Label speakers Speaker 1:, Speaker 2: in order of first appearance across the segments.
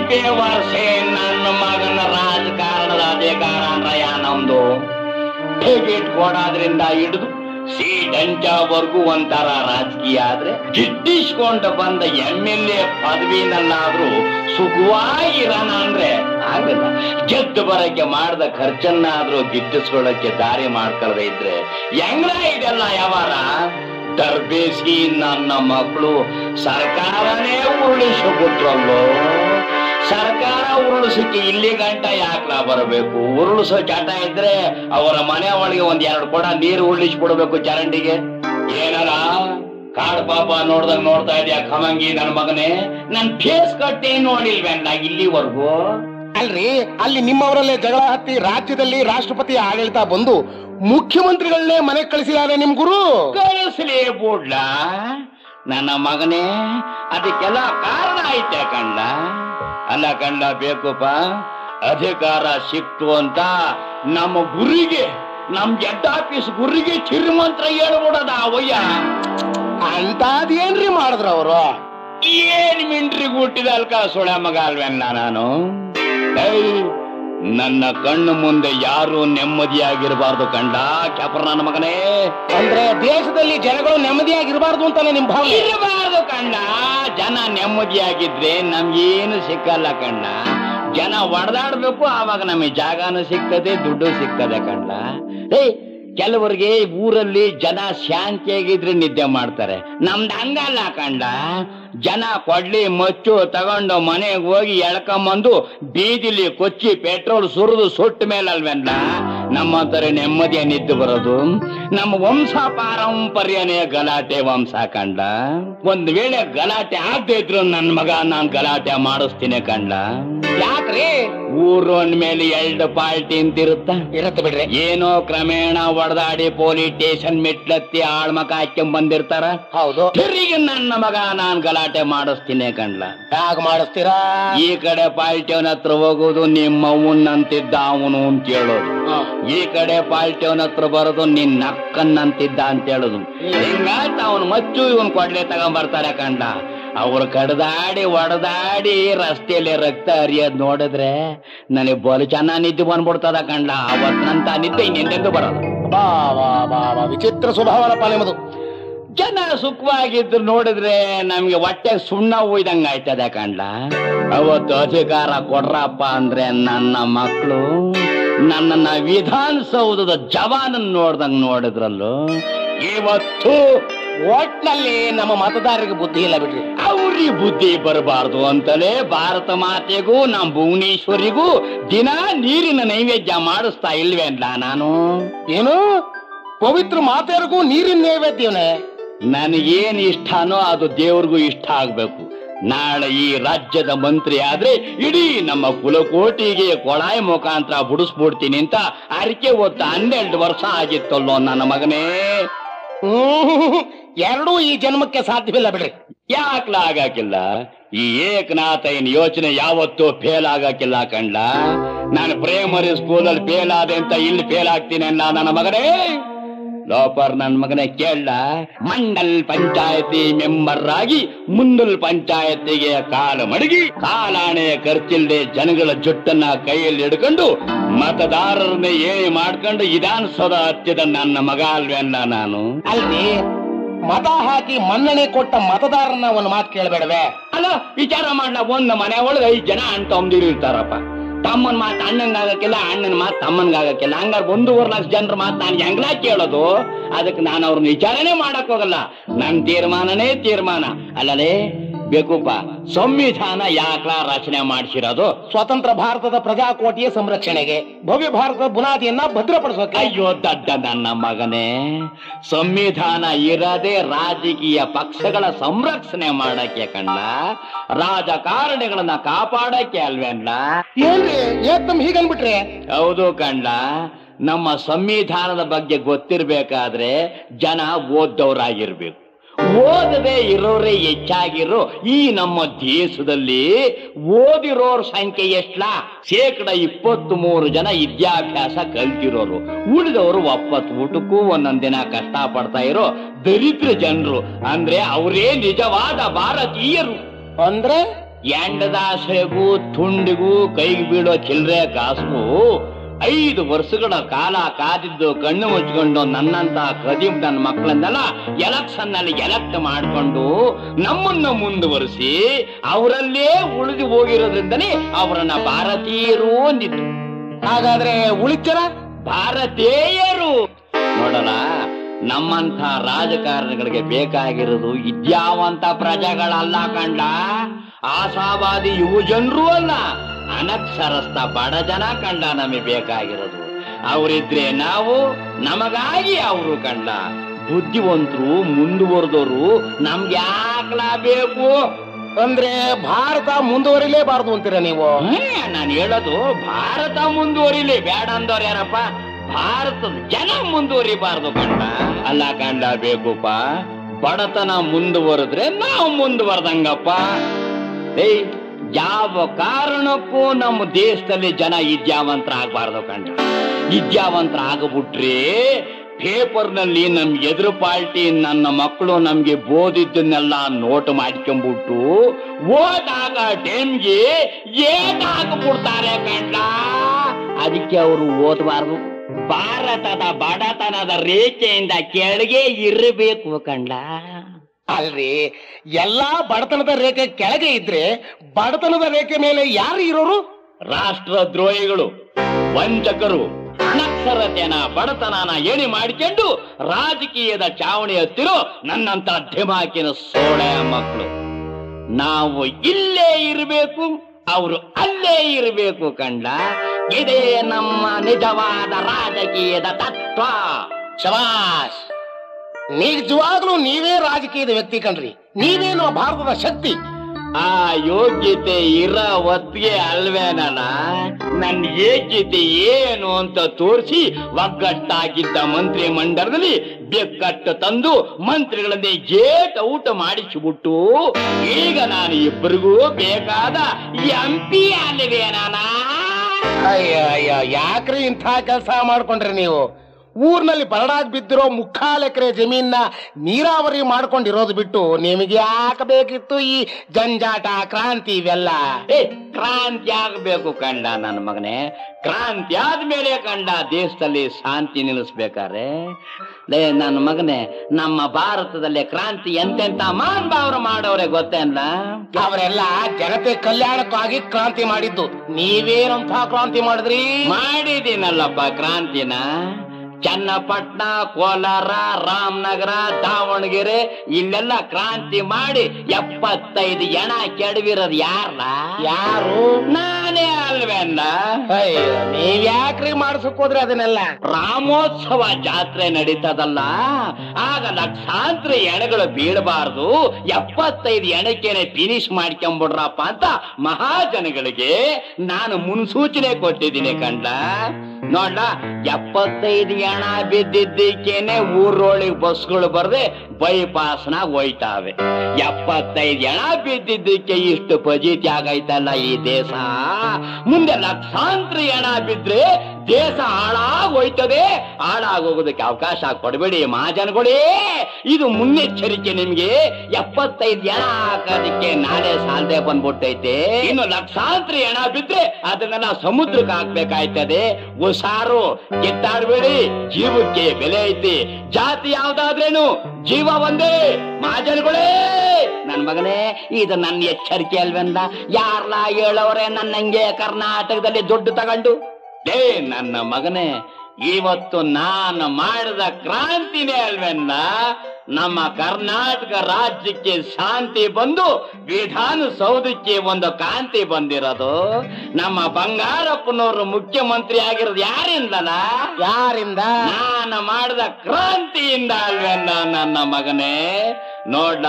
Speaker 1: ಬೇವರ್ಸೆ ನನ್ನ ಮಗನ ರಾಜಕಾರಣದ ಅಧಿಕಾರ ಅಂದ್ರಯ ನಮ್ದು ಟಿಕೆಟ್ ಕೊಡೋದ್ರಿಂದ ಹಿಡಿದು ಸೀಟ್ ಹಂಚೋವರೆಗೂ ಒಂಥರ ರಾಜಕೀಯ ಆದ್ರೆ ಗಿಟ್ಟಿಸ್ಕೊಂಡು ಬಂದ ಎಂ ಎಲ್ ಎ ಪದವಿನಲ್ಲಾದ್ರೂ ಸುಖವಾಗಿರೋಣ ಅಂದ್ರೆ ಆಗಲ್ಲ ಗೆದ್ದು ಬರಕ್ಕೆ ಮಾಡಿದ ಖರ್ಚನ್ನಾದ್ರೂ ಗಿಟ್ಟಿಸ್ಕೊಳ್ಳಕ್ಕೆ ದಾರಿ ಮಾಡ್ಕೊಳ್ಳದೆ ಇದ್ರೆ ಹೆಂಗ್ರ ಇದೆಲ್ಲ ಯಾವಾರ ದರ್ಬೇಸಿ ನನ್ನ ಮಕ್ಕಳು ಸರ್ಕಾರನೇ ಉರುಳಿಸಿಬಿಟ್ರಲ್ಲೋ ಸರ್ಕಾರ ಉರುಳಿಸಕ್ಕೆ ಇಲ್ಲಿ ಗಂಟ ಯಾಕ್ಲ ಬರಬೇಕು ಉರುಳಿಸೋ ಚಟ ಇದ್ರೆ ಅವರ ಮನೆ ಒಳಗೆ ಒಂದ್ ಎರಡು ಕೊಡ ನೀರು ಉರುಳಿಸ್ಬಿಡ್ಬೇಕು ಚರಂಡಿಗೆ ಏನಾರ ಕಾಡ್ ಪಾಪ ನೋಡ್ದಂಗ್ ನೋಡ್ತಾ ಇದೆಯಾ ಖಮಂಗಿ ನನ್ ಮಗನೇ ನನ್ ಫೇಸ್ ಕಟ್ಟೆ ನೋಡಿಲ್ವೇನ ಇಲ್ಲಿವರೆಗೂ
Speaker 2: ಅಲ್ರಿ ಅಲ್ಲಿ ನಿಮ್ಮವರಲ್ಲೇ ಜಗಳ ಹತ್ತಿ ರಾಜ್ಯದಲ್ಲಿ ರಾಷ್ಟ್ರಪತಿ ಆಡಳಿತ ಬಂದು ಮುಖ್ಯಮಂತ್ರಿಗಳನ್ನೇ ಮನೆ ಕಳಿಸಿದ್ದಾರೆ ನಿಮ್ ಗುರು
Speaker 1: ಕಳಿಸ್ಲೇ ಬೂಡ್ಲ ನನ್ನ ಮಗನೇ ಅದಕ್ಕೆಲ್ಲ ಕಾರಣ ಐತೆ ಕಂಡ ಅಲ್ಲ ಕಂಡ ಬೇಕುಪ್ಪ ಅಧಿಕಾರ ಸಿಕ್ತು ಅಂತ ನಮ್ಮ ಗುರಿಗೆ ನಮ್ ಜಡ್ ಆಫೀಸ್ ಗುರಿಗೆ ಚಿರುಮಂತ್ರ ಹೇಳ್ಬಿಡೋದ ಅವಯ್ಯ
Speaker 2: ಅಂತದೇನ್ರಿ ಮಾಡಿದ್ರು ಅವರು
Speaker 1: ಏನ್ ಮಿಂಟ್ರಿ ಹುಟ್ಟಿದ ಅಲ್ಕ ಸುಳ ಮಗ ಅಲ್ವೆನ್ನ ನಾನು ಏಯ್, ನನ್ನ ಕಣ್ಣು ಮುಂದೆ ಯಾರು ನೆಮ್ಮದಿಯಾಗಿರಬಾರ್ದು ಕಂಡ ಕ್ಯಾಪರ್ ನನ್ನ ಮಗನೇ
Speaker 2: ಅಂದ್ರೆ ದೇಶದಲ್ಲಿ ಜನಗಳು ನೆಮ್ಮದಿಯಾಗಿರಬಾರ್ದು ಅಂತಾನೆ ನಿಮ್ ಭಾವನೆ
Speaker 1: ಇರಬಾರ್ದು ಕಂಡ ಜನ ನೆಮ್ಮದಿಯಾಗಿದ್ರೆ ನಮ್ಗೇನು ಸಿಕ್ಕಲ್ಲ ಕಂಡ ಜನ ಒಡೆದಾಡ್ಬೇಕು ಆವಾಗ ನಮಗೆ ಜಾಗನೂ ಸಿಗ್ತದೆ ದುಡ್ಡು ಸಿಗ್ತದೆ ಕಂಡ ಏ ಕೆಲವರಿಗೆ ಊರಲ್ಲಿ ಜನ ಶಾಂತಿಯಾಗಿದ್ರೆ ನಿದ್ದೆ ಮಾಡ್ತಾರೆ ನಮ್ದು ಹಂಗಲ್ಲ ಕಂಡ ಜನ ಕೊಡ್ಲಿ ಮಚ್ಚು ತಗೊಂಡು ಮನೆಗೆ ಹೋಗಿ ಎಳ್ಕೊಂಬಂದು ಬೀದಿಲಿ ಕೊಚ್ಚಿ ಪೆಟ್ರೋಲ್ ಸುರಿದು ಸುಟ್ಟ ಮೇಲಲ್ವೆಲ್ಲ ನಮ್ಮಂತರ ನೆಮ್ಮದಿಯ ನಿದ್ದು ಬರೋದು ನಮ್ಮ ವಂಶ ಪಾರಂಪರ್ಯನೇ ಗಲಾಟೆ ವಂಶ ಕಂಡ ಒಂದ್ ವೇಳೆ ಗಲಾಟೆ ಆಗದೆ ಇದ್ರು ನನ್ ಮಗ ನಾನ್ ಗಲಾಟೆ ಮಾಡಿಸ್ತೀನಿ ಕಂಡ
Speaker 2: ಯಾಕ್ರಿ
Speaker 1: ಊರೋನ್ ಮೇಲೆ ಎರಡು ಪಾರ್ಟಿ ಅಂತಿರುತ್ತ
Speaker 2: ಇರತ್ತೆ ಬಿಡ್ರಿ
Speaker 1: ಏನೋ ಕ್ರಮೇಣ ಒಡೆದಾಡಿ ಪೊಲೀಸ್ ಸ್ಟೇಷನ್ ಮೆಟ್ಲತ್ತಿ ಆಳ್ಮಕ ಹಾಕ್ಕೊಂಡ್ ಬಂದಿರ್ತಾರ
Speaker 2: ಹೌದು
Speaker 1: ತಿರುಗಿ ನನ್ನ ಮಗ ನಾನ್ ಗಲಾಟೆ ಮಾಡಿಸ್ತೀನಿ ಕಂಡ್ಲ
Speaker 2: ಹೇಗ್ ಮಾಡಿಸ್ತೀರಾ
Speaker 1: ಈ ಕಡೆ ಪಾರ್ಟಿಯವನ ಹತ್ರ ಹೋಗೋದು ನಿಮ್ಮ ಅಂತಿದ್ದ ಅವನು ಅಂತ ಹೇಳೋದು ಈ ಕಡೆ ಪಾರ್ಟಿಯವನ ಹತ್ರ ಬರೋದು ನಿನ್ ನಕ್ಕನ್ನಂತಿದ್ದ ಅಂತ ಹೇಳುದು ಹಿಂಗಾಯ್ತು ಅವನು ಮಚ್ಚು ಇವನ್ ಕೊಡ್ಲೆ ತಗೊಂಬರ್ತಾರೆ ಕಂಡ ಅವ್ರು ಕಡ್ದಾಡಿ ಒಡದಾಡಿ ರಸ್ತೆಯಲ್ಲಿ ರಕ್ತ ಹರಿಯೋದ್ ನೋಡಿದ್ರೆ ನನಗೆ ಬಲು ಚೆನ್ನಾಗ್ ನಿದ್ದೆ ಬಂದ್ಬಿಡ್ತದ ಕಂಡ ಅವತ್ತಂತ ನಿದ್ದೆ ಇನ್ನೆಂದೆಂದು ಬರೋದು
Speaker 2: ಬಾ ಬಾ ಬಾ ಬಾ ವಿಚಿತ್ರ ಸ್ವಭಾವನಪ್ಪ ನಿಮ್ಮದು
Speaker 1: ಜನ ಸುಖವಾಗಿದ್ರು ನೋಡಿದ್ರೆ ನಮ್ಗೆ ಹೊಟ್ಟೆ ಸುಣ್ಣ ಉಯ್ದಂಗ ಆಯ್ತದೆ ಕಂಡ್ಲ ಅವತ್ತು ಅಧಿಕಾರ ಕೊಡ್ರಪ್ಪ ಅಂದ್ರೆ ನನ್ನ ಮಕ್ಕಳು ನನ್ನನ್ನ ವಿಧಾನಸೌಧದ ಜವಾನನ್ ನೋಡ್ದಂಗ್ ನೋಡಿದ್ರಲ್ಲೂ ಇವತ್ತು
Speaker 2: ಒಟ್ನಲ್ಲಿ ನಮ್ಮ ಮತದಾರರಿಗೆ ಬುದ್ಧಿ ಇಲ್ಲ ಬಿಡ್ರಿ
Speaker 1: ಅವ್ರಿಗೆ ಬುದ್ಧಿ ಬರಬಾರ್ದು ಅಂತಲೇ ಭಾರತ ಮಾತೆಗೂ ನಮ್ ಭುವನೇಶ್ವರಿಗೂ ದಿನ ನೀರಿನ ನೈವೇದ್ಯ ಮಾಡಿಸ್ತಾ ಇಲ್ವೇ ಅಲ್ಲ ನಾನು
Speaker 2: ಏನು ಪವಿತ್ರ ಮಾತೆಯರಿಗೂ ನೀರಿನ ನೈವೇದ್ಯವನೇ
Speaker 1: ನನಗೇನ್ ಇಷ್ಟನೋ ಅದು ದೇವ್ರಿಗೂ ಇಷ್ಟ ಆಗ್ಬೇಕು ನಾಳೆ ಈ ರಾಜ್ಯದ ಮಂತ್ರಿ ಆದ್ರೆ ಇಡೀ ನಮ್ಮ ಕುಲಕೋಟಿಗೆ ಕೊಳಾಯಿ ಮುಖಾಂತರ ಬುಡಿಸ್ಬಿಡ್ತೀನಿ ಅಂತ ಅರಿಕೆ ಹೊತ್ತ ಹನ್ನೆರಡು ವರ್ಷ ಆಗಿತ್ತಲ್ಲೋ ನನ್ನ ಮಗನೇ
Speaker 2: ಹ್ಮ್ ಎರಡೂ ಈ ಜನ್ಮಕ್ಕೆ ಸಾಧ್ಯವಿಲ್ಲ ಬಿಡ್ರಿ
Speaker 1: ಯಾಕ್ಲ ಆಗಾಕಿಲ್ಲ ಈ ಏಕನಾಥಯ್ಯನ ಯೋಚನೆ ಯಾವತ್ತೂ ಫೇಲ್ ಆಗಕ್ಕಿಲ್ಲ ಕಂಡ ನಾನು ಪ್ರೈಮರಿ ಸ್ಕೂಲಲ್ಲಿ ಫೇಲ್ ಆದೆ ಅಂತ ಇಲ್ಲಿ ಫೇಲ್ ಆಗ್ತೀನಿ ಅಲ್ಲ ನನ್ನ ಮಗನೇ ಲೋಪರ್ ನನ್ ಮಗನೇ ಕೇಳ ಮಂಡಲ್ ಪಂಚಾಯತಿ ಮೆಂಬರ್ ಆಗಿ ಮುಂದಲ್ ಪಂಚಾಯತಿಗೆ ಕಾಲು ಮಡಗಿ ಕಾಲಾಣೆ ಖರ್ಚಿಲ್ಲದೆ ಜನಗಳ ಜುಟ್ಟನ್ನ ಕೈಯಲ್ಲಿ ಹಿಡ್ಕೊಂಡು ಮತದಾರರನ್ನ ಏನೇ ಮಾಡ್ಕೊಂಡು ವಿಧಾನಸೌಧ ಹತ್ತಿದ ನನ್ನ ಮಗ ಅಲ್ವೇನ ನಾನು
Speaker 2: ಅಲ್ರಿ ಮತ ಹಾಕಿ ಮನ್ನಣೆ ಕೊಟ್ಟ ಮತದಾರನ ಒಂದು ಮಾತು ಕೇಳಬೇಡವೆ
Speaker 1: ಅಲ್ಲ ವಿಚಾರ ಮಾಡ್ಲ ಒಂದ್ ಮನೆ ಒಳಗೆ ಐದ್ ಜನ ಅಣ್ಣ ತಮ್ಮದಿರು ಇರ್ತಾರಪ್ಪ ತಮ್ಮನ್ ಮಾತು ಅಣ್ಣಂಗಾಗಕ್ಕಿಲ್ಲ ಅಣ್ಣನ ಮಾತು ತಮ್ಮನ್ಗಾಗಕ್ಕಿಲ್ಲ ಹಂಗಾರೆ ಒಂದೂವರೆ ಲಕ್ಷ ಜನರ ಮಾತು ನಾನು ಹೆಂಗ್ಲಾ ಕೇಳೋದು ಅದಕ್ಕೆ ನಾನು ಅವ್ರನ್ನ ವಿಚಾರನೆ ಮಾಡಕ್ ಹೋಗಲ್ಲ ನನ್ ತೀರ್ಮಾನನೇ ತೀರ್ಮಾನ ಅಲ್ಲಲೇ ಬೇಕುಪ್ಪ ಸಂವಿಧಾನ ಯಾಕ್ಲ ರಚನೆ ಮಾಡಿಸಿರೋದು
Speaker 2: ಸ್ವತಂತ್ರ ಭಾರತದ ಪ್ರಜಾಕೋಟಿಯ ಸಂರಕ್ಷಣೆಗೆ ಭವ್ಯ ಭಾರತದ ಬುನಾದಿಯನ್ನ ಭದ್ರಪಡಿಸೋಕೆ
Speaker 1: ಅಯ್ಯೋ ದಡ್ಡ ನನ್ನ ಮಗನೇ ಸಂವಿಧಾನ ಇರದೆ ರಾಜಕೀಯ ಪಕ್ಷಗಳ ಸಂರಕ್ಷಣೆ ಮಾಡಕ್ಕೆ ಕಂಡ ರಾಜಕಾರಣಿಗಳನ್ನ ಕಾಪಾಡಕ್ಕೆ ಅಲ್ವೇನ್ಲ
Speaker 2: ಏನ್ರಿ ಏಕ್ದಮ್ ಹೀಗನ್ಬಿಟ್ರೆ
Speaker 1: ಹೌದು ಕಂಡ ನಮ್ಮ ಸಂವಿಧಾನದ ಬಗ್ಗೆ ಗೊತ್ತಿರ್ಬೇಕಾದ್ರೆ ಜನ ಓದ್ದವರಾಗಿರ್ಬೇಕು ಓದದೆ ಇರೋರೇ ಹೆಚ್ಚಾಗಿರೋ ಈ ನಮ್ಮ ದೇಶದಲ್ಲಿ ಓದಿರೋರ್ ಸಂಖ್ಯೆ ಎಷ್ಟ್ಲಾ ಶೇಕಡ ಇಪ್ಪತ್ತ್ ಮೂರು ಜನ ವಿದ್ಯಾಭ್ಯಾಸ ಕಲ್ತಿರೋರು ಉಳಿದವರು ಒಪ್ಪತ್ತು ಊಟಕ್ಕೂ ಒಂದೊಂದ್ ದಿನ ಕಷ್ಟ ಪಡ್ತಾ ಇರೋ ದರಿದ್ರ ಜನರು ಅಂದ್ರೆ ಅವರೇ ನಿಜವಾದ ಭಾರತೀಯರು
Speaker 2: ಅಂದ್ರೆ
Speaker 1: ಎಂಡದಾಸೆಗೂ ತುಂಡಿಗೂ ಕೈಗೆ ಬೀಳೋ ಚಿಲ್ಲರೆ ಕಾಸು ಐದು ವರ್ಷಗಳ ಕಾಲ ಕಾದಿದ್ದು ಕಣ್ಣು ಮುಚ್ಕೊಂಡು ನನ್ನಂತ ಕದೀಮ್ ನನ್ನ ಮಕ್ಕಳನ್ನೆಲ್ಲ ಎಲೆಕ್ಷನ್ ನಲ್ಲಿ ಎಲೆಕ್ಟ್ ಮಾಡಿಕೊಂಡು ನಮ್ಮನ್ನ ಮುಂದುವರಿಸಿ ಅವರಲ್ಲೇ ಉಳಿದು ಹೋಗಿರೋದ್ರಿಂದಲೇ ಅವರನ್ನ ಭಾರತೀಯರು ಅಂದಿತ್ತು
Speaker 2: ಹಾಗಾದ್ರೆ ಉಳಿಚರ
Speaker 1: ಭಾರತೀಯರು ನೋಡೋಣ ನಮ್ಮಂಥ ರಾಜಕಾರಣಿಗಳಿಗೆ ಬೇಕಾಗಿರೋದು ವಿದ್ಯಾವಂತ ಪ್ರಜೆಗಳಲ್ಲ ಕಂಡ ಆಶಾವಾದಿ ಯುವ ಜನರು ಅಲ್ಲ ಅನಕ್ಷರಸ್ಥ ಬಡ ಜನ ಕಂಡ ನಮಗೆ ಬೇಕಾಗಿರೋದು ಅವರಿದ್ರೆ ನಾವು ನಮಗಾಗಿ ಅವರು ಕಂಡ ಬುದ್ಧಿವಂತರು ಮುಂದುವರೆದವರು ನಮ್ಗೆ ಯಾಕಲಾ ಬೇಕು
Speaker 2: ಅಂದ್ರೆ ಭಾರತ ಮುಂದುವರಿಲೇಬಾರದು ಅಂತೀರ ನೀವು
Speaker 1: ನಾನು ಹೇಳೋದು ಭಾರತ ಮುಂದುವರಿಲಿ ಬೇಡ ಅಂದವ್ರು ಯಾರಪ್ಪ ಭಾರತದ ಜನ ಮುಂದುವರಿಬಾರ್ದು ಕಂಡ ಅಲ್ಲ ಕಂಡ ಬೇಕುಪ್ಪ ಬಡತನ ಮುಂದುವರೆದ್ರೆ ನಾವು ಮುಂದುವರೆದಂಗಪ್ಪ ಏಯ್ ಯಾವ ಕಾರಣಕ್ಕೂ ನಮ್ಮ ದೇಶದಲ್ಲಿ ಜನ ವಿದ್ಯಾವಂತರ ಆಗ್ಬಾರ್ದು ಕಂಡ ವಿದ್ಯಾವಂತರ ಆಗಬಿಟ್ರೆ ಪೇಪರ್ನಲ್ಲಿ ನಮ್ ಎದುರು ಪಾರ್ಟಿ ನನ್ನ ಮಕ್ಕಳು ನಮ್ಗೆ ಬೋದಿದ್ದನ್ನೆಲ್ಲ ನೋಟ್ ಮಾಡ್ಕೊಂಡ್ಬಿಟ್ಟು ಓದಾಗ ಟೈಮ್ಗೆ ಏಟಾಗ್ಬಿಡ್ತಾರೆ ಕಂಡ ಅದಕ್ಕೆ ಅವರು ಓದಬಾರ್ದು ಭಾರತದ ಬಡತನದ ರೇಖೆಯಿಂದ ಕೆಳಗೆ ಇರಬೇಕು ಕಂಡ
Speaker 2: ಅಲ್ರಿ ಎಲ್ಲಾ ಬಡತನದ ರೇಖೆ ಕೆಳಗೆ ಇದ್ರೆ ಬಡತನದ ರೇಖೆ ಮೇಲೆ ಯಾರು ಇರೋರು
Speaker 1: ರಾಷ್ಟ್ರ ದ್ರೋಹಿಗಳು ವಂಚಕರು ಅನಕ್ಷರತೆನ ಬಡತನನ ಎಣಿ ಮಾಡಿಕೊಂಡು ರಾಜಕೀಯದ ಚಾವಣಿ ಹತ್ತಿರೋ ನನ್ನಂತ ಧಿಮಾಕಿನ ಸೋಳೆ ಮಕ್ಕಳು ನಾವು ಇಲ್ಲೇ ಇರಬೇಕು ಅವರು ಅಲ್ಲೇ ಇರಬೇಕು ಕಂಡ ಇದೇ ನಮ್ಮ ನಿಜವಾದ ರಾಜಕೀಯದ ತತ್ವ
Speaker 2: ಶಬಾಷ್ ನಿಜವಾಗ್ಲೂ ನೀವೇ ರಾಜಕೀಯದ ವ್ಯಕ್ತಿ ಕಣ್ರಿ ನೀವೇನು ಭಾರತದ ಶಕ್ತಿ
Speaker 1: ಆ ಯೋಗ್ಯತೆ ಇರ ಹೊತ್ತಿಗೆ ಅಲ್ವೇನಲ್ಲ ನನ್ನ ಯೋಗ್ಯತೆ ಏನು ಅಂತ ತೋರಿಸಿ ಒಗ್ಗಟ್ಟಾಗಿದ್ದ ಮಂತ್ರಿ ಮಂಡಲದಲ್ಲಿ ಬೆಕ್ಕಟ್ಟು ತಂದು ಮಂತ್ರಿಗಳನ್ನೇ ಗೇಟ್ ಔಟ್ ಮಾಡಿಸಿಬಿಟ್ಟು ಈಗ ನಾನು ಇಬ್ಬರಿಗೂ ಬೇಕಾದ ಎಂ ಪಿ ಅಲ್ವೇನಲ್ಲ
Speaker 2: ಅಯ್ಯ ಅಯ್ಯ ಯಾಕ್ರಿ ಇಂಥ ಕೆಲಸ ಮಾಡ್ಕೊಂಡ್ರಿ ನೀವು ಊರ್ನಲ್ಲಿ ಬರಡಾಗ್ ಬಿದ್ದಿರೋ ಮುಕ್ಕಾಲ್ ಎಕರೆ ಜಮೀನ್ನ ನೀರಾವರಿ ಮಾಡ್ಕೊಂಡಿರೋದು ಬಿಟ್ಟು ನಿಮಗೆ ಯಾಕೆ ಬೇಕಿತ್ತು ಈ ಜಂಜಾಟ ಕ್ರಾಂತಿ ಇವೆಲ್ಲ
Speaker 1: ಏ ಕ್ರಾಂತಿ ಆಗಬೇಕು ಕಂಡ ನನ್ನ ಮಗನೇ ಕ್ರಾಂತಿ ಆದ್ಮೇಲೆ ಕಂಡ ದೇಶದಲ್ಲಿ ಶಾಂತಿ ನಿಲ್ಲಿಸ್ಬೇಕಾರೆ ಲೇ ನನ್ನ ಮಗನೇ ನಮ್ಮ ಭಾರತದಲ್ಲಿ ಕ್ರಾಂತಿ ಎಂತೆಂತ ಮಾನ್ಭಾವರು ಮಾಡೋರೆ ಗೊತ್ತೇನ
Speaker 2: ಅವರೆಲ್ಲ ಜನತೆ ಕಲ್ಯಾಣಕ್ಕಾಗಿ ಕ್ರಾಂತಿ ಮಾಡಿದ್ದು ನೀವೇನಂತ ಕ್ರಾಂತಿ ಮಾಡಿದ್ರಿ
Speaker 1: ಮಾಡಿದೀನಲ್ಲಪ್ಪ ಕ್ರಾಂತಿನ ಚನ್ನಪಟ್ಟಣ ಕೋಲಾರ ರಾಮನಗರ ದಾವಣಗೆರೆ ಇಲ್ಲೆಲ್ಲ ಕ್ರಾಂತಿ ಮಾಡಿ ಎಪ್ಪತ್ತೈದು ಜನ ಕೆಡವಿರೋದು ಯಾರಲ್ಲ
Speaker 2: ಯಾರು
Speaker 1: ನಾನೇ ಅಲ್ವೇನ
Speaker 2: ಅಯ್ಯ ನೀವ್ ಯಾಕ್ರಿ ಮಾಡ್ಸಕ್ ಹೋದ್ರಿ ಅದನ್ನೆಲ್ಲ
Speaker 1: ರಾಮೋತ್ಸವ ಜಾತ್ರೆ ನಡೀತದಲ್ಲ ಆಗ ಲಕ್ಷಾಂತರ ಎಣೆಗಳು ಬೀಳಬಾರ್ದು ಎಪ್ಪತ್ತೈದು ಎಣೆಕೆನೆ ಫಿನಿಶ್ ಮಾಡ್ಕೊಂಬಿಡ್ರಪ್ಪ ಅಂತ ಮಹಾಜನಗಳಿಗೆ ನಾನು ಮುನ್ಸೂಚನೆ ಕೊಟ್ಟಿದ್ದೀನಿ ಕಂಡ ನೋಡ್ಲ ಎಪ್ಪತ್ತೈದು ಎಣ ಬಿದ್ದಿದ್ದಕ್ಕೇನೆ ಊರೊಳಗೆ ಬಸ್ಗಳು ಬರ್ದೆ ಬೈಪಾಸ್ನಾಗ ಹೋಯ್ತಾವೆ ಎಪ್ಪತ್ತೈದು ಎಣ ಬಿದ್ದಿದ್ದಕ್ಕೆ ಇಷ್ಟು ಫಜೀತಿ ಆಗೈತಲ್ಲ ಈ ದೇಶ ಮುಂದೆ ಲಕ್ಷಾಂತರ ಎಣ ಬಿದ್ರೆ ದೇಶ ಹಾಳಾಗ್ ಹೋಯ್ತದೆ ಹಾಳಾಗೋಗೋದಕ್ಕೆ ಅವಕಾಶ ಕೊಡಬೇಡಿ ಮಹಾಜನಗಳೇ ಇದು ಮುನ್ನೆಚ್ಚರಿಕೆ ನಿಮ್ಗೆ ಎಪ್ಪತ್ತೈದು ಎಣ ಹಾಕೋದಕ್ಕೆ ನಾಳೆ ಸಾಲದೆ ಬಂದ್ಬಿಟ್ಟೈತೆ ಇನ್ನು ಲಕ್ಷಾಂತರ ಎಣ ಬಿದ್ರೆ ಅದನ್ನೆಲ್ಲ ಸಮುದ್ರಕ್ಕೆ ಹಾಕ್ಬೇಕಾಯ್ತದೆ ಹುಷಾರು ಗೆದ್ದಾಡ್ಬೇಡಿ ಜೀವಕ್ಕೆ ಬೆಲೆ ಐತಿ ಜಾತಿ ಯಾವ್ದಾದ್ರೇನು ಜೀವ ಒಂದೇ ಮಹಾಜನಗಳೇ ನನ್ ಮಗನೇ ಇದು ನನ್ನ ಎಚ್ಚರಿಕೆ ಅಲ್ವೆಂದ ಯಾರ್ಲಾ ಹೇಳವ್ರೆ ನನ್ನಂಗೆ ಕರ್ನಾಟಕದಲ್ಲಿ ದುಡ್ಡು ತಗೊಂಡು ಲೇ ನನ್ನ ಮಗನೇ ಇವತ್ತು ನಾನು ಮಾಡಿದ ಕ್ರಾಂತಿನೇ ಅಲ್ವೆನ್ನ ನಮ್ಮ ಕರ್ನಾಟಕ ರಾಜ್ಯಕ್ಕೆ ಶಾಂತಿ ಬಂದು ವಿಧಾನಸೌಧಕ್ಕೆ ಒಂದು ಕಾಂತಿ ಬಂದಿರೋದು ನಮ್ಮ ಬಂಗಾರಪ್ಪನವರು ಮುಖ್ಯಮಂತ್ರಿ ಆಗಿರೋದು ಯಾರಿಂದಲ್ಲ
Speaker 2: ಯಾರಿಂದ
Speaker 1: ನಾನು ಮಾಡಿದ ಕ್ರಾಂತಿಯಿಂದ ಅಲ್ವೆನ್ನ ನನ್ನ ಮಗನೇ ನೋಡ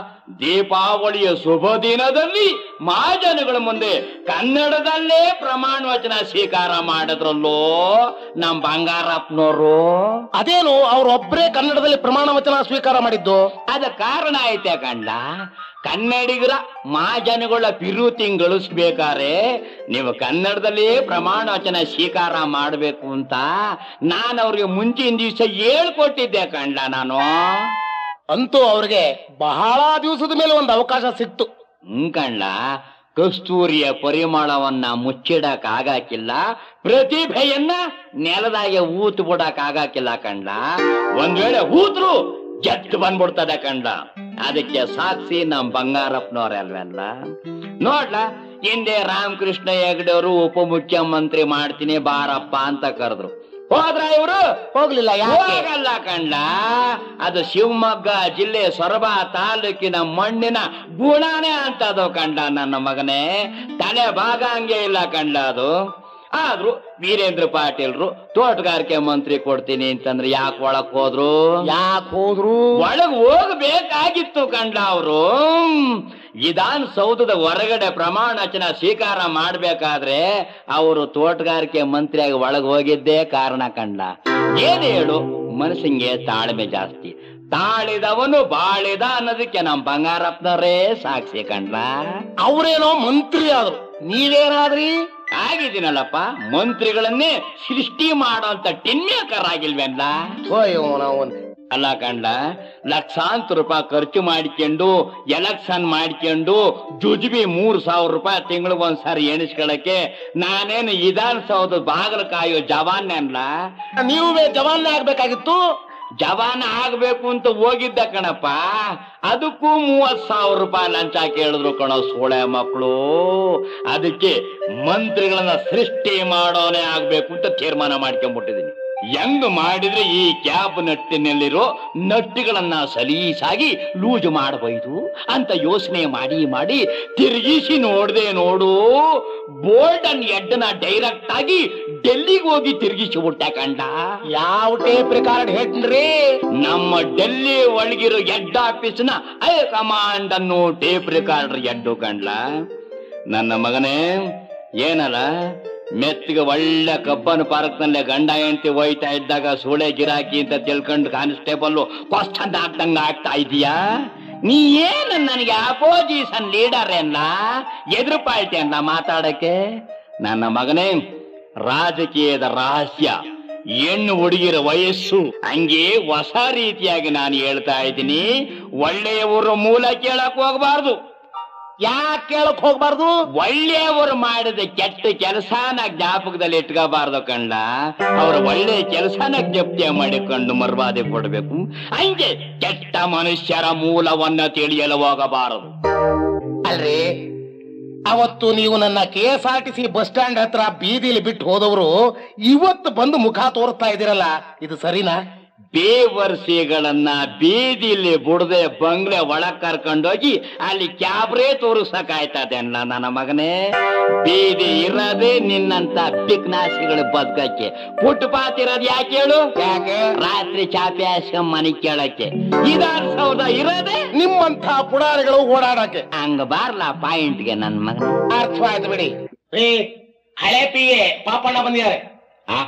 Speaker 1: ದೀಪಾವಳಿಯ ಶುಭ ದಿನದಲ್ಲಿ ಮಹಾಜನಗಳ ಮುಂದೆ ಕನ್ನಡದಲ್ಲೇ ಪ್ರಮಾಣ ವಚನ ಸ್ವೀಕಾರ ಮಾಡಿದ್ರಲ್ಲೋ ನಮ್ ಬಂಗಾರಪ್ಪನವರು
Speaker 2: ಅದೇನು ಅವ್ರೊಬ್ರೇ ಕನ್ನಡದಲ್ಲಿ ಪ್ರಮಾಣ ವಚನ ಸ್ವೀಕಾರ ಮಾಡಿದ್ದು
Speaker 1: ಅದ ಕಾರಣ ಐತೆ ಕಂಡ ಕನ್ನಡಿಗರ ಮಹಾಜನಗಳ ಪಿರುತಿ ಗಳಿಸ್ಬೇಕಾರೆ ನೀವು ಕನ್ನಡದಲ್ಲಿ ಪ್ರಮಾಣ ವಚನ ಸ್ವೀಕಾರ ಮಾಡಬೇಕು ಅಂತ ನಾನು ಅವ್ರಿಗೆ ಮುಂಚಿನ ದಿವಸ ಹೇಳ್ಕೊಟ್ಟಿದ್ದೆ ಕಂಡ ನಾನು
Speaker 2: ಅಂತೂ ಅವ್ರಿಗೆ ಬಹಳ ದಿವಸದ ಮೇಲೆ ಒಂದು ಅವಕಾಶ ಸಿಕ್ತು
Speaker 1: ಹ್ಮ್ ಕಂಡ ಕಸ್ತೂರಿಯ ಪರಿಮಳವನ್ನ ಮುಚ್ಚಿಡಕ್ ಆಗಾಕಿಲ್ಲ ಪ್ರತಿಭೆಯನ್ನ ನೆಲದಾಗೆ ಊತ್ ಬಿಡಕ್ ಆಗಾಕಿಲ್ಲ ಕಂಡ ಒಂದ್ ವೇಳೆ ಊತ್ರು ಜಟ್ಟು ಬಂದ್ಬಿಡ್ತದೆ ಕಂಡ ಅದಕ್ಕೆ ಸಾಕ್ಷಿ ನಮ್ ಬಂಗಾರಪ್ಪನವ್ರಲ್ವಲ್ಲ ನೋಡ್ಲಾ ಹಿಂದೆ ರಾಮಕೃಷ್ಣ ಹೆಗಡೆಯವರು ಉಪಮುಖ್ಯಮಂತ್ರಿ ಮಾಡ್ತೀನಿ ಬಾರಪ್ಪ ಅಂತ ಕರೆದ್ರು ಹೋದ್ರ ಇವರು
Speaker 2: ಹೋಗ್ಲಿಲ್ಲ ಯಾಕೆ
Speaker 1: ಹೋಗಲ್ಲ ಕಂಡ ಅದು ಶಿವಮೊಗ್ಗ ಜಿಲ್ಲೆ ಸೊರಬ ತಾಲೂಕಿನ ಮಣ್ಣಿನ ಗುಣನೇ ಅಂತದು ಕಂಡ ನನ್ನ ಮಗನೇ ತಲೆ ಭಾಗ ಹಂಗೆ ಇಲ್ಲ ಕಂಡ ಅದು ಆದ್ರೂ ವೀರೇಂದ್ರ ಪಾಟೀಲ್ರು ತೋಟಗಾರಿಕೆ ಮಂತ್ರಿ ಕೊಡ್ತೀನಿ ಅಂತಂದ್ರೆ ಯಾಕೆ ಒಳಕ್ ಹೋದ್ರು
Speaker 2: ಯಾಕೆ ಹೋದ್ರು
Speaker 1: ಒಳಗ್ ಹೋಗ್ಬೇಕಾಗಿತ್ತು ಕಂಡ ಅವರು ವಿಧಾನಸೌಧದ ಹೊರಗಡೆ ಪ್ರಮಾಣ ವಚನ ಸ್ವೀಕಾರ ಮಾಡ್ಬೇಕಾದ್ರೆ ಅವರು ತೋಟಗಾರಿಕೆ ಮಂತ್ರಿಯಾಗಿ ಒಳಗ್ ಹೋಗಿದ್ದೇ ಕಾರಣ ಕಂಡ ಏನ್ ಹೇಳು ಮನಸ್ಸಿಗೆ ತಾಳ್ಮೆ ಜಾಸ್ತಿ ತಾಳಿದವನು ಬಾಳಿದ ಅನ್ನೋದಕ್ಕೆ ನಮ್ ಬಂಗಾರಪ್ಪನವರೇ ಸಾಕ್ಷಿ ಕಂಡ
Speaker 2: ಅವ್ರೇನೋ ಮಂತ್ರಿ ಆದ್ರು ನೀವೇನಾದ್ರಿ
Speaker 1: ಆಗಿದ್ದೀನಲ್ಲಪ್ಪ ಮಂತ್ರಿಗಳನ್ನೇ ಸೃಷ್ಟಿ ಮಾಡೋಂತ ಟಿನ್ಮೇಕರ್ ಆಗಿಲ್ವೇನ್ಲ
Speaker 2: ಹೋಯ್ ನಾವು
Speaker 1: ಅಲ್ಲ ಕಂಡ ಲಕ್ಷಾಂತರ ರೂಪಾಯಿ ಖರ್ಚು ಮಾಡಿಕೊಂಡು ಎಲೆಕ್ಷನ್ ಮಾಡಿಕೊಂಡು ಜುಜುಬಿ ಮೂರ್ ಸಾವಿರ ರೂಪಾಯಿ ತಿಂಗಳಿಗೆ ಒಂದ್ಸಾರಿ ಎಣಿಸ್ಕೊಳಕ್ಕೆ ನಾನೇನು ವಿಧಾನಸೌಧ ಬಾಗಿಲು ಕಾಯೋ ಜವಾನ್ ಅಲ್ಲ
Speaker 2: ನೀವೇ ಜವಾನ್ ಆಗ್ಬೇಕಾಗಿತ್ತು
Speaker 1: ಜವಾನ ಆಗ್ಬೇಕು ಅಂತ ಹೋಗಿದ್ದ ಕಣಪ್ಪ ಅದಕ್ಕೂ ಮೂವತ್ ಸಾವಿರ ರೂಪಾಯಿ ಲಂಚ ಕೇಳಿದ್ರು ಕಣೋ ಸೋಳೆ ಮಕ್ಕಳು ಅದಕ್ಕೆ ಮಂತ್ರಿಗಳನ್ನ ಸೃಷ್ಟಿ ಮಾಡೋನೇ ಆಗ್ಬೇಕು ಅಂತ ತೀರ್ಮಾನ ಮಾಡ್ಕೊಂಡ್ಬಿಟ್ಟಿದೀನಿ ಹೆಂಗ್ ಮಾಡಿದ್ರೆ ಈ ಕ್ಯಾಬ್ ನಟ್ಟಿನಲ್ಲಿರೋ ನಟ್ಟಿಗಳನ್ನ ಸಲೀಸಾಗಿ ಲೂಜ್ ಮಾಡಬಹುದು ಅಂತ ಯೋಚನೆ ಮಾಡಿ ಮಾಡಿ ತಿರುಗಿಸಿ ನೋಡ್ದೆ ನೋಡು ಬೋಲ್ಡನ್ ಎಡ್ನ ಡೈರೆಕ್ಟ್ ಆಗಿ ಡೆಲ್ಲಿಗೆ ಹೋಗಿ ತಿರುಗಿಸಿ ಬಿಟ್ಟೆ ಕಂಡ
Speaker 2: ಯಾವ ಟೇಪ್ ರೆಕಾರ್ಡ್ ಹೆಡ್ರಿ
Speaker 1: ನಮ್ಮ ಡೆಲ್ಲಿ ಒಳಗಿರೋ ಹೆಡ್ ಆಫೀಸ್ನ ಐ ಕಮಾಂಡ್ ಅನ್ನು ಟೇಪ್ ರಿಕಾರ್ಡರ್ ಎಡ್ಡು ಕಂಡ್ಲ ನನ್ನ ಮಗನೇ ಏನಲ್ಲ ಮೆತ್ತಿಗೆ ಒಳ್ಳೆ ಕಬ್ಬನ್ ಪಾರ್ಕ್ ನಲ್ಲಿ ಗಂಡ ಹೆಂಡತಿ ಹೋಯ್ತಾ ಇದ್ದಾಗ ಸೂಳೆ ಗಿರಾಕಿ ಅಂತ ತಿಳ್ಕೊಂಡು ಕಾನ್ಸ್ಟೇಬಲ್ ಕ್ವಶನ್ ಹಾಕ್ದಂಗ ಆಗ್ತಾ ಇದೀಯಾ ನೀ ಏನು ನನಗೆ ಅಪೋಸಿಷನ್ ಲೀಡರ್ ಏನ ಎದುರು ಪಾಳ್ತಿ ಅಲ್ಲ ಮಾತಾಡಕ್ಕೆ ನನ್ನ ಮಗನೇ ರಾಜಕೀಯದ ರಹಸ್ಯ ಹೆಣ್ಣು ಹುಡುಗಿರ ವಯಸ್ಸು ಹಂಗೆ ಹೊಸ ರೀತಿಯಾಗಿ ನಾನು ಹೇಳ್ತಾ ಇದ್ದೀನಿ ಒಳ್ಳೆಯವರ ಮೂಲ ಕೇಳಕ್ ಹೋಗಬಾರ್ದು
Speaker 2: ಯಾಕೆ ಕೇಳಕ್ ಹೋಗ್ಬಾರ್ದು
Speaker 1: ಒಳ್ಳೆಯವರು ಮಾಡಿದ ಕೆಟ್ಟ ಕೆಲಸನ ಜ್ಞಾಪಕದಲ್ಲಿ ಇಟ್ಕೋಬಾರ್ದು ಕಂಡ ಅವರ ಒಳ್ಳೆ ಕೆಲಸನ ಜ್ಞಪ್ತಿಯ ಮಾಡಿಕೊಂಡು ಮರ್ವಾದೆ ಕೊಡಬೇಕು ಹಂಗೆ ಕೆಟ್ಟ ಮನುಷ್ಯರ ಮೂಲವನ್ನ ತಿಳಿಯಲು ಹೋಗಬಾರದು
Speaker 2: ಅಲ್ರಿ ಅವತ್ತು ನೀವು ನನ್ನ K S R T C bus stand ಹತ್ರ ಬೀದಿಲಿ ಬಿಟ್ಟು ಹೋದವರು ಇವತ್ತು ಬಂದು ಮುಖ ತೋರಿಸ್ತಾ ಇದ್ದೀರಲ್ಲ ಇದು ಸರಿನಾ
Speaker 1: ಬೇವರ್ಸಿಗಳನ್ನ ಬೀದಿಲಿ ಬುಡದೆ ಬಂಗ್ಲೆ ಒಳಗ್ ಕರ್ಕೊಂಡೋಗಿ ಅಲ್ಲಿ ಕ್ಯಾಬ್ರೇ ತೋರಿಸಕಾಯ್ತದೆ ಅಣ್ಣ ನನ್ನ ಮಗನೇ ಬೀದಿ ಇರೋದೇ ನಿನ್ನಂತ ಬಿಕ್ನಾಸಿಗಳು ಬದುಕಕ್ಕೆ ಫುಟ್ಪಾತ್ ಇರೋದು ಯಾಕೆ ಹೇಳು
Speaker 2: ಯಾಕೆ
Speaker 1: ರಾತ್ರಿ ಚಾಪೆ ಹಾಸ್ಕೊಂಡ್ ಮನೆ ಕೇಳಕ್ಕೆ ವಿಧಾನಸೌಧ ಇರೋದೇ
Speaker 2: ನಿಮ್ಮಂಥ ಪುಡಾರಿಗಳು ಓಡಾಡಕ್ಕೆ
Speaker 1: ಹಂಗ ಬಾರ್ಲ ಪಾಯಿಂಟ್ಗೆ ನನ್ ಮಗ
Speaker 2: ಅರ್ಥವಾಯ್ತು ಬಿಡಿ ರೀ ಹಳೆ ಪಿಗೆ ಪಾಪಣ್ಣ ಬಂದಿದ್ದಾರೆ
Speaker 1: ಆ,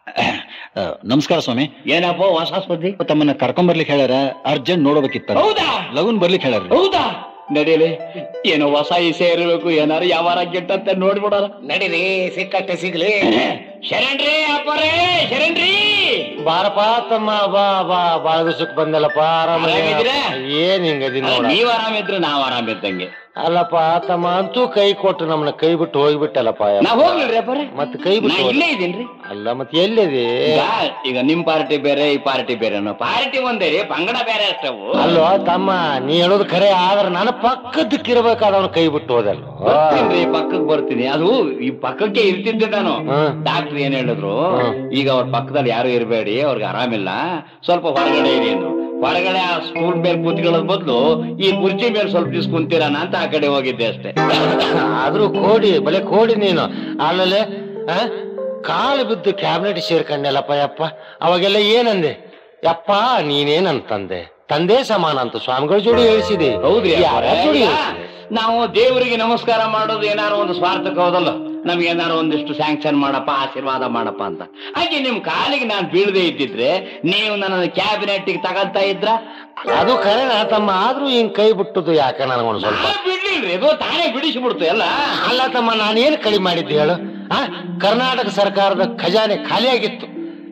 Speaker 3: ಆ, ನಮಸ್ಕಾರ ಸ್ವಾಮಿ
Speaker 1: ಏನಪ್ಪ ಹೊಸ ಸುದ್ದಿ
Speaker 3: ತಮ್ಮನ್ನ ಕರ್ಕೊಂಡ್ ಬರ್ಲಿಕ್ಕೆ ಹೇಳ್ಯಾರ ಅರ್ಜೆಂಟ್ ನೋಡಬೇಕಿತ್ತ
Speaker 1: ಹೌದಾ
Speaker 3: ಲಗುನ್ ಬರ್ಲಿಕ್ಕೆ ಹೇಳ್ಯಾರ
Speaker 1: ಹೌದಾ ನಡೀಲಿ ಏನೋ ಹೊಸ ಇಸೆ ಇರಬೇಕು ಏನಾರು ಯಾವಾರ ಗಿಟ್ಟಂತೆ ನೋಡ್ಬಿಡೋಣ
Speaker 2: ನಡೀರಿ ಸಿಕ್ಕಟ್ಟೆ ಸಿಗ್ಲಿ
Speaker 1: ಶರಣ್ರಿ ಅಪ್ಪರೇ ಶರಣ್ರಿ
Speaker 4: ಬಾರಪ್ಪ ತಮ್ಮ ಬಾ ಬಾ ಬಾಳ ದಿವಸಕ್ಕೆ ಬಂದಲ್ಲಪ್ಪ
Speaker 1: ಆರಾಮಿದ್ದೀರಾ?
Speaker 4: ಏನ್ ಹಿಂಗದಿ ನೋಡ
Speaker 1: ನೀವ್ ಆರಾಮಿದ್ರೆ ನಾವ್ ಆರಾಮಿದ್ದಂಗೆ
Speaker 4: ಅಲ್ಲಪ್ಪ ತಮ್ಮ ಅಂತೂ ಕೈ ಕೊಟ್ಟು ನಮ್ಮನ್ನ ಕೈ ಬಿಟ್ಟು ಹೋಗ್ಬಿಟ್ಟಲ್ಲಪ್ಪ
Speaker 1: ನಾ ಹೋಗ್ಲಿಲ್ರಿ ಅಪ್ಪರೇ
Speaker 4: ಮತ್ ಕೈ
Speaker 1: ನಾ
Speaker 4: ಬಿಟ್ಟು ಹೋದ.
Speaker 1: ಇಲ್ಲೇ ಇದೀನ್ರಿ
Speaker 4: ಅಲ್ಲ ಮತ್ ಎಲ್ಲಿದೆ
Speaker 1: ಈಗ ಈಗ ನಿಮ್ ಪಾರ್ಟಿ ಬೇರೆ ಈ ಪಾರ್ಟಿ ಬೇರೆ ಪಾರ್ಟಿ ಒಂದೇ ರೀ ಪಂಗಡ ಬೇರೆ ಅಷ್ಟವು
Speaker 4: ಅಲ್ಲೋ ತಮ್ಮ ನೀ ಹೇಳೋದು ಖರೆ ಆದ್ರೆ ನಾನು ಪಕ್ಕದಕ್ಕಿರ್ಬೇಕಾದವ್ನ ಕೈ ಬಿಟ್ಟು ಹೋದಲ್ಲ
Speaker 1: ಬರ್ತೀನಿ ಪಕ್ಕಕ್ಕೆ ಬರ್ತೀನಿ ಅದು ಈ ಪಕ್ಕಕ್ಕೆ ಇರ್ತಿದ್ದೆ ನಾನು
Speaker 4: ಹ್ಮ್.
Speaker 1: ಡಾಕ್ಟರ್ ಏನ್ ಹೇಳಿದ್ರು
Speaker 4: ಹ್ಮ್.
Speaker 1: ಈಗ ಅವ್ರ ಪಕ್ಕದಲ್ಲಿ ಯಾರು ಇರಬೇಡಿ ಅವ್ರಿಗೆ ಆರಾಮಿಲ್ಲ ಸ್ವಲ್ಪ ಹೊರಗಡೆ ಇರಿ ಅಂದ್ರು ಹೊರಗಡೆ ಆ ಸ್ಟೂಲ್ ಮೇಲೆ ಕೂತ್ಕೊಳ್ಳೋದ್ ಬದಲು ಈ ಕುರ್ಚಿ ಮೇಲೆ ಸ್ವಲ್ಪ ದಿವ್ಸ ಕುಂತಿರೋಣ ಅಂತ ಆ ಕಡೆ ಹೋಗಿದ್ದೆ ಅಷ್ಟೇ
Speaker 4: ಆದ್ರೂ ಕೋಡಿ ಬಲೆ ಕೋಡಿ ನೀನು ಆಮೇಲೆ ಆ? ಕಾಲು ಬಿದ್ದು ಕ್ಯಾಬಿನೆಟ್ ಸೇರ್ಕಂಡೆಲ್ಲಪ್ಪ ಯಪ್ಪ ಅವಾಗೆಲ್ಲ ಏನಂದೆ ಯಪ್ಪ ನೀನೇನಂತಂದೆ ತಂದೆ ಸಮಾನ ಅಂತ ಸ್ವಾಮಿಗಳ ಜೋಡಿ ಹೇಳಿಸಿದೆ
Speaker 1: ಹೌದ್ರಿ
Speaker 4: ಯಾರ
Speaker 1: ಅಪ್ಪರೇ?
Speaker 4: ಜೋಡಿ
Speaker 1: ಈಗ
Speaker 4: ಹೇಳ್ಸಿದೆ?
Speaker 1: ನಾವು ದೇವರಿಗೆ ನಮಸ್ಕಾರ ಮಾಡೋದು ಏನಾರು ಒಂದು ಸ್ವಾರ್ಥಕ್ಕೆ ಹೋದಲ್ಲ ನಮ್ಗೆ ಏನಾರು ಒಂದಿಷ್ಟು ಸ್ಯಾಂಕ್ಷನ್ ಮಾಡಪ್ಪ ಆಶೀರ್ವಾದ ಮಾಡಪ್ಪ ಅಂತ ಹಾಗೆ ನಿಮ್ ಕಾಲಿಗೆ ನಾನು ಬೀಳದೆ ಇದ್ದಿದ್ರೆ ನೀವು ನನ್ನ ಕ್ಯಾಬಿನೆಟ್ ತಗೊಂತಾ ಇದ್ರ
Speaker 4: ಅದು ಕರೆನ ತಮ್ಮ ಆದ್ರೂ ಹಿಂಗ್ ಕೈ ಬಿಟ್ಟದ್ದು ಯಾಕೆ ನನಗೊಂದು ಸ್ವಲ್ಪ
Speaker 1: ನಾ ಬಿಡ್ಲಿಲ್ರಿ ಇದು ತಾನೇ ಬಿಡಿಸಿಬಿಡ್ತು ಎಲ್ಲ
Speaker 4: ಅಲ್ಲ ತಮ್ಮ ನಾನೇನ್ ಕಡಿಮೆ ಮಾಡಿದ್ದೆ ಹೇಳು ಆ ಕರ್ನಾಟಕ ಸರ್ಕಾರದ ಖಜಾನೆ ಖಾಲಿಯಾಗಿತ್ತು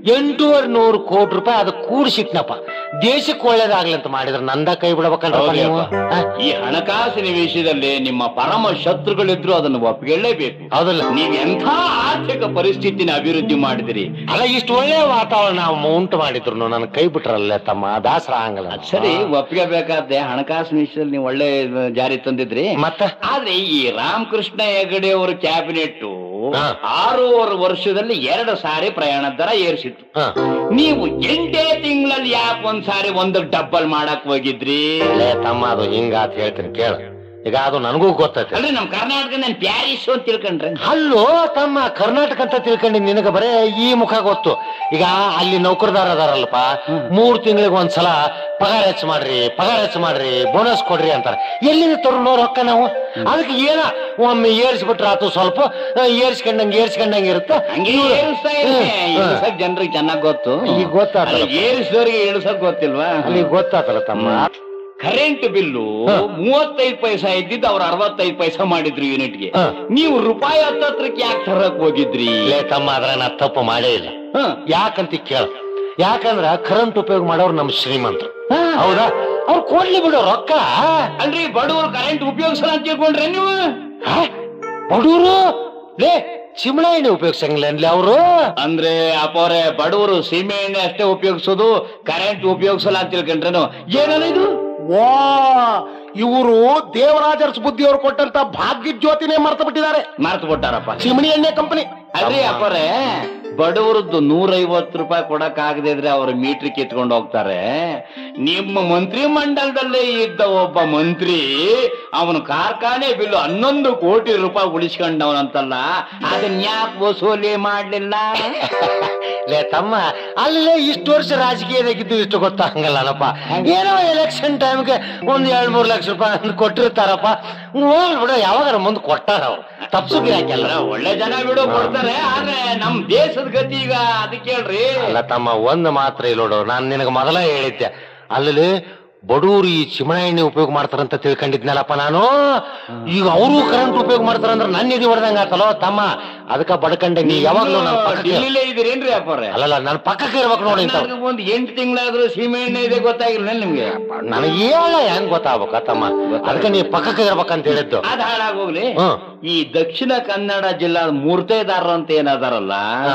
Speaker 4: ಎಂಟೂವರೆ ನೂರು ಕೋಟಿ ರೂಪಾಯಿ ಅದು ಕೂಡಿಸಿಟ್ನಪ್ಪ ದೇಶಕ್ಕೆ ಒಳ್ಳೇದಾಗ್ಲಿ ಅಂತ ಮಾಡಿದ್ರೆ ನಂದ ಕೈ ಬಿಡಬೇಕಲ್ರಪ್ಪ ನೀವು
Speaker 1: ಹೌದಪ್ಪ. ಈ ಹಣಕಾಸಿನ ವಿಷಯದಲ್ಲಿ ನಿಮ್ಮ ಪರಮ ಶತ್ರುಗಳಿದ್ರು ಅದನ್ನು ಒಪ್ಪಿಕೊಳ್ಳೇಬೇಕು
Speaker 4: ಹೌದಲ್ಲ
Speaker 1: ನೀವ್ ಎಂಥ ಆರ್ಥಿಕ ಪರಿಸ್ಥಿತಿನ ಅಭಿವೃದ್ಧಿ ಮಾಡಿದಿರಿ
Speaker 4: ಅಲ್ಲ ಇಷ್ಟು ಒಳ್ಳೆ ವಾತಾವರಣ ನಾವು ಉಂಟು ಮಾಡಿದ್ರು ನನ್ನ ಕೈ ಬಿಟ್ರಲ್ಲೇ ತಮ್ಮ ಬೇಸರ ಆಗಲ್ಲ
Speaker 1: ಅದ್ ಸರಿ ಒಪ್ಪಿಗೆಬೇಕಾದ್ರೆ ಹಣಕಾಸಿನ ವಿಷಯದಲ್ಲಿ ನೀವು ಒಳ್ಳೆ ಜಾರಿ ತಂದಿದ್ರಿ
Speaker 4: ಮತ್ತೆ
Speaker 1: ಆದ್ರೆ ಈ ರಾಮಕೃಷ್ಣ ಹೆಗಡೆ ಅವರ ಕ್ಯಾಬಿನೆಟ್
Speaker 4: ಹಾ.
Speaker 1: ಆರೂವರೆ ವರ್ಷದಲ್ಲಿ ಎರಡು ಸಾರಿ ಪ್ರಯಾಣ ದರ ಏರಿಸಿತ್ತು
Speaker 4: ಹ.
Speaker 1: ನೀವು ಎಂಟೇ ತಿಂಗಳಲ್ಲಿ ಯಾಕೆ ಒಂದ್ ಸಾರಿ ಒಂದು ಡಬ್ಬಲ್ ಮಾಡಕ್ ಹೋಗಿದ್ರಿ
Speaker 4: ಲೇ ತಮ್ಮ ಅದು ಹಿಂಗಾತ್ ಹೇಳ್ತೀನಿ ಕೇಳ ಈಗ ಅದು ನನಗೂ ಗೊತ್ತೈತೆ
Speaker 1: ಅಲ್ರಿ ನಮ್ ಕರ್ನಾಟಕ ನಾನು ಪ್ಯಾರಿಸ್ ಅಂತ ತಿಳ್ಕೊಂಡ್ರೆ
Speaker 4: ಅಲ್ಲೋ ತಮ್ಮ ಕರ್ನಾಟಕ ಅಂತ ತಿಳ್ಕೊಂಡಿ ನಿನಗೆ ಬರೇ ಈ ಮುಖ ಗೊತ್ತು ಈಗ ಅಲ್ಲಿ ನೌಕರದಾರ ಅದಾರಲ್ಲಪ್ಪ ಮೂರ್ ತಿಂಗಳಿಗೆ ಒಂದ್ಸಲ ಪಗಾರ ಹೆಚ್ಚು ಮಾಡ್ರಿ ಪಗಾರ ಹೆಚ್ಚು ಮಾಡ್ರಿ ಬೋನಸ್ ಕೊಡ್ರಿ ಅಂತಾರೆ ಎಲ್ಲಿಂದ ತರುಣೋ ರೊಕ್ಕ ನಾವು ಅದಕ್ಕೆ ಏನ ಒಮ್ಮೆ ಏರ್ಸ್ಬಿಟ್ರೆ ಆತು ಸ್ವಲ್ಪ ಆ, ಏರ್ಸ್ಕೊಂಡಂಗೆ ಏರ್ಸ್ಕೊಂಡಂಗೆ ಇರುತ್ತೆ
Speaker 1: ಹಂಗೆ
Speaker 4: ಇವ್ರು-
Speaker 1: ಏರಿಸ್ತಾ ಇದೆ
Speaker 4: ಹ್ಮ್, ಹ್ಮ್.
Speaker 1: ಇಳಿಸಕ್ ಜನರಿಗೆ ಚೆನ್ನಾಗ್ ಗೊತ್ತು
Speaker 4: ಈಗ ಗೊತ್ತಾತಲ್ಲ.
Speaker 1: ಅಲ್ಲ, ಏರಿಸಿದವ್ರಿಗೆ ಇಳಿಸಕ್ ಗೊತ್ತಿಲ್ವಾ
Speaker 4: ಅಲ್ಲಿ ಗೊತ್ತಾತಲ್ಲ ತಮ್ಮ
Speaker 1: ಕರೆಂಟ್ ಬಿಲ್ಲು
Speaker 4: ಹ.
Speaker 1: ಮೂವತ್ತೈದು ಪೈಸಾ ಇದ್ದಿದ್ದು ಅವ್ರು ಅರವತ್ತೈದು ಪೈಸಾ ಮಾಡಿದ್ರು ಯೂನಿಟ್ಗೆ
Speaker 4: ಹ.
Speaker 1: ನೀವು ರೂಪಾಯಿ ಹತ್ತತ್ರಕ್ಕೆ ಯಾಕೆ ತರಕ್ ಹೋಗಿದ್ರಿ
Speaker 4: ಲೇ ತಮ್ಮ ಅದ್ರ ನಾ ತಪ್ಪು ಮಾಡೇ ಇಲ್ಲ
Speaker 1: ಹ.
Speaker 4: ಯಾಕಂತ ಕೇಳ ಯಾಕಂದ್ರ ಕರೆಂಟ್ ಉಪಯೋಗ ಮಾಡೋರು ನಮ್ ಶ್ರೀಮಂತರು
Speaker 1: ಹಾ.
Speaker 4: ಹೌದಾ ಅವ್ರು ಕೊಡ್ಲಿ ಬಿಡು ರೊಕ್ಕ
Speaker 1: ಅಲ್ರಿ ಬಡವರು ಕರೆಂಟ್ ಉಪಯೋಗಿಸಲ್ಲ ಅಂತ ತಿಳ್ಕೊಂಡ್ರೆ ನೀವು
Speaker 4: ಬಡೂರು ಲೇ ಚಿಮಣ ಎಣ್ಣೆ ಉಪಯೋಗಿಸಂಗಿಲ್ಲ ಅವರು
Speaker 1: ಅಂದ್ರೆ ಅಪ್ಪವ್ರೆ ಬಡವರು ಸೀಮೆ ಎಣ್ಣೆ ಅಷ್ಟೇ ಉಪಯೋಗಿಸೋದು ಕರೆಂಟ್ ಉಪಯೋಗಿಸಲ್ಲ ಅಂತ ತಿಳ್ಕೊಂಡ್ರೇನು ಏನಲ್ಲ ಇದು
Speaker 2: ವಾ ಇವರು ದೇವರಾಜರ್ಸ್ ಬುದ್ಧಿಯವರು ಕೊಟ್ಟಂತ ಭಾಗ್ಯ ಜ್ಯೋತಿನೇ ಮರ್ತು ಬಿಟ್ಟಿದ್ದಾರೆ
Speaker 1: ಮಾರ್ತು ಬಿಟ್ಟಾರಪ್ಪ
Speaker 2: ಚಿಮಣಿ ಎಣ್ಣೆ ಕಂಪನಿ
Speaker 1: ಅಲ್ರಿ ಅಪ್ಪರೇ ಬಡವರದ್ದು ನೂರೈವತ್ತು ರೂಪಾಯಿ ಕೊಡಕ್ ಆಗದೆ ಇದ್ರೆ ಅವ್ರ ಮೀಟ್ರ್ ಕಿತ್ಕೊಂಡು ಹೋಗ್ತಾರೆ ನಿಮ್ಮ ಮಂತ್ರಿ ಮಂಡಲದಲ್ಲೇ ಇದ್ದ ಒಬ್ಬ ಮಂತ್ರಿ ಅವನ ಕಾರ್ಖಾನೆ ಬಿಲ್ಲು ಹನ್ನೊಂದು ಕೋಟಿ ರೂಪಾಯಿ ಉಳಿಸ್ಕೊಂಡವನಂತಲ್ಲ ಅದನ್ನ ಯಾಕೆ ವಸೂಲಿ ಮಾಡ್ಲಿಲ್ಲ
Speaker 4: ಲೇ ತಮ್ಮ ಅಲ್ಲೇ ಇಷ್ಟು ವರ್ಷ ರಾಜಕೀಯದಾಗಿದ್ದು ಇಷ್ಟು ಗೊತ್ತಾಗಂಗಲ್ಲಪ್ಪ ಏನೋ ಎಲೆಕ್ಷನ್ ಟೈಮ್ಗೆ ಒಂದ್ ಎರಡ್ ಮೂರ್ ಲಕ್ಷ ರೂಪಾಯಿ ಅಂತ ಕೊಟ್ಟಿರ್ತಾರಪ್ಪ ಹೋಗ್ಲಿ ಬಿಡು ಯಾವಾಗಾರ ಮುಂದೆ ಕೊಟ್ಟಾರ ಅವ್ರು ತಪ್ಸುಗಿ ಹಾಕಲ್ಲ
Speaker 1: ಅಲ್ಲ, ಒಳ್ಳೆ ಜನ ಬಿಡು ಕೊಡ್ತಾರೆ ಆದ್ರೆ ನಮ್ ದೇಶದ ಗತಿ ಈಗ ಅದಕ್ಕೆ ಹೇಳ್ರಿ
Speaker 4: ಅಲ್ಲ ತಮ್ಮ ಒಂದ್ ಮಾತ್ರ ಇಲ್ಲ ನೋಡು ನಾನ್ ನಿನಗೆ ಮೊದಲ ಹೇಳಿದ್ದೆ ಅಲ್ಲಿ ಬಡೂರು ಈ ಚಿಮಣ ಎಣ್ಣೆ ಉಪಯೋಗ ಮಾಡ್ತಾರಂತ ತಿಳ್ಕೊಂಡಿದ್ನಲ್ಲಪ್ಪ ನಾನು ಈಗ ಅವರು ಕರೆಂಟ್ ಉಪಯೋಗ ಮಾಡ್ತಾರಂದ್ರೆ ನನ್ನ ಎದಿ ಹೊಡೆದಂಗ ಆತಲ್ಲೋ ತಮ್ಮ ಅದಕ್ಕ ಬಡ್ಕಂಡೆ ನೀ ಯಾವಾಗ್ಲೂ ನನ್ನ ಪಕ್ಕಕ್ಕೆ
Speaker 1: ಡಿಲ್ಲಿಲೇ ಇದೀರೇನ್ರಿ ಅಪ್ಪರೇ
Speaker 4: ಅಲ್ಲಲ್ಲ ನನ್ನ ಪಕ್ಕಕ್ಕೆ ಇರ್ಬೇಕು ನೋಡಿ ಇಂಥವ್ರು
Speaker 1: ಕರ್ನಾಟಕಕ್ಕೆ ಒಂದ್ ಎಂಟು ತಿಂಗಳಾದ್ರೂ ಸೀಮೆ ಎಣ್ಣೆ ಇದೆ ಗೊತ್ತಾಗಿಲ್ಲ ನಿಮ್ಗೆ
Speaker 4: ನನಗೆ ಹೇಳ ಹೆಂಗ್ ಗೊತ್ತಾಗ್ಬೇಕ ತಮ್ಮ ಅದಕ್ಕೆ ನೀ ಪಕ್ಕಕ್ಕೆ ಇರ್ಬೇಕಂತ ಹೇಳಿದ್ದು
Speaker 1: ಅದ್ ಹಾಳಾಗೋಗ್ಲಿ
Speaker 4: ಹ್ಮ್.
Speaker 1: ಈ ದಕ್ಷಿಣ ಕನ್ನಡ ಜಿಲ್ಲಾ ಮೂರ್ತೇದಾರರು ಅಂತ ಏನದಾರಲ್ಲ
Speaker 4: ಹಾ.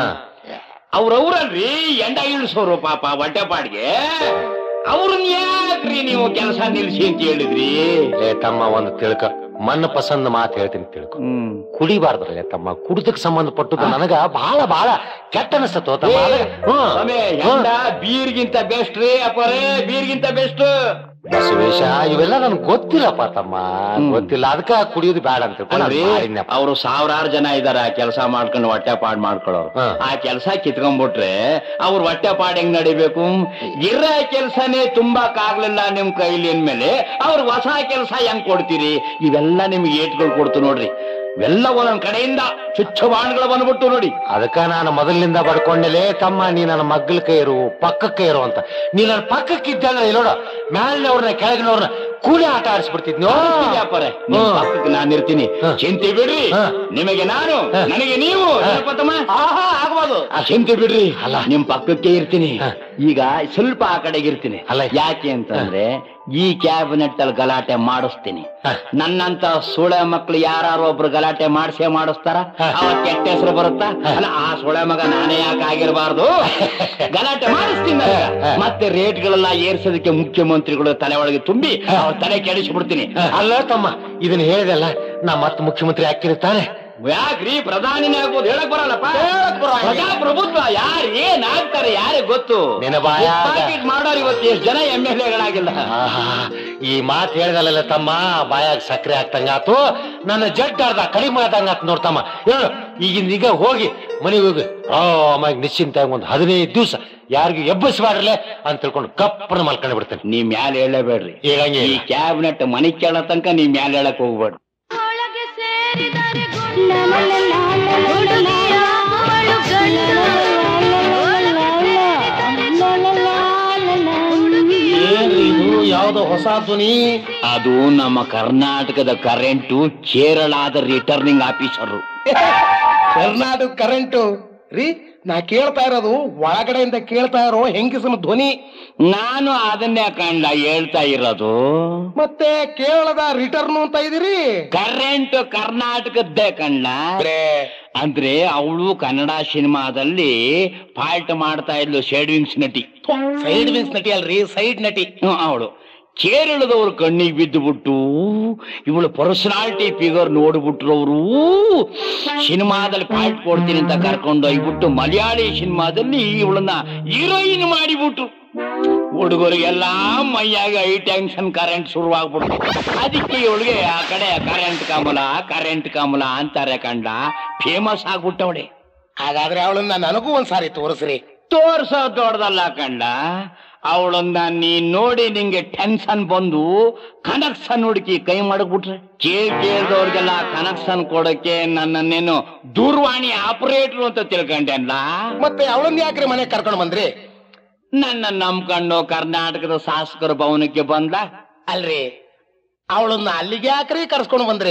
Speaker 1: ಅವ್ರವ್ರಲ್ರಿ ಎಂಡ ಇಳಿಸೋರು ಪಾಪ ಹೊಟ್ಟೆಪಾಡ್ಗೆ ಅವ್ರನ್ನ ಯಾಕ್ರಿ ನೀವು ಕೆಲಸ ನಿಲ್ಸಿ ಅಂತ ಹೇಳಿದ್ರಿ
Speaker 4: ಲೇ ತಮ್ಮ ಒಂದು ತಿಳ್ಕ ಮನ್ನ ಪಸಂದ್ ಮಾತು ಹೇಳ್ತೀನಿ ತಿಳ್ಕೊ
Speaker 1: ಹ್ಮ್
Speaker 4: ಕುಡಿಬಾರ್ದ್ರಲ್ಲೇ ತಮ್ಮ ಕುಡಿದಕ್ಕೆ ಸಂಬಂಧಪಟ್ಟದ್ದು ನನಗ ಬಹಳ ಬಹಳ ಕೆಟ್ಟ ಅನಿಸ್ತೋ ತಮ್ಮ ಅದಕ್ಕೆ- ಹ್ಮ್.
Speaker 1: ಸ್ವಾಮಿ,
Speaker 4: ಹ್ಮ್.
Speaker 1: ಎಂಡ ಬೀರ್ಗಿಂತ ಬೆಸ್ಟ್ ರೀ ಅಪ್ಪರೇ ಬೀರ್ಗಿಂತ ಬೆಸ್ಟ್
Speaker 4: ಬಸವೇಶ ಇವೆಲ್ಲ ನನ್ಗೆ ಗೊತ್ತಿಲ್ಲಪ್ಪ ತಮ್ಮ ಗೊತ್ತಿಲ್ಲ ಅದಕ್ಕ ಕುಡಿಯೋದು ಬೇಡ ಅಂತ ತಿಳ್ಕೊಂಡು
Speaker 1: ಅಲ್ರಿ
Speaker 4: ನಾನ್ ಮಾಡಿದ್ನಪ್ಪ.
Speaker 1: ಅವರು ಸಾವಿರಾರು ಜನ ಇದಾರ ಕೆಲಸ ಮಾಡ್ಕೊಂಡು ಹೊಟ್ಟೆ ಪಾಡ್ ಮಾಡ್ಕೊಳ್ಳೋರು
Speaker 4: ಹಾ.
Speaker 1: ಆ ಕೆಲಸ ಕಿತ್ಕೊಂಡ್ಬಿಟ್ರೆ ಅವ್ರ ಹೊಟ್ಟೆ ಪಾಡ್ ಹೆಂಗ್ ನಡಿಬೇಕು ಇರ ಕೆಲಸನೇ ತುಂಬಾಕಾಗ್ಲಿಲ್ಲ ನಿಮ್ ಕೈಲಿ ಅಂದ್ಮೇಲೆ ಅವ್ರ ಹೊಸ ಕೆಲಸ ಹೆಂಗ್ ಕೊಡ್ತೀರಿ ಇವೆಲ್ಲ ನಿಮ್ಗೆ ಏಟ್ಗಳು ಕೊಡ್ತು ನೋಡ್ರಿ ಇವೆಲ್ಲ ಒಂದೊಂದ್ ಕಡೆಯಿಂದ ಚುಚ್ಚ ಬಾಣ್ಗಳು ಬಂದ್ಬಿಟ್ಟು ನೋಡಿ
Speaker 4: ಅದಕ್ಕ ನಾನು ಮೊದಲಿನಿಂದ ಬಡ್ಕೊಂಡೆಲೇ ತಮ್ಮ ನೀ ನನ್ನ ಮಗ್ಗಲ ಕೈ ಇರು ಪಕ್ಕಕ್ಕೆ ಇರು ಅಂತ ನೀ ನನ್ನ ಪಕ್ಕಕ್ಕೆ ಇದ್ದಂದ್ರೆ ನೋಡ ಮ್ಯಾಲಿನವ್ರನ್ನ ಕೆಳಗಿನವ್ರನ್ನ ಕೂಲಿ ಆಟ ಆಡಿಸ್ಬಿಡ್ತಿದ್ನೋ
Speaker 1: ವ್ಯಾಪಾರೆ ನಿಮ್ ಪಕ್ಕಕ್ಕೆ ನಾನು ಇರ್ತೀನಿ
Speaker 4: ಹಾ.
Speaker 1: ಚಿಂತೆ ಬಿಡ್ರಿ
Speaker 4: ಹಾ.
Speaker 1: ನಿಮಗೆ ನಾನು
Speaker 4: ಹಾ.
Speaker 1: ನನಗೆ ನೀವು
Speaker 4: ಹಾ.
Speaker 1: ಏನಪ್ಪ ತಮ್ಮ?
Speaker 2: ಆಹಾ ಆಗ್ಬೋದು
Speaker 1: ಆ ಚಿಂತೆ ಬಿಡ್ರಿ
Speaker 4: ಅಲ್ಲ.
Speaker 1: ನಿಮ್ ಪಕ್ಕಕ್ಕೆ ಇರ್ತೀನಿ
Speaker 4: ಹಾ.
Speaker 1: ಈಗ ಸ್ವಲ್ಪ ಆ ಕಡೆಗೆ ಇರ್ತೀನಿ
Speaker 4: ಅಲ್ಲ.
Speaker 1: ಯಾಕೆ ಅಂತಂದ್ರೆ ಈ ಕ್ಯಾಬಿನೆಟ್ ಅಲ್ಲಿ ಗಲಾಟೆ ಮಾಡಿಸ್ತೀನಿ
Speaker 4: ಹಾ.
Speaker 1: ನನ್ನಂತ ಸೂಳೆ ಮಕ್ಳು ಯಾರು ಒಬ್ರು ಗಲಾಟೆ ಮಾಡಿಸೇ ಮಾಡಿಸ್ತಾರ
Speaker 4: ಹಾ.
Speaker 1: ಅವ ಕೆಟ್ಟ ಹೆಸರು ಬರುತ್ತಾ
Speaker 4: ಹಾ.
Speaker 1: ಅಲ್ಲ ಆ ಸೂಳೆ ಮಗ ನಾನೇ ಯಾಕೆ ಆಗಿರಬಾರ್ದು ಗಲಾಟೆ ಮಾಡಿಸ್ತೀನಿ
Speaker 4: ಹಾ. ಹಾ.
Speaker 1: ಮತ್ತೆ ರೇಟ್ಗಳೆಲ್ಲ ಏರ್ಸೋದಕ್ಕೆ ಮುಖ್ಯಮಂತ್ರಿಗಳು ತಲೆ ಒಳಗೆ ತುಂಬಿ ಅವ್ರ ತಲೆ ಕೆಡಿಸ್ಬಿಡ್ತೀನಿ
Speaker 4: ಅಲ್ಲ ತಮ್ಮ ಇದನ್ನ ಹೇಳಿದಲ್ಲ ನಾ ಮತ್ತೆ ಮುಖ್ಯಮಂತ್ರಿ ಆಗ್ತಿರ್ತಾನೆ
Speaker 1: ಯಾಕ್ರಿ ಪ್ರಧಾನಿನೇ ಆಗ್ಬೋದು ಹೇಳಕ್ ಬರಲ್ಲಪ್ಪ
Speaker 2: ಹೇಳಕ್ ಬರಲ್ಲ.
Speaker 1: ಪ್ರಜಾಪ್ರಭುತ್ವ ಯಾರು ಏನ್ ಆಗ್ತಾರೆ ಯಾರಿಗೆ ಗೊತ್ತು
Speaker 4: ನಿನ್ನ ಬಾಯಾಗ.
Speaker 1: ಪಾಕೆಟ್ ಮಾಡೋರು ಇವತ್ತು ಎಷ್ಟು ಜನ ಎಂ ಎಲ್ ಎಗಳಾಗಿಲ್ಲ
Speaker 4: ಆಹಾ, ಈ ಮಾತು ಹೇಳ್ದಲ್ಲ ತಮ್ಮ ಬಾಯಾಗ ಸಕ್ಕರೆ ಆಗ್ತಂಗಾತು ನನ್ನ ಜಡ್ ಅರ್ಧ ಕಡಿಮೆ ಆದಂಗಾತು ನೋಡ್ತಮ್ಮ ಹೇಳು ಈಗಿನ ಈಗ ಹೋಗಿ ಮನೆಗೆ ಹೋಗಿ ಆರಾಮಾಗಿ ನಿಶ್ಚಿಂತ ಒಂದು ಹದಿನೈದು ದಿವಸ ಯಾರಿಗೂ ಎಬ್ಬಸ್ಬಾಡ್ರಲೆ ಅಂತ ತಿಳ್ಕೊಂಡು ಕಪ್ಪನ ಮಲ್ಕೊಂಡು ಬಿಡ್ತೇನೆ
Speaker 1: ನೀ ಮ್ಯಾಲ ಹೇಳಬೇಡ್ರಿ
Speaker 4: ಹೇಳಂಗೆ
Speaker 1: ಈ ಕ್ಯಾಬಿನೆಟ್ ಮನಿ ಕೇಳೋ ತನಕ ನೀ ಮ್ಯಾಲ ಹೇಳಕ್ ಹೋಗ್ಬೇಡ್ರಿ
Speaker 5: ಒಳಗೆ ಸೇರಿದರೆ ಗುಂಡ ಹುಡುಗಿಯ ಅವಳು ಗಂಡ
Speaker 2: ಏನ್ರಿ ಇದು ಯಾವ್ದೋ ಹೊಸ ಧ್ವನಿ
Speaker 1: ಅದು ನಮ್ಮ ಕರ್ನಾಟಕದ ಕರೆಂಟು ಕೇರಳದ ರಿಟರ್ನಿಂಗ್ ಆಫೀಸರ್
Speaker 2: ಕರ್ನಾಟಕ ಕರೆಂಟು ರೀ ನಾ ಕೇಳ್ತಾ ಇರೋದು ಒಳಗಡೆಯಿಂದ ಕೇಳ್ತಾ ಇರೋ ಹೆಂಗಸನ ಧ್ವನಿ
Speaker 1: ನಾನು ಅದನ್ನೇ ಕಂಡ ಹೇಳ್ತಾ ಇರೋದು
Speaker 2: ಮತ್ತೆ ಕೇರಳದ ರಿಟರ್ನ್ ಅಂತ ಇದೀರಿ
Speaker 1: ಕರೆಂಟ್ ಕರ್ನಾಟಕದ್ದೇ ಕಂಡ ಅಂದ್ರೆ ಅವಳು ಕನ್ನಡ ಸಿನಿಮಾದಲ್ಲಿ ಪಾಲ್ಟ್ ಮಾಡ್ತಾ ಇದ್ಲು ಶೇಡ್ವಿಂಗ್ಸ್ ನಟಿ
Speaker 2: ಸೈಡ್ ವಿನ್ಸ್ ನಟಿ ಅಲ್ರಿ ಸೈಡ್ ನಟಿ
Speaker 1: ಅವಳು ಕೇರಳದವ್ರ ಕಣ್ಣಿಗೆ ಬಿದ್ದು ಬಿಟ್ಟು ಇವಳು ಪರ್ಸನಾಲಿಟಿ ಫಿಗರ್ ನೋಡ್ಬಿಟ್ರು ಅವರು ಸಿನಿಮಾದಲ್ಲಿ ಪಾಲ್ಟ್ ಕೊಡ್ತೀನಿ ಅಂತ ಕರ್ಕೊಂಡು ಹೋಗ್ಬಿಟ್ಟು ಮಲಯಾಳಿ ಸಿನಿಮಾದಲ್ಲಿ ಇವಳನ್ನ ಹೀರೋಯಿನ್ ಮಾಡಿಬಿಟ್ರು ಹುಡುಗರಿಗೆಲ್ಲ ಮೈಯಾಗ ಐ ಟೆನ್ಷನ್ ಕರೆಂಟ್ ಶುರುವಾಗ್ಬಿಡ್ತು ಅದಕ್ಕೆ ಇವಳಿಗೆ ಆ ಕಡೆ ಕರೆಂಟ್ ಕಮಲ ಕರೆಂಟ್ ಕಮಲ ಅಂತಾರೆ ಕಂಡ ಫೇಮಸ್ ಆಗ್ಬಿಟ್ಟವಳೆ
Speaker 2: ಹಾಗಾದ್ರೆ ಅವಳನ್ನ ನನಗೂ ಒಂದ್ಸಾರಿ ತೋರಿಸ್ರಿ
Speaker 1: ತೋರ್ಸೋ ದೊಡ್ಡದಲ್ಲ ಕಂಡ ಅವಳನ್ನ ನೀನ್ ನೋಡಿ ನಿಂಗೆ ಟೆನ್ಷನ್ ಬಂದು ಕನೆಕ್ಷನ್ ಹುಡುಕಿ ಕೈ ಮಾಡಕ್ಬಿಟ್ರೆ ಕೇಳ್ ಕೇಳ್ದವ್ರಿಗೆಲ್ಲ ಕನೆಕ್ಷನ್ ಕೊಡಕ್ಕೆ ನನ್ನನ್ನೇನು ದೂರವಾಣಿ ಆಪರೇಟರ್ ಅಂತ ತಿಳ್ಕೊಂಡೆಲ್ಲ
Speaker 2: ಮತ್ತೆ ಅವಳನ್ನ ಯಾಕ್ರಿ ಮನೆಗೆ ಕರ್ಕೊಂಡು ಬಂದ್ರಿ
Speaker 1: ನನ್ನ ನಂಬ್ಕೊಂಡು ಕರ್ನಾಟಕದ ಶಾಸಕರ ಭವನಕ್ಕೆ ಬಂದ
Speaker 2: ಅಲ್ರಿ ಅವಳನ್ನ ಅಲ್ಲಿಗೆ ಯಾಕ್ರಿ ಕರ್ಸ್ಕೊಂಡು ಬಂದ್ರಿ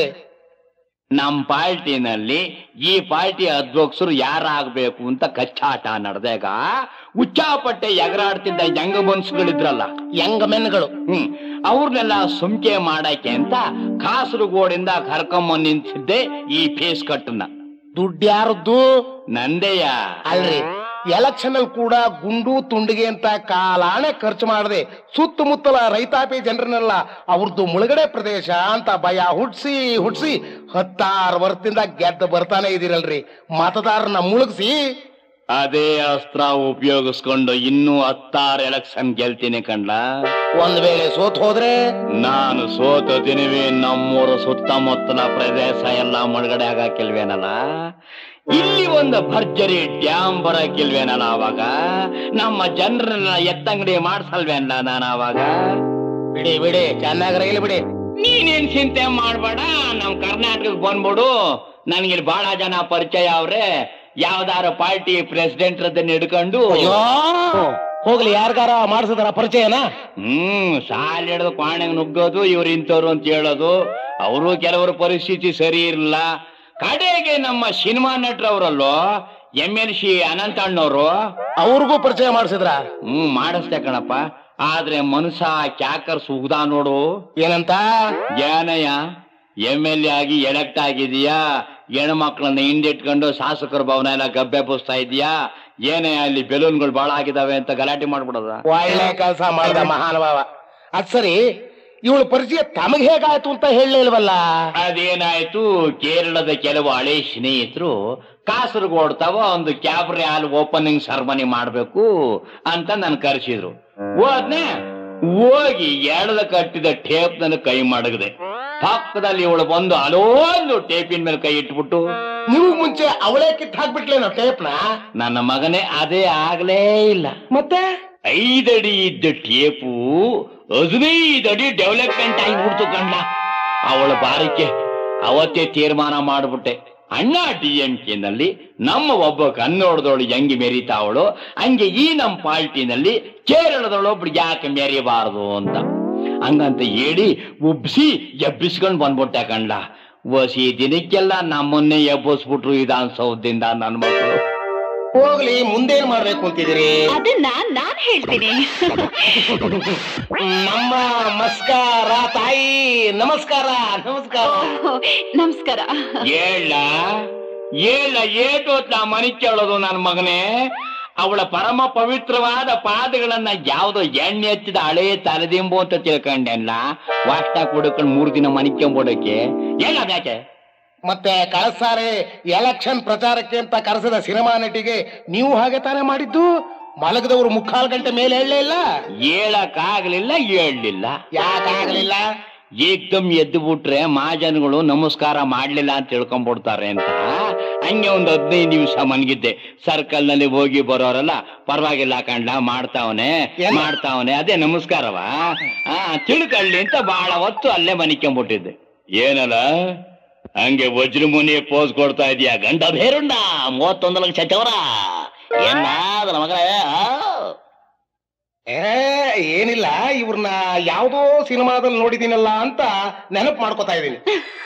Speaker 1: ನಮ್ ಪಾರ್ಟಿನಲ್ಲಿ ಈ ಪಾರ್ಟಿ ಅಧ್ಯಕ್ಷರು ಯಾರಾಗ್ಬೇಕು ಅಂತ ಕಚ್ಚಾಟ ನಡೆದಾಗ ಉಚ್ಚಾಪಟ್ಟೆ ಎಗರಾಡ್ತಿದ್ದ ಯಂಗ ಮನ್ಸುಗಳಿದ್ರಲ್ಲ
Speaker 2: ಯಂಗ ಮೆನ್ಗಳು
Speaker 1: ಹ್ಮ್ ಅವ್ರನ್ನೆಲ್ಲ ಸುಮ್ಕೆ ಮಾಡಕ್ಕೆ ಅಂತ ಕಾಸರಗೋಡಿಂದ ಕರ್ಕೊಂಬಂದ್ ನಿಂತಿದ್ದೆ ಈ ಫೇಸ್ ಕಟ್ಟನ್ನ
Speaker 2: ದುಡ್ಡು ಯಾರದ್ದು
Speaker 1: ನಂದೆಯ
Speaker 2: ಅಲ್ರಿ ಎಲೆಕ್ಷನ್ ಅಲ್ಲಿ ಕೂಡ ಗುಂಡು ತುಂಡಿಗೆ ಅಂತ ಕಾಲಾಣೆ ಖರ್ಚು ಮಾಡದೆ ಸುತ್ತಮುತ್ತಲ ರೈತಾಪಿ ಜನರನ್ನೆಲ್ಲ ಅವ್ರದ್ದು ಮುಳುಗಡೆ ಪ್ರದೇಶ ಅಂತ ಭಯ ಹುಡ್ಸಿ ಹುಡ್ಸಿ ಹತ್ತಾರು ವರ್ಷದಿಂದ ಗೆದ್ದು ಬರ್ತಾನೆ ಇದೀರಲ್ರಿ ಮತದಾರನ ಮುಳುಗಿಸಿ
Speaker 1: ಅದೇ ಅಸ್ತ್ರ ಉಪಯೋಗಿಸ್ಕೊಂಡು ಇನ್ನೂ ಹತ್ತಾರು ಎಲೆಕ್ಷನ್ ಗೆಲ್ತೀನಿ ಕಂಡ್ಲ
Speaker 2: ಒಂದ್ ವೇಳೆ ಸೋತ್ ಹೋದ್ರೆ
Speaker 1: ನಾನು ಸೋತ ದಿನವೇ ನಮ್ಮೂರ ಸುತ್ತಮುತ್ತಲ ಪ್ರದೇಶ ಎಲ್ಲ ಮುಳುಗಡೆ ಆಗಾಕಿಲ್ವೇನಲ್ಲ ಇಲ್ಲಿ ಒಂದು ಭರ್ಜರಿ ಡ್ಯಾಮ್ ಬರಕಿಲ್ವೇನಲ್ಲ ಅವಾಗ ನಮ್ಮ ಜನರನ್ನ ಎತ್ತಂಗಡಿ ಮಾಡ್ಸಲ್ವೇನಲ್ಲ ನಾನು ಅವಾಗ
Speaker 2: ಬಿಡಿ ಬಿಡಿ ಚೆನ್ನಾಗಿ ರೈಲು ಬಿಡಿ
Speaker 1: ನೀನೇನ್ ಚಿಂತೆ ಮಾಡ್ಬೇಡ ನಮ್ ಕರ್ನಾಟಕಕ್ಕೆ ಬಂದ್ಬಿಡು ನನ್ಗೆ ಬಹಳ ಜನ ಪರಿಚಯ ಅವ್ರೆ ಯಾವ್ದಾರ ಪಾರ್ಟಿ ಪ್ರೆಸಿಡೆಂಟ್ ಅದನ್ನ ಹಿಡ್ಕೊಂಡು
Speaker 2: ಅಯ್ಯೋ ಹೋಗ್ಲಿ ಯಾರಿಗಾರ ಮಾಡಿಸಿದಾರ ಪರಿಚಯನ
Speaker 1: ಹ್ಮ್ ಸಾಲ ಹಿಡಿದು ಕ್ವಾಣೆಗ್ ನುಗ್ಗೋದು ಇವ್ರು ಇಂಥವ್ರು ಅಂತ ಹೇಳೋದು ಅವರು ಕೆಲವರ ಪರಿಸ್ಥಿತಿ ಸರಿ ಇರಲಿಲ್ಲ ಕಡೆಗೆ ನಮ್ಮ ಸಿನಿಮಾ ನಟರವರಲ್ಲೋ ಎಂ ಎಲ್ ಸಿ ಅನಂತ ಅಣ್ಣವ್ರು
Speaker 2: ಅವ್ರಿಗೂ ಪರಿಚಯ ಮಾಡಿಸಿದ್ರ
Speaker 1: ಹ್ಮ್ ಮಾಡಿಸ್ದೆ ಕಣಪ್ಪ ಆದ್ರೆ ಮನುಷ್ಯ ಕ್ಯಾಕರ್ ಸುಗ್ದ ನೋಡು
Speaker 2: ಏನಂತ
Speaker 1: ಏನಯ್ಯ ಎಂ ಎಲ್ ಎ ಆಗಿ ಎಲೆಕ್ಟ್ ಆಗಿದೀಯಾ ಹೆಣ್ಮಕ್ಳನ್ನ ಹಿಂದಿಟ್ಕೊಂಡು ಶಾಸಕರ ಭವನ ಎಲ್ಲ ಗಬ್ಬೆ ಬೂಸ್ತಾ ಇದೀಯಾ ಏನೇ ಅಲ್ಲಿ ಬೆಲೂನ್ಗಳು ಬಾಳ ಆಗಿದಾವೆ ಅಂತ ಗಲಾಟೆ ಮಾಡ್ಬಿಡೋದ
Speaker 2: ಒಳ್ಳೆ ಕೆಲಸ ಮಾಡ್ದ ಮಹಾನುಭಾವ ಅದ್ ಸರಿ ಇವಳು ಪರಿಚಯ ತಮಗೆ ಹೇಗಾಯ್ತು ಅಂತ ಹೇಳಲಿಲ್ವಲ್ಲ
Speaker 1: ಅದೇನಾಯ್ತು ಕೇರಳದ ಕೆಲವು ಹಳೆ ಸ್ನೇಹಿತರು ಕಾಸರಗೋಡ್ ತವ ಒಂದು ಕ್ಯಾಬ್ರೆ ಹಾಲ್ ಓಪನಿಂಗ್ ಸೆರೆಮನಿ ಮಾಡ್ಬೇಕು ಅಂತ ನನ್ ಕರೆಸಿದ್ರು ಹೋದ್ನೆ ಹೋಗಿ ಎಳದ ಕಟ್ಟಿದ ಟೇಪ್ ನನ್ನ ಕೈ ಮಡಗದೆ ಪಕ್ಕದಲ್ಲಿ ಇವಳು ಬಂದು ಅಲೋಂದು ಟೇಪಿನ ಮೇಲೆ ಕೈ ಇಟ್ಬಿಟ್ಟು
Speaker 2: ನೀವು ಮುಂಚೆ ಅವಳೇ ಕಿತ್ ಹಾಕ್ಬಿಟ್ಲೇನೋ ಟೇಪ್ನ
Speaker 1: ನನ್ನ ಮಗನೇ ಅದೇ ಆಗ್ಲೇ ಇಲ್ಲ
Speaker 2: ಮತ್ತೆ
Speaker 1: ಐದಡಿ ಇದ್ದ ಟೇಪು ಹದಿನೈದು ಅಡಿ ಡೆವಲಪ್ಮೆಂಟ್ ಆಗಿಬಿಡ್ತು ಕಂಡ ಅವಳ ಬಾರಿಕೆ ಅವತ್ತೇ ತೀರ್ಮಾನ ಮಾಡ್ಬಿಟ್ಟೆ ಅಣ್ಣ ಡಿ ಎಂ ನಲ್ಲಿ ನಮ್ಮ ಒಬ್ಬ ಕನ್ನಡದವಳು ಹೆಂಗೆ ಮೆರಿತಾವಳು ಹಂಗೆ ಈ ನಮ್ಮ ಪಾರ್ಟಿನಲ್ಲಿ ಕೇರಳದವಳೊಬ್ಳು ಯಾಕೆ ಮೆರಿಬಾರದು ಅಂತ ಹಂಗಂತ ಹೇಳಿ ಉಬ್ಸಿ ಎಬ್ಬಿಸ್ಕೊಂಡ್ ಬಂದ್ಬಿಟ್ಟೆ ಕಂಡ ವಸಿ ದಿನಕ್ಕೆಲ್ಲ ನಮ್ಮನ್ನೇ ಎಬ್ಬಿಸ್ಬಿಟ್ರು ವಿಧಾನಸೌಧದಿಂದ ನನ್ನ ಮಕ್ಕಳು
Speaker 2: ಹೋಗ್ಲಿ ಮುಂದೇನ್ ಮಾಡ್ಬೇಕು ಅಂತಿದ್ದೀರಿ
Speaker 5: ಅದನ್ನ ನಾನ್ ಹೇಳ್ತೀನಿ
Speaker 2: ನಮ್ಮ ನಮಸ್ಕಾರ ತಾಯಿ ನಮಸ್ಕಾರ ನಮಸ್ಕಾರ
Speaker 5: ನಮಸ್ಕಾರ
Speaker 1: ಹೇಳ ಹೇಳ ಏಟು ಹೊತ್ತ ಮನಿ ಕೇಳೋದು ನನ್ನ ಮಗನೇ ಅವಳ ಪರಮ ಪವಿತ್ರವಾದ ಪಾದಗಳನ್ನ ಯಾವ್ದೋ ಎಣ್ಣೆ ಹಚ್ಚಿದ ಹಳೆಯ ತಲೆದಿಂಬು ಅಂತ ತಿಳ್ಕೊಂಡೆಲ್ಲ ವಾಷ್ಟ ಕುಡ್ಕೊಂಡು ಮೂರ್ ದಿನ ಮನಿಕೊಂಬೋಡಕ್ಕೆ ಹೇಳ ಯಾಕೆ
Speaker 2: ಮತ್ತೆ ಕಳಸಾರೆ ಎಲೆಕ್ಷನ್ ಪ್ರಚಾರಕ್ಕೆ ಅಂತ ಕರೆಸಿದ ಸಿನಿಮಾ ನಟಿಗೆ ನೀವು ಹಾಗೆ ತಾನೇ ಮಾಡಿದ್ದು ಮಲಗದವರು ಮುಕ್ಕಾಲು ಗಂಟೆ ಮೇಲೆ ಹೇಳಲೇ ಇಲ್ಲ
Speaker 1: ಹೇಳಕ್ಕಾಗ್ಲಿಲ್ಲ ಹೇಳಲಿಲ್ಲ
Speaker 2: ಯಾಕಾಗ್ಲಿಲ್ಲ
Speaker 1: ಏಕ್ದಮ್ ಎದ್ದು ಬಿಟ್ರೆ ಮಹಾಜನಗಳು ನಮಸ್ಕಾರ ಮಾಡ್ಲಿಲ್ಲ ಅಂತ ತಿಳ್ಕೊಂಡ್ಬಿಡ್ತಾರೆ ಅಂತ ಹಂಗೆ ಒಂದ್ ಹದಿನೈದು ನಿಮಿಷ ಮನ್ಗಿದ್ದೆ ಸರ್ಕಲ್ ನಲ್ಲಿ ಹೋಗಿ ಬರೋರೆಲ್ಲ ಪರವಾಗಿಲ್ಲ ಕಂಡ ಮಾಡ್ತಾವನೆ
Speaker 2: ಏನು?
Speaker 1: ಮಾಡ್ತಾವನೆ ಅದೇ ನಮಸ್ಕಾರವಾ ಆ ತಿಳ್ಕೊಳ್ಳಿ ಅಂತ ಬಹಳ ಹೊತ್ತು ಅಲ್ಲೇ ಮನಿಕೊಂಡ್ಬಿಟ್ಟಿದ್ದೆ ಏನಲ್ಲ ಹಂಗೆ ವಜ್ರಮುನಿ ಪೋಸ್ ಕೊಡ್ತಾ ಇದೀಯ ಗಂಡ ಬೇರುಂಡ ಮೂವತ್ತೊಂದು ಲಕ್ಷ ಚವರ ಏನಾದ್ರ ಮಗಳ
Speaker 2: ಏ ಏನಿಲ್ಲ ಇವ್ರನ್ನ ಯಾವ್ದೋ ಸಿನಿಮಾದಲ್ಲಿ ನೋಡಿದೀನಲ್ಲ ಅಂತ ನೆನಪು ಮಾಡ್ಕೋತಾ ಇದೀನಿ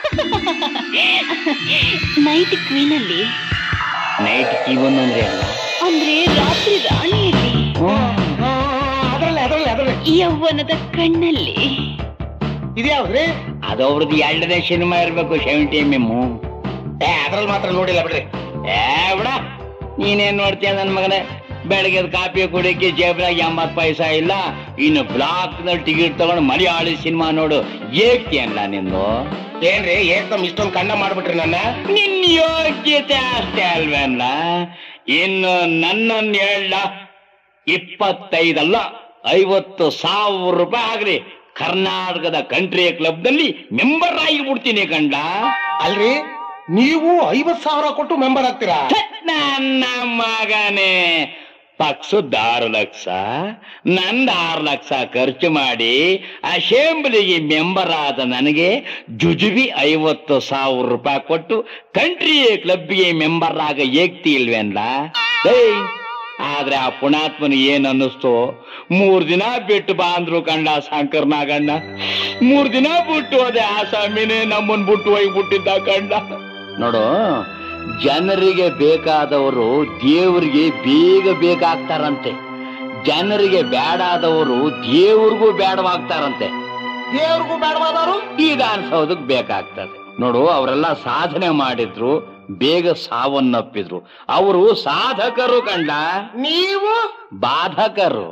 Speaker 5: ನೈಟ್ ಕ್ವೀನ್ ಅಲ್ಲಿ
Speaker 1: ನೈಟ್ ಕೀವನ್ ಅಂದ್ರೆ ಅಲ್ಲ
Speaker 5: ಅಂದ್ರೆ ರಾತ್ರಿ ರಾಣಿಯಲ್ಲಿ
Speaker 2: ಅದ್ರಲ್ಲಿ ಅದ್ರಲ್ಲಿ ಅದ್ರಲ್ಲಿ
Speaker 5: ಯೌವನದ ಕಣ್ಣಲ್ಲಿ
Speaker 2: ಇದ್ಯಾವ್ದ್ರಿ
Speaker 1: ಅದು ಅವ್ರದ್ದು ಎರಡನೇ ಸಿನಿಮಾ ಇರ್ಬೇಕು ಸೆವೆಂಟಿ ಎಂ ಎಮ್
Speaker 2: ಏ ಅದ್ರಲ್ಲಿ ಮಾತ್ರ ನೋಡಿಲ್ಲ ಬಿಡ್ರಿ
Speaker 1: ಏ ಬಿಡ ನೀನೇನ್ ನೋಡ್ತೀಯ ನನ್ ಮಗನೇ ಬೆಳಗ್ಗೆ ಕಾಫಿ ಕುಡಿಯಕ್ಕೆ ಜೇಬ್ರಾಗ ಎಂಬತ್ ಪೈಸಾ ಇಲ್ಲ ಇನ್ನು ಬ್ಲಾಕ್ ನಲ್ಲಿ ಟಿಕೆಟ್ ತಗೊಂಡು ಮಲಯಾಳಿ ಸಿನಿಮಾ ನೋಡು ಏಕ್ತಿಯಲ್ಲ ನಿಂದು
Speaker 2: ಏನ್ರಿ ಏಕ್ದಮ್ ಇಷ್ಟೊಂದು ಕಣ್ಣ ಮಾಡ್ಬಿಟ್ರಿ ನನ್ನ
Speaker 1: ನಿನ್ ಯೋಗ್ಯತೆ ಅಷ್ಟೇ ಅಲ್ವೇನ ಇನ್ನು ನನ್ನನ್ನು ಹೇಳ ಇಪ್ಪತ್ತೈದಲ್ಲ ಐವತ್ತು ಸಾವಿರ ರೂಪಾಯಿ ಆಗ್ಲಿ ಕರ್ನಾಟಕದ ಕಂಟ್ರಿ ಕ್ಲಬ್ ನಲ್ಲಿ ಮೆಂಬರ್ ಆಗಿ ಬಿಡ್ತೀನಿ ಕಂಡ
Speaker 2: ಅಲ್ರಿ ನೀವು ಐವತ್ ಸಾವಿರ ಕೊಟ್ಟು ಮೆಂಬರ್ ಆಗ್ತೀರಾ
Speaker 1: ನನ್ನ ಮಗನೇ ಪಕ್ಷದ ಆರು ಲಕ್ಷ ನಂದು ಆರು ಲಕ್ಷ ಖರ್ಚು ಮಾಡಿ ಅಸೆಂಬ್ಲಿಗೆ ಮೆಂಬರ್ ಆದ ನನಗೆ ಜುಜುಬಿ ಐವತ್ತು ಸಾವಿರ ರೂಪಾಯಿ ಕೊಟ್ಟು ಕಂಟ್ರಿ ಕ್ಲಬ್ಗೆ ಮೆಂಬರ್ ಆಗ ಏಕ್ತಿ ಇಲ್ವೇನ್ಲ ಏಯ್ ಆದ್ರೆ ಆ ಪುಣಾತ್ಮನ ಏನ್ ಅನ್ನಿಸ್ತು ಮೂರ್ ದಿನ ಬಿಟ್ಟು ಬಾ ಅಂದ್ರು ಕಂಡ ಶಂಕರ್ ನಾಗಣ್ಣ ಮೂರ್ ದಿನ ಬಿಟ್ಟು ಹೋದೆ ಆ ಸ್ವಾಮಿನೇ ನಮ್ಮನ್ ಬಿಟ್ಟು ಹೋಗಿ ಬಿಟ್ಟಿದ್ದ ಕಂಡ ನೋಡು ಜನರಿಗೆ ಬೇಕಾದವರು ದೇವರಿಗೆ ಬೇಗ ಬೇಕಾಗ್ತಾರಂತೆ ಜನರಿಗೆ ಬೇಡಾದವರು ದೇವ್ರಿಗೂ ಬೇಡವಾಗ್ತಾರಂತೆ
Speaker 2: ದೇವ್ರಿಗೂ ಬೇಡವಾದವರು
Speaker 1: ಈಗ ಅನ್ಸೋದಕ್ ಬೇಕಾಗ್ತದೆ ನೋಡು ಅವರೆಲ್ಲ ಸಾಧನೆ ಮಾಡಿದ್ರು ಬೇಗ ಸಾವನ್ನಪ್ಪಿದ್ರು ಅವರು ಸಾಧಕರು ಕಂಡ
Speaker 2: ನೀವು
Speaker 1: ಬಾಧಕರು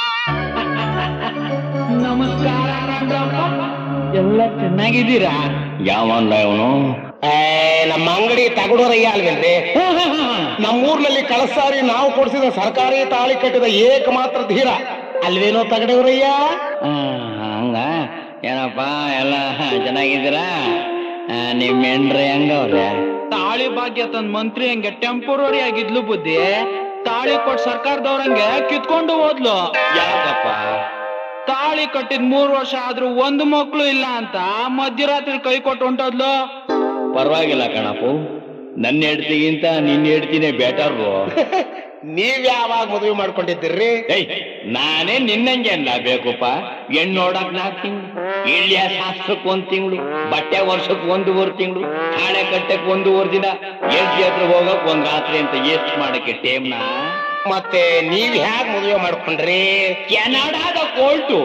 Speaker 6: ನಮಸ್ಕಾರ ಎಲ್ಲ ಚೆನ್ನಾಗಿದ್ದೀರಾ
Speaker 1: ಯಾವಲ್ಲ ಇವನು
Speaker 2: ಏ, ನಮ್ಮ ಅಂಗಡಿ ತಗಡೋರಯ್ಯ ಅಲ್ವೇನ್ರಿ ನಮ್ಮೂರ್ನಲ್ಲಿ ಕಳಸಾರಿ ನಾವು ಕೊಡಿಸಿದ ಸರ್ಕಾರಿ ತಾಳಿ ಕಟ್ಟಿದ ಏಕಮಾತ್ರ ಧೀರ ಅಲ್ವೇನೋ ತಗಡೋರಯ್ಯ
Speaker 1: ಹಂಗ ಏನಪ್ಪ ಎಲ್ಲ ಚೆನ್ನಾಗಿದ್ದೀರಾ ಆ, ನಿಮ್ ಹೆಂಡ್ರಿ ಹೆಂಗವ್ರೆ
Speaker 6: ತಾಳಿ ಭಾಗ್ಯ ತಂದ್ ಮಂತ್ರಿ ಹಂಗೆ ಟೆಂಪರರಿ ಆಗಿದ್ಲು ಬುದ್ಧಿ ತಾಳಿ ಕೊಟ್ ಸರ್ಕಾರದವ್ರಂಗೆ ಕಿತ್ಕೊಂಡು ಹೋದ್ಲು
Speaker 1: ಯಾಕಪ್ಪ
Speaker 6: ತಾಳಿ ಕಟ್ಟಿದ್ ಮೂರ್ ವರ್ಷ ಆದ್ರೂ ಒಂದು ಮಕ್ಳು ಇಲ್ಲ ಅಂತ ಮಧ್ಯರಾತ್ರಿ ಕೈ ಕೊಟ್ಟು ಹೊಂಟೋದ್ಲು
Speaker 1: ಪರವಾಗಿಲ್ಲ ಕಣಪ್ಪು ನನ್ನ ಹೆಡ್ತಿಗಿಂತ ನಿನ್ನ ಹೆಡ್ತಿನೇ ಬೆಟರು
Speaker 2: ನೀವ್ ಯಾವಾಗ ಮದುವೆ ಮಾಡ್ಕೊಂಡಿದ್ದೀರಿ
Speaker 1: ಏಯ್ ನಾನೇ ನಿನ್ನಂಗೆ ಅಲ್ಲ ಬೇಕಪ್ಪ ಹೆಣ್ಣು ನೋಡಕ್ ನಾಲ್ಕು ತಿಂಗಳು ಇಳ್ಯ ಶಾಸ್ತ್ರಕ್ಕೆ ಒಂದ್ ತಿಂಗಳು ಬಟ್ಟೆ ವರ್ಷಕ್ಕೆ ಒಂದೂವರೆ ತಿಂಗಳು ತಾಳೆ ಕಟ್ಟಕ್ ಒಂದೂವರೆ ದಿನ ಹೆಂಡತಿ ಹತ್ರ ಹೋಗಕ್ ಒಂದ್ ರಾತ್ರಿ ಅಂತ ಎಷ್ಟು ಮಾಡಕ್ಕೆ ಟೇಮ್ನ
Speaker 2: ಮತ್ತೆ ನೀವ್ ಹ್ಯಾಗ್ ಮದುವೆ ಮಾಡ್ಕೊಂಡ್ರಿ
Speaker 1: ಕೆನಡಾದ ಕೋರ್ಟು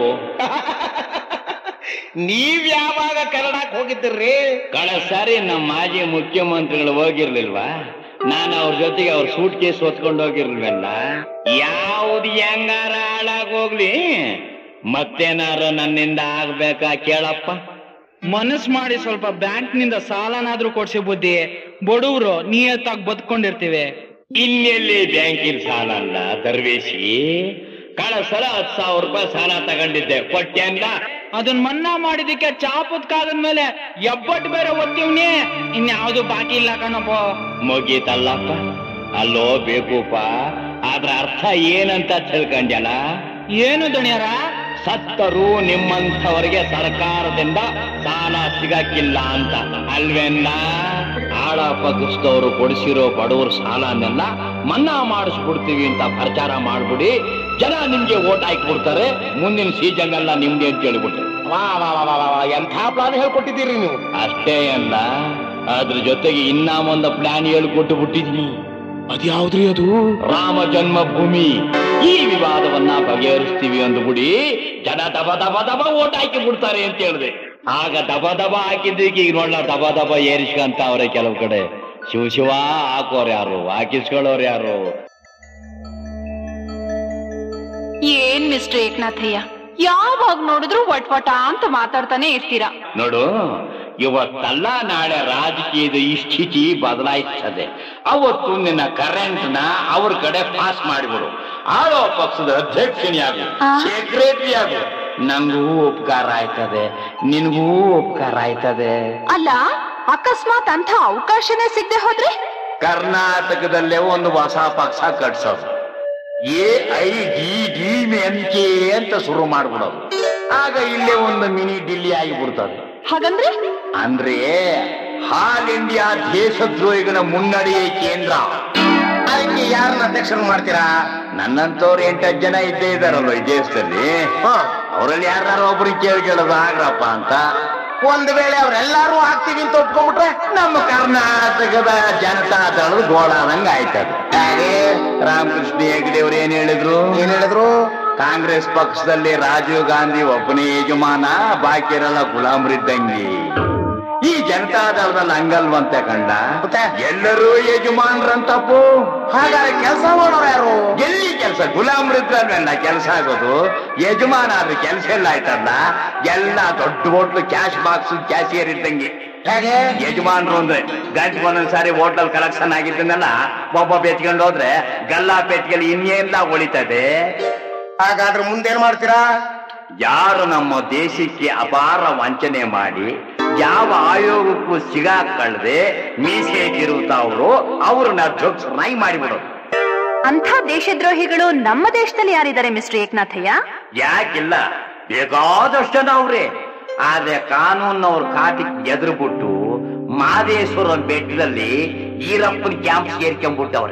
Speaker 2: ನೀವ್ ಯಾವಾಗ ಕನ್ನಡಕ್ ಹೋಗಿದ್ದೀರಿ
Speaker 1: ಕಳ ಸಾರಿ ನಮ್ಮ ಮಾಜಿ ಮುಖ್ಯಮಂತ್ರಿಗಳು ಹೋಗಿರ್ಲಿಲ್ವಾ ನಾನು ಅವ್ರ ಜೊತೆಗೆ ಅವ್ರ ಸೂಟ್ ಕೇಸ್ ಹೊತ್ಕೊಂಡು ಹೋಗಿರ್ಲಿಲ್ವಲ್ಲ ಯಾವ್ದು ಹೆಂಗಾರ ಹಾಳಾಗ್ ಹೋಗ್ಲಿ ಮತ್ತೇನಾರು ನನ್ನಿಂದ ಆಗ್ಬೇಕಾ ಕೇಳಪ್ಪ
Speaker 6: ಮನಸ್ ಮಾಡಿ ಸ್ವಲ್ಪ ಬ್ಯಾಂಕ್ ನಿಂದ ಸಾಲನಾದ್ರೂ ಕೊಡ್ಸಿ ಬುದ್ಧಿ ಬಡವ್ರು ನಿಯತ್ತಾಗಿ ಬದುಕೊಂಡಿರ್ತೀವಿ
Speaker 1: ಇನ್ನೆಲ್ಲಿ ಬ್ಯಾಂಕಿನ ಸಾಲ ಅಲ್ಲ ದರ್ವೇಶಿ ಕಳ ಸಲ ಹತ್ತು ಸಾವಿರ ರೂಪಾಯಿ ಸಾಲ ತಗೊಂಡಿದ್ದೆ ಕೊಟ್ಟೆ ಅಂದ
Speaker 6: ಅದನ್ನ ಮನ್ನಾ ಮಾಡಿದಕ್ಕೆ ಚಾಪದ್ ಕಾಗದ ಮೇಲೆ ಎಬ್ಬಟ್ ಬೇರೆ ಒತ್ತೀವ್ನಿ ಇನ್ಯಾವ್ದು ಬಾಕಿ ಇಲ್ಲ ಕಣಪ್ಪ
Speaker 1: ಮುಗೀತಲ್ಲಪ್ಪ ಅಲ್ಲೋ ಬೇಕೂಪ ಅದ್ರ ಅರ್ಥ ಏನಂತ ತಿಳ್ಕೊಂಡ್ಯಲ್ಲ
Speaker 6: ಏನು ದಣಿಯರ
Speaker 1: ಸತ್ತರು ನಿಮ್ಮಂಥವರಿಗೆ ಸರ್ಕಾರದಿಂದ ಸಾಲ ಸಿಗಕ್ಕಿಲ್ಲ ಅಂತ ಅಲ್ವೆಲ್ಲ ಆಳ ಪಗಿಸಿದವರು ಕೊಡಿಸಿರೋ ಬಡವರು ಸಾಲನೆಲ್ಲ ಮನ್ನಾ ಮಾಡಿಸ್ಬಿಡ್ತೀವಿ ಅಂತ ಪ್ರಚಾರ ಮಾಡ್ಬಿಡಿ ಜನ ನಿಮ್ಗೆ ಓಟ್ ಹಾಕ್ಬಿಡ್ತಾರೆ ಮುಂದಿನ ಸೀಸನ್ ಎಲ್ಲ ನಿಮ್ದೆ ಅಂತ ಹೇಳ್ಬಿಟ್ರೆ
Speaker 2: ವಾ ವಾ ವಾ ವಾ ವಾ, ವಾ ಎಂಥ ಪ್ಲಾನ್ ಹೇಳ್ಕೊಟ್ಟಿದ್ದೀರಿ ನೀವು
Speaker 1: ಅಷ್ಟೇ ಅಲ್ಲ ಅದ್ರ ಜೊತೆಗೆ ಇನ್ನ ಒಂದು ಪ್ಲಾನ್ ಹೇಳ್ಕೊಟ್ಟು ಬಿಟ್ಟಿದ್ನಿ
Speaker 2: ಅದ್ಯಾವ್ದ್ರಿ ಅದು
Speaker 1: ರಾಮ ಜನ್ಮಭೂಮಿ ಈ ವಿವಾದವನ್ನ ಬಗೆಹರಿಸ್ತೀವಿ ಅಂದ್ಬಿಡಿ ಜನ ದಬ ದಬ ದಬ ಓಟ್ ಹಾಕಿ ಬಿಡ್ತಾರೆ ಅಂತ ಹೇಳಿದೆ ಆಗ ದಬ ದಬ ಹಾಕಿದ್ದಕ್ಕೆ ಈಗ ನೋಡ್ಲ ದಬ ದಬ ಏರಿಸ್ಕಂತ ಅವ್ರೆ ಕೆಲವು ಕಡೆ ಶಿವ ಶಿವ ಹಾಕೋರ್ ಯಾರು ಹಾಕಿಸ್ಕೊಳ್ಳೋರು ಯಾರು
Speaker 5: ಏನ್ ಮಿಸ್ಟರ್ ಏಕನಾಥಯ್ಯ ಯಾವಾಗ ನೋಡಿದ್ರು ವಟ್ವಟ ಅಂತ ಮಾತಾಡ್ತಾನೆ ಇರ್ತೀರಾ
Speaker 1: ನೋಡು ಇವತ್ತಲ್ಲ ನಾಳೆ ರಾಜಕೀಯದ ಈ ಸ್ಥಿತಿ ಬದಲಾಯಿಸ್ತದೆ ಅವತ್ತು ನಿನ್ನ ಕರೆಂಟ್ ನ ಅವ್ರ ಕಡೆ ಪಾಸ್ ಮಾಡಿಬಿಡು ಆಳೋ ಪಕ್ಷದ ಅಧ್ಯಕ್ಷನಿಯಾಗು
Speaker 5: ಆ?
Speaker 1: ಸೆಕ್ರೆಟರಿ ಆಗು ನಂಗೂ ಉಪಕಾರ ಆಯ್ತದೆ ನಿನ್ಗೂ ಉಪಕಾರ ಆಯ್ತದೆ
Speaker 5: ಅಲ್ಲ ಅಕಸ್ಮಾತ್ ಅಂತ ಅವಕಾಶನೇ ಸಿಗದೆ ಹೋದ್ರೆ
Speaker 1: ಕರ್ನಾಟಕದಲ್ಲೇ ಒಂದು ಹೊಸ ಪಕ್ಷ ಕಟ್ಸೋದು A I D D N K ಅಂತ ಶುರು ಮಾಡ್ಬಿಡೋದು ಆಗ ಇಲ್ಲೇ ಒಂದು ಮಿನಿ ಡಿಲ್ಲಿ ಆಗಿಬಿಡ್ತದೆ
Speaker 5: ಹಾಗಂದ್ರೆ
Speaker 1: ಅಂದ್ರೆ ಹಾಲ್ ಇಂಡಿಯಾ ದೇಶದ್ರೋಹಿಗಳ ಮುನ್ನಡೆಯ ಕೇಂದ್ರ
Speaker 2: ಅದಕ್ಕೆ ಯಾರನ್ನ ಅಧ್ಯಕ್ಷರು ಮಾಡ್ತೀರಾ
Speaker 1: ನನ್ನಂತವ್ರು ಎಂಟತ್ತು ಜನ ಇದ್ದೇ ಇದಾರಲ್ಲ ಈ ದೇಶದಲ್ಲಿ
Speaker 2: ಹಾ
Speaker 1: ಅವರಲ್ಲಿ ಯಾರು ಒಬ್ರಿಗೆ ಕೇಳಿ ಕೇಳೋದು ಆಗ್ರಪ್ಪ ಅಂತ
Speaker 2: ಒಂದ್ ವೇಳೆ ಅವ್ರೆಲ್ಲಾರು ಆಗ್ತೀವಿ ಅಂತ ಒಪ್ಕೊಂಡ್ಬಿಟ್ರೆ
Speaker 1: ನಮ್ಮ ಕರ್ನಾಟಕದ ಜನತಾ ದಳದ ಗೋಳಾದಂಗ ಆಯ್ತದ ಹಾಗೆ ರಾಮಕೃಷ್ಣ ಹೆಗಡೆ ಅವ್ರು ಏನ್ ಹೇಳಿದ್ರು
Speaker 2: ಏನ್ ಹೇಳಿದ್ರು
Speaker 1: ಕಾಂಗ್ರೆಸ್ ಪಕ್ಷದಲ್ಲಿ ರಾಜೀವ್ ಗಾಂಧಿ ಒಬ್ಬನೇ ಯಜಮಾನ ಬಾಕಿರೆಲ್ಲ ಗುಲಾಮ್ರಿದ್ದಂಗೆ ಈ ಜನತಾ ದಳದಲ್ಲಿ ಹಂಗಲ್ವಂತೆ ಕಂಡ
Speaker 2: ಮತ್ತೆ?
Speaker 1: ಎಲ್ಲರೂ ಯಜಮಾನ್ರಂತಪ್ಪು
Speaker 2: ಹಾಗಾದ್ರೆ ಕೆಲಸ ಮಾಡೋರು ಯಾರು
Speaker 1: ಎಲ್ಲಿ ಕೆಲಸ ಗುಲಾಮ್ರಿದ್ರಲ್ವೇನ ಕೆಲಸ ಆಗೋದು ಯಜಮಾನ ಆದ್ರೆ ಕೆಲಸ ಎಲ್ಲ ಆಯ್ತಲ್ಲ ಎಲ್ಲ ದೊಡ್ಡ ಹೋಟ್ಲು ಕ್ಯಾಶ್ ಬಾಕ್ಸ್ ಕ್ಯಾಶಿಯರ್ ಇದ್ದಂಗೆ
Speaker 2: ಹೇಗೆ
Speaker 1: ಯಜಮಾನ್ರು ಅಂದ್ರೆ ಗಂಟೆ ಒಂದೊಂದ್ಸಾರಿ ಹೋಟೆಲ್ ಕಲೆಕ್ಷನ್ ಆಗಿದ್ದನ್ನೆಲ್ಲ ಒಬ್ಬ ಎತ್ಕೊಂಡು ಹೋದ್ರೆ ಗಲ್ಲಾ ಪೆಟ್ಗೆಲ್ಲಿ ಇನ್ನೇನ್ಲ ಉಳಿತದೆ
Speaker 2: ಹಾಗಾದ್ರೆ ಮುಂದೇನ್ ಮಾಡ್ತೀರಾ
Speaker 1: ಯಾರು ನಮ್ಮ ದೇಶಕ್ಕೆ ಅಪಾರ ವಂಚನೆ ಮಾಡಿ ಯಾವ ಆಯೋಗಕ್ಕೂ ಸಿಗಾಕಳ್ದೆ ಮೀಸೆ ತಿರುಗುತ್ತವ್ರು ಅವ್ರನ್ನ ಡ್ರಗ್ಸ್ ನಾಯಿ ಮಾಡಿಬಿಡೋದು
Speaker 5: ಅಂಥ ದೇಶದ್ರೋಹಿಗಳು ನಮ್ಮ ದೇಶದಲ್ಲಿ ಯಾರಿದ್ದಾರೆ ಮಿಸ್ಟರ್ ಏಕನಾಥಯ್ಯ
Speaker 1: ಯಾಕಿಲ್ಲ ಬೇಕಾದಷ್ಟು ಜನ ಅವ್ರೆ ಆದ್ರೆ ಕಾನೂನವ್ರ ಕಾಟಿಗೆ ಎದುರು ಬಿಟ್ಟು ಮಾದೇಶ್ವರನ್ ಬೆಟ್ಟದಲ್ಲಿ ಈರಪ್ಪನ ಕ್ಯಾಂಪ್ ಸೇರ್ಕೊಂಡ್ಬಿಟ್ಟವ್ರೆ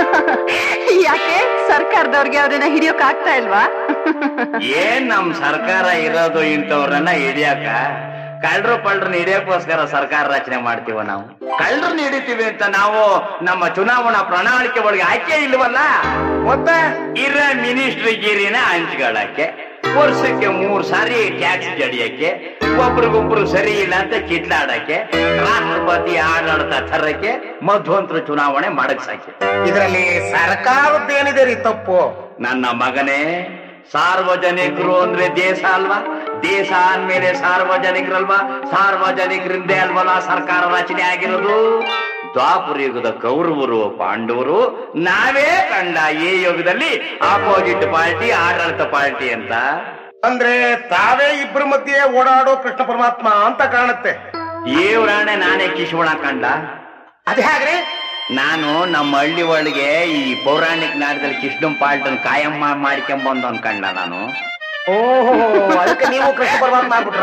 Speaker 5: ಯಾಕೆ ಸರ್ಕಾರದವ್ರಿಗೆ ಅವ್ರನ್ನ ಹಿಡಿಯೋಕ್ ಆಗ್ತಾ ಇಲ್ವಾ
Speaker 1: ಏನ್ ನಮ್ ಸರ್ಕಾರ ಇರೋದು ಇಂಥವ್ರನ್ನ ಹಿಡಿಯಕ ಕಳ್ಳರು ಪಳ್ಳರನ್ನ ಹಿಡಿಯಕ್ಕೋಸ್ಕರ ಸರ್ಕಾರ ರಚನೆ ಮಾಡ್ತೀವ ನಾವು ಕಳ್ಳರನ್ನ ಹಿಡಿತೀವಿ ಅಂತ ನಾವು ನಮ್ಮ ಚುನಾವಣಾ ಪ್ರಣಾಳಿಕೆ ಒಳಗೆ ಆಯ್ಕೆ ಇಲ್ವಲ್ಲ
Speaker 2: ಮತ್ತೆ
Speaker 1: ಇರ ಮಿನಿಸ್ಟ್ರಿ ಗಿರಿನ ಹಂಚ್ಕೊಳ್ಳಕ್ಕೆ ವರ್ಷಕ್ಕೆ ಮೂರ್ ಸಾರಿ ಟ್ಯಾಕ್ಸ್ ಜಡಿಯಕ್ಕೆ ಒಬ್ರಿಗೊಬ್ರು ಸರಿ ಇಲ್ಲ ಅಂತ ಕಿತ್ಲಾಡಕ್ಕೆ ರಾಷ್ಟ್ರಪತಿ ಆಡಳಿತ ತರಕ್ಕೆ ಮಧ್ವಂತರ ಚುನಾವಣೆ ಮಾಡಕ್ಸಾಕೆ
Speaker 2: ಇದರಲ್ಲಿ ಸರ್ಕಾರದ್ದೇನಿದೆ ರೀ ತಪ್ಪು
Speaker 1: ನನ್ನ ಮಗನೇ ಸಾರ್ವಜನಿಕರು ಅಂದ್ರೆ ದೇಶ ಅಲ್ವಾ ದೇಶ ಅಂದ್ಮೇಲೆ ಸಾರ್ವಜನಿಕರಲ್ವಾ ಸಾರ್ವಜನಿಕರಿಂದೇ ಅಲ್ವಲ್ಲ ಸರ್ಕಾರ ರಚನೆ ಆಗಿರೋದು ದ್ವಾಪರ ಯುಗದ ಕೌರವರು ಪಾಂಡವರು ನಾವೇ ಕಂಡ ಈ ಯುಗದಲ್ಲಿ ಆಪೋಸಿಟ್ ಪಾರ್ಟಿ ಆಡಳಿತ ಪಾರ್ಟಿ ಅಂತ
Speaker 2: ಅಂದ್ರೆ ತಾವೇ ಇಬ್ಬರ ಮಧ್ಯೆ ಓಡಾಡೋ ಕೃಷ್ಣ ಪರಮಾತ್ಮ ಅಂತ ಕಾಣುತ್ತೆ
Speaker 1: ಏವ್ರಾಣೆ ನಾನೇ ಕಿಶೋಣ ಕಂಡ
Speaker 2: ಅದೇ ಹಾಗ್ರಿ
Speaker 1: ನಾನು ನಮ್ಮ ಹಳ್ಳಿ ಒಳಗೆ ಈ ಪೌರಾಣಿಕ ನಾಟಕದಲ್ಲಿ ಕೃಷ್ಣನ್ ಪಾಲ್ಟನ್ ಕಾಯಂ ಮಾಡ್ಕೊಂಬಂದು ಅನ್ಕಂಡ ನಾನು
Speaker 2: ಓಹೋ ಅದಕ್ಕೆ ನೀವು ಕೃಷ್ಣ ಪರಮಾತ್ಮ ಆಗ್ಬಿಟ್ರ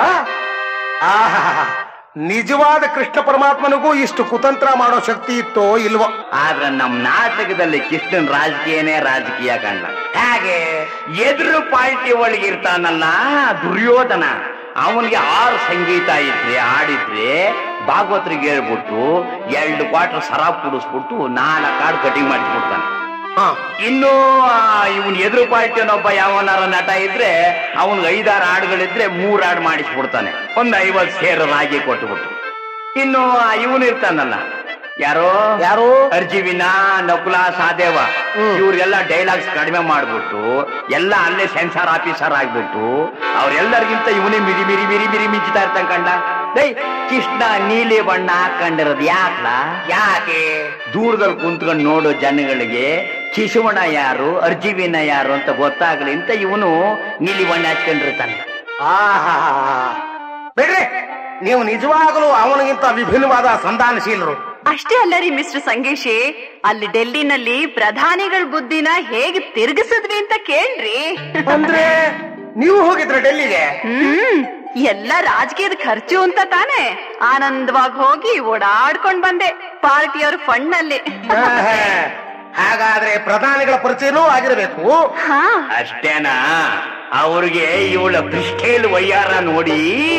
Speaker 2: ಆಹಾ ನಿಜವಾದ ಕೃಷ್ಣ ಪರಮಾತ್ಮನಿಗೂ ಇಷ್ಟು ಕುತಂತ್ರ ಮಾಡೋ ಶಕ್ತಿ ಇತ್ತೋ ಇಲ್ವೋ
Speaker 1: ಆದ್ರೆ ನಮ್ ನಾಟಕದಲ್ಲಿ ಕೃಷ್ಣನ್ ರಾಜಕೀಯನೇ ರಾಜಕೀಯ ಕಂಡ ಹೇಗೆ ಎದುರು ಪಾರ್ಟಿ ಒಳಗಿರ್ತಾನಲ್ಲ ದುರ್ಯೋಧನ ಅವನಿಗೆ ಆರು ಸಂಗೀತ ಇದ್ರೆ ಆಡಿದ್ರೆ ಭಾಗವತ್ರಿಗೆ ಹೇಳ್ಬಿಟ್ಟು ಎರಡು ಕ್ವಾರ್ಟರ್ ಸರ ಕುಡಿಸ್ಬಿಟ್ಟು ನಾಲ್ಕು ಹಾಡು ಕಟಿಂಗ್ ಮಾಡಿಸ್ಬಿಡ್ತಾನೆ
Speaker 2: ಹಾ
Speaker 1: ಇನ್ನು ಇವನ್ ಎದುರು ಪಾರ್ಟಿಯನೊಬ್ಬ ಯಾವನಾರ ನಟ ಇದ್ರೆ ಅವನ್ಗೆ ಐದಾರು ಹಾಡುಗಳಿದ್ರೆ ಮೂರ್ ಹಾಡು ಮಾಡಿಸ್ಬಿಡ್ತಾನೆ ಒಂದ್ ಐವತ್ ಸೇರು ರಾಗಿ ಕೊಟ್ಬಿಟ್ಟು ಇನ್ನು ಇವನು ಇರ್ತಾನಲ್ಲ ಯಾರೋ
Speaker 2: ಯಾರು
Speaker 1: ಅರ್ಜಿವಿನ ನಕುಲ ಸಾದೇವ ಇವ್ರಿಗೆಲ್ಲ ಡೈಲಾಗ್ಸ್ ಕಡಿಮೆ ಮಾಡ್ಬಿಟ್ಟು ಎಲ್ಲ ಅಲ್ಲೇ ಸೆನ್ಸಾರ್ ಆಫೀಸರ್ ಆಗ್ಬಿಟ್ಟು ಅವ್ರೆಲ್ಲರಿಗಿಂತ ಇವನೇ ಮಿರಿ ಮಿರಿ ಮಿರಿ ಮಿರಿ ಮಿಂಚ್ತಾ ಇರ್ತಾನೆ ಕಂಡ ಡೈ ಕೃಷ್ಣ ನೀಲಿ ಬಣ್ಣ ಹಾಕೊಂಡಿರೋದು ಯಾಕ್ಲ ಯಾಕೆ ದೂರದಲ್ಲಿ ಕುಂತ್ಕೊಂಡು ನೋಡೋ ಜನಗಳಿಗೆ ಶಿಶುವಣ ಯಾರು ಅರ್ಜಿವಿನ ಯಾರು ಅಂತ ಗೊತ್ತಾಗ್ಲಿ ಅಂತ ಇವನು ನೀಲಿ ಬಣ್ಣ ಹಚ್ಕೊಂಡಿರ್ತಾನೆ
Speaker 2: ಆಹಾ ಬೇಡ್ರಿ ನೀವು ನಿಜವಾಗಲೂ ಅವನಿಗಿಂತ ವಿಭಿನ್ನವಾದ ಸಂಧಾನಶೀಲರು
Speaker 5: ಅಷ್ಟೇ ಅಲ್ಲ ರೀ ಮಿಸ್ಟರ್ ಸಂಗೇಶಿ ಅಲ್ಲಿ ಡೆಲ್ಲಿನಲ್ಲಿ ಪ್ರಧಾನಿಗಳ ಬುದ್ಧಿನ ಹೇಗೆ ತಿರುಗಿಸಿದ್ವಿ ಅಂತ ಕೇಳ್ರಿ
Speaker 2: ಅಂದ್ರೆ ನೀವು ಹೋಗಿದ್ರ ಡೆಲ್ಲಿಗೆ
Speaker 5: ಹ್ಮ್ ಎಲ್ಲ ರಾಜಕೀಯದ ಖರ್ಚು ಅಂತ ತಾನೆ ಆನಂದವಾಗಿ ಹೋಗಿ ಓಡಾಡ್ಕೊಂಡ್ ಬಂದೆ ಪಾರ್ಟಿಯವ್ರ ಫಂಡ್ ನಲ್ಲಿ
Speaker 2: ಆಹಾ. ಹಾಗಾದ್ರೆ ಪ್ರಧಾನಿಗಳ ಪರಿಚಯನೂ ಆಗಿರಬೇಕು
Speaker 5: ಹಾ
Speaker 1: ಅಷ್ಟೇನಾ ಅವ್ರಿಗೆ ಇವಳ ಪ್ರಿಸ್ಟೇಲ್ ವಯ್ಯಾರ ನೋಡಿ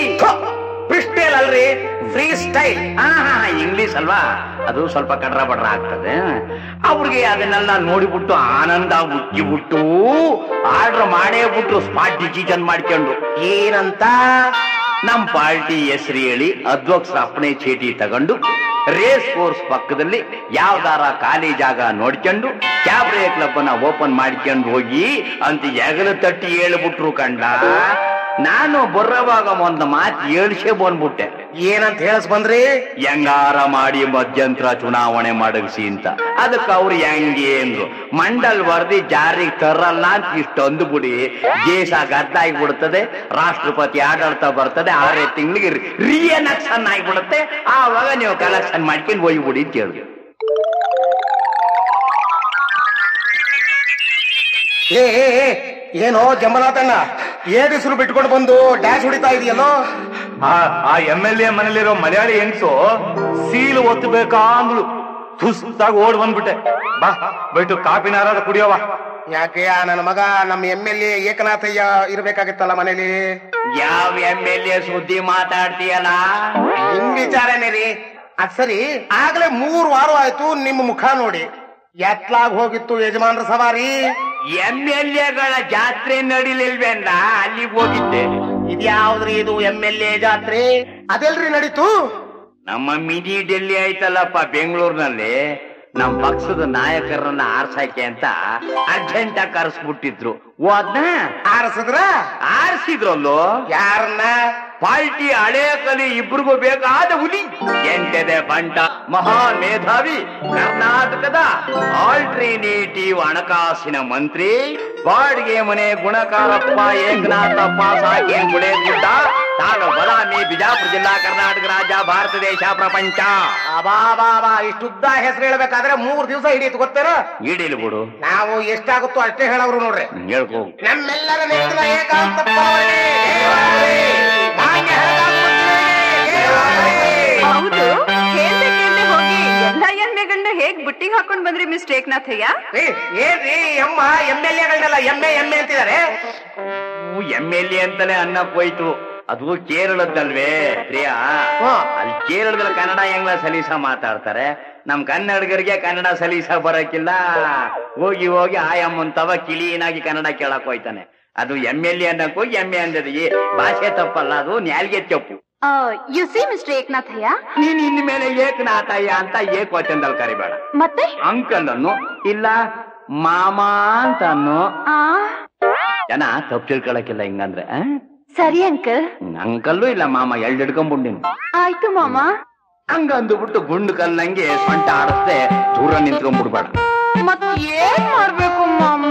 Speaker 2: ಪಿಸ್ಟೇಲ್ ಅಲ್ರಿ ಫ್ರೀ ಸ್ಟೈಲ್
Speaker 1: ಇಂಗ್ಲಿಷ್ ಅಲ್ವಾ ಅದು ಸ್ವಲ್ಪ ಕಡ್ರ ಬಡ್ರ ಆಗ್ತದೆ ಅವ್ರಿಗೆ ಅದನ್ನೆಲ್ಲ ನೋಡಿಬಿಟ್ಟು ಆನಂದ ಉಕ್ಕಿಬಿಟ್ಟು ಆರ್ಡರ್ ಮಾಡೇ ಬಿಟ್ರು ಸ್ಪಾಟ್ ಡಿಸಿಷನ್ ಮಾಡ್ಕೊಂಡು
Speaker 2: ಏನಂತ
Speaker 1: ನಮ್ ಪಾರ್ಟಿ ಹೆಸರು ಹೇಳಿ ಅಧ್ವಕ್ಷ ಅಪ್ಪಣೆ ಚೀಟಿ ತಗೊಂಡು ರೇಸ್ ಕೋರ್ಸ್ ಪಕ್ಕದಲ್ಲಿ ಯಾವ್ದಾರ ಖಾಲಿ ಜಾಗ ನೋಡ್ಕೊಂಡು ಕ್ಯಾಬ್ರೆ ಕ್ಲಬ್ ಅನ್ನ ಓಪನ್ ಮಾಡ್ಕೊಂಡು ಹೋಗಿ ಅಂತ ಎಗಲು ತಟ್ಟಿ ಹೇಳ್ಬಿಟ್ರು ಕಂಡ ನಾನು ಬರೋವಾಗ ಒಂದು ಮಾತು ಹೇಳ್ಸೇ ಬಂದ್ಬಿಟ್ಟೆ
Speaker 2: ಏನಂತ ಹೇಳಸ್ ಬಂದ್ರಿ
Speaker 1: ಹೆಂಗಾರ ಮಾಡಿ ಮಧ್ಯಂತರ ಚುನಾವಣೆ ಮಾಡಗಿಸಿ ಅಂತ ಅದಕ್ಕೆ ಅವ್ರು ಹೆಂಗೆ ಅಂದ್ರು ಮಂಡಲ್ ವರದಿ ಜಾರಿಗೆ ತರಲ್ಲ ಅಂತ ಇಷ್ಟು ಅಂದುಬಿಡಿ ದೇಶ ಗದ್ದಾಗಿ ಬಿಡುತ್ತದೆ ರಾಷ್ಟ್ರಪತಿ ಆಡಳಿತ ಬರ್ತದೆ ಆರೇ ತಿಂಗಳಿಗೆ ರಿಯನಕ್ಷನ್ ಆಗಿಬಿಡುತ್ತೆ ಆವಾಗ ನೀವು ಕಲೆಕ್ಷನ್ ಮಾಡ್ಕೊಂಡು ಹೋಗ್ಬಿಡಿ ಅಂತ ಹೇಳಿದ್ರು
Speaker 2: ಏ ಏ, ಏ, ಏನೋ ಜಂಬನಾಥಣ್ಣ ಏನ್ ಹೆಸರು ಬಿಟ್ಕೊಂಡು ಬಂದು ಡ್ಯಾಶ್ ಹೊಡಿತಾ ಇದೆಯಲ್ಲೋ
Speaker 7: ಆ ಎಂ ಎಲ್ ಎ ಮನೇಲಿರೋ ಮಲಯಾಳಿ ಹೆಂಗ್ಸು ಸೀಲು ಒತ್ತಬೇಕಾ ಅಂದ್ಲು ತುಸ್ತಾಗಿ ಓಡ್ ಬಂದ್ಬಿಟ್ಟೆ ಬಾ ಬೈಟು ಕಾಪಿನಾರಾದ ಕುಡಿಯೋವ
Speaker 2: ಯಾಕೆ ಆ ನನ್ನ ಮಗ ನಮ್ಮ ಎಮ್ ಎಲ್ ಎ ಏಕನಾಥಯ್ಯ ಇರ್ಬೇಕಾಗಿತ್ತಲ್ಲ ಮನೇಲಿ
Speaker 1: ಯಾವ ಎಮ್ ಎಲ್ ಎ ಸುದ್ದಿ ಮಾತಾಡ್ತೀಯಲ್ಲ
Speaker 2: ನಿಮ್ ವಿಚಾರನೇ ರೀ ಅದ್ ಸರಿ ಆಗ್ಲೇ ಮೂರ್ ವಾರ ಆಯ್ತು ನಿಮ್ ಮುಖ ನೋಡಿ ಎತ್ಲಾಗ್ ಹೋಗಿತ್ತು ಯಜಮಾನ್ರ ಸವಾರಿ
Speaker 1: ಎಂ ಎಲ್ ಎಗಳ ಜಾತ್ರೆ ನಡಿಲಿಲ್ವೇಂದ ಅಲ್ಲಿಗೆ ಹೋಗಿದ್ದೆ
Speaker 2: ಇದ್ಯಾವ್ದ್ರಿ ಇದು ಎಮ್ ಎಲ್ ಎ ಜಾತ್ರೆ ಅದೆಲ್ರಿ ನಡೀತು
Speaker 1: ನಮ್ಮ ಮಿನಿ ಡೆಲ್ಲಿ ಆಯ್ತಲ್ಲಪ್ಪ ಬೆಂಗಳೂರಿನಲ್ಲಿ ನಮ್ ಪಕ್ಷದ ನಾಯಕರನ್ನ ಆರ್ಸಕ್ಕೆ ಅಂತ ಅರ್ಜೆಂಟ್ ಆಗಿ ಕರೆಸ್ಬಿಟ್ಟಿದ್ರು ಹೋದ್ನ
Speaker 2: ಆರಿಸಿದ್ರ
Speaker 1: ಆರಿಸಿದ್ರಲ್ಲೋ
Speaker 2: ಯಾರನ್ನ
Speaker 1: ಪಾರ್ಟಿ ಹಳೆ ಕಲಿ ಇಬ್ರಿಗೂ ಬೇಕಾದ ಹುಲಿ ಎಂಟದೆ ಬಂಟ ಮಹಾ ಮೇಧಾವಿ ಕರ್ನಾಟಕದ ಆಲ್ಟರ್ನೇಟಿವ್ ಹಣಕಾಸಿನ ಮಂತ್ರಿ ಬಾಡಿಗೆ ಮನೆ ಗುಣಕಾರಪ್ಪ ಏಕನಾಥಪ್ಪ ಸಾಕೆ ಗುಳೆ ಗುಡ್ಡ ತಾನು ಬದಾಮಿ ಬಿಜಾಪುರ ಜಿಲ್ಲಾ ಕರ್ನಾಟಕ ರಾಜ್ಯ ಭಾರತ ದೇಶ ಪ್ರಪಂಚ
Speaker 2: ಅಬಾ ಬಾ ಬಾ ಇಷ್ಟುದ್ದ ಹೆಸರು ಹೇಳ್ಬೇಕಾದ್ರೆ ಮೂರ್ ದಿವಸ ಹಿಡಿಯಿತು ಗೊತ್ತೇನ
Speaker 1: ಇಡಿಲ್ ಬಿಡು
Speaker 2: ನಾವು ಎಷ್ಟಾಗುತ್ತೋ ಅಷ್ಟೇ ಹೇಳವ್ರು ನೋಡ್ರಿ
Speaker 1: ಹೇಳ್ಕೋ
Speaker 2: ನಮ್ಮೆಲ್ಲರ ನೆಚ್ಚಿನ ಏಕಾಂತ ಪರವಾಗಿ ಜಯವಾಗಲಿ. ಧಾನ್ಯ ಹರಿದಾಕ್ಬಿಡ್ತೀವಿ. ಜಯವಾಗಲಿ.
Speaker 5: ಹೌದು ಕೇಳ್ದೆ ಕೇಳ್ದೆ ಹೋಗಿ ಎಲ್ಲಾ ಎಮ್ಮೆಗಳನ್ನ ಹೇಗ್ ಬುಟ್ಟಿಗೆ ಹಾಕೊಂಡ್ ಬಂದ್ರಿ ಮಿಸ್ಟರ್ ಏಕನಾಥಯ್ಯ
Speaker 2: ರೀ, ಏನ್ರಿ ಅಮ್ಮ ಎಮ್ ಎಲ್ ಎಗಳನ್ನೆಲ್ಲ ಎಮ್ಮೆ ಎಮ್ಮೆ ಅಂತಿದ್ದಾರೆ
Speaker 1: ಎಂ ಎಲ್ ಎ ಅಂತಾನೆ ಅನ್ನಕ್ ಹೋಯ್ತು ಅದು ಕೇರಳದಲ್ವೇ ಪ್ರಿಯಾ
Speaker 2: ಹಾ.
Speaker 1: ಅಲ್ಲಿ ಕೇರಳದಲ್ಲಿ ಕನ್ನಡ ಹೆಂಗ್ಲ ಸಲೀಸ ಮಾತಾಡ್ತಾರೆ ನಮ್ ಕನ್ನಡಿಗರಿಗೆ ಕನ್ನಡ ಸಲೀಸ ಬರಕ್ಕಿಲ್ಲ ಹೋಗಿ ಹೋಗಿ ಆಯಮ್ಮನ್ ತವ ಕಿಳಿನಾಗಿ ಕನ್ನಡ ಕೇಳಕ್ ಹೋಯ್ತಾನೆ ಅದು ಎಂ ಎಲ್ ಎ ಅನ್ನಕ್ ಹೋಗಿ ಎಮ್ಮೆ ಅಂದದ ಈ ಭಾಷೆ ತಪ್ಪಲ್ಲ ಅದು ನ್ಯಾಲ್ಗೆ ತಪ್ಪು
Speaker 5: ಯು ಸಿ ಮಿಸ್ಟರ್ ಏಕನಾಥಯ್ಯ
Speaker 1: ನೀನ್ ಇನ್ ಮೇಲೆ ಏಕನಾಥಯ್ಯ ಅಂತ ಏಕವಚನದಲ್ಲಿ ಕರಿಬೇಡ
Speaker 5: ಮತ್ತೆ
Speaker 1: ಅಂಕಲ್ ಅನ್ನು ಇಲ್ಲ ಮಾಮ ಅಂತ ಅನ್ನು
Speaker 5: ಆ
Speaker 1: ಜನ ತಪ್ಪು ತಿಳ್ಕೊಳಕಿಲ್ಲ ಹಿಂಗಂದ್ರೆ ಆ?
Speaker 5: ಸರಿ ಅಂಕಲ್
Speaker 1: ಅಂಕಲ್ಲು ಇಲ್ಲ ಮಾಮ ಎಲ್ಡ್ ಹಿಡ್ಕೊಂಡ್ಬಿಡ್ ನೀನು
Speaker 5: ಆಯ್ತು ಮಾಮ
Speaker 1: ಹಂಗ ಅಂದ್ಬಿಟ್ಟು ಗುಂಡು ಕಲ್ಲಂಗೆ ಸೊಂಟ ಆಡಿಸ್ದೆ ದೂರ ನಿಂತ್ಕೊಂಡ್ಬಿಡ್ಬೇಡ
Speaker 5: ಮತ್ ಏನ್ ಮಾಡ್ಬೇಕು ಮಾಮ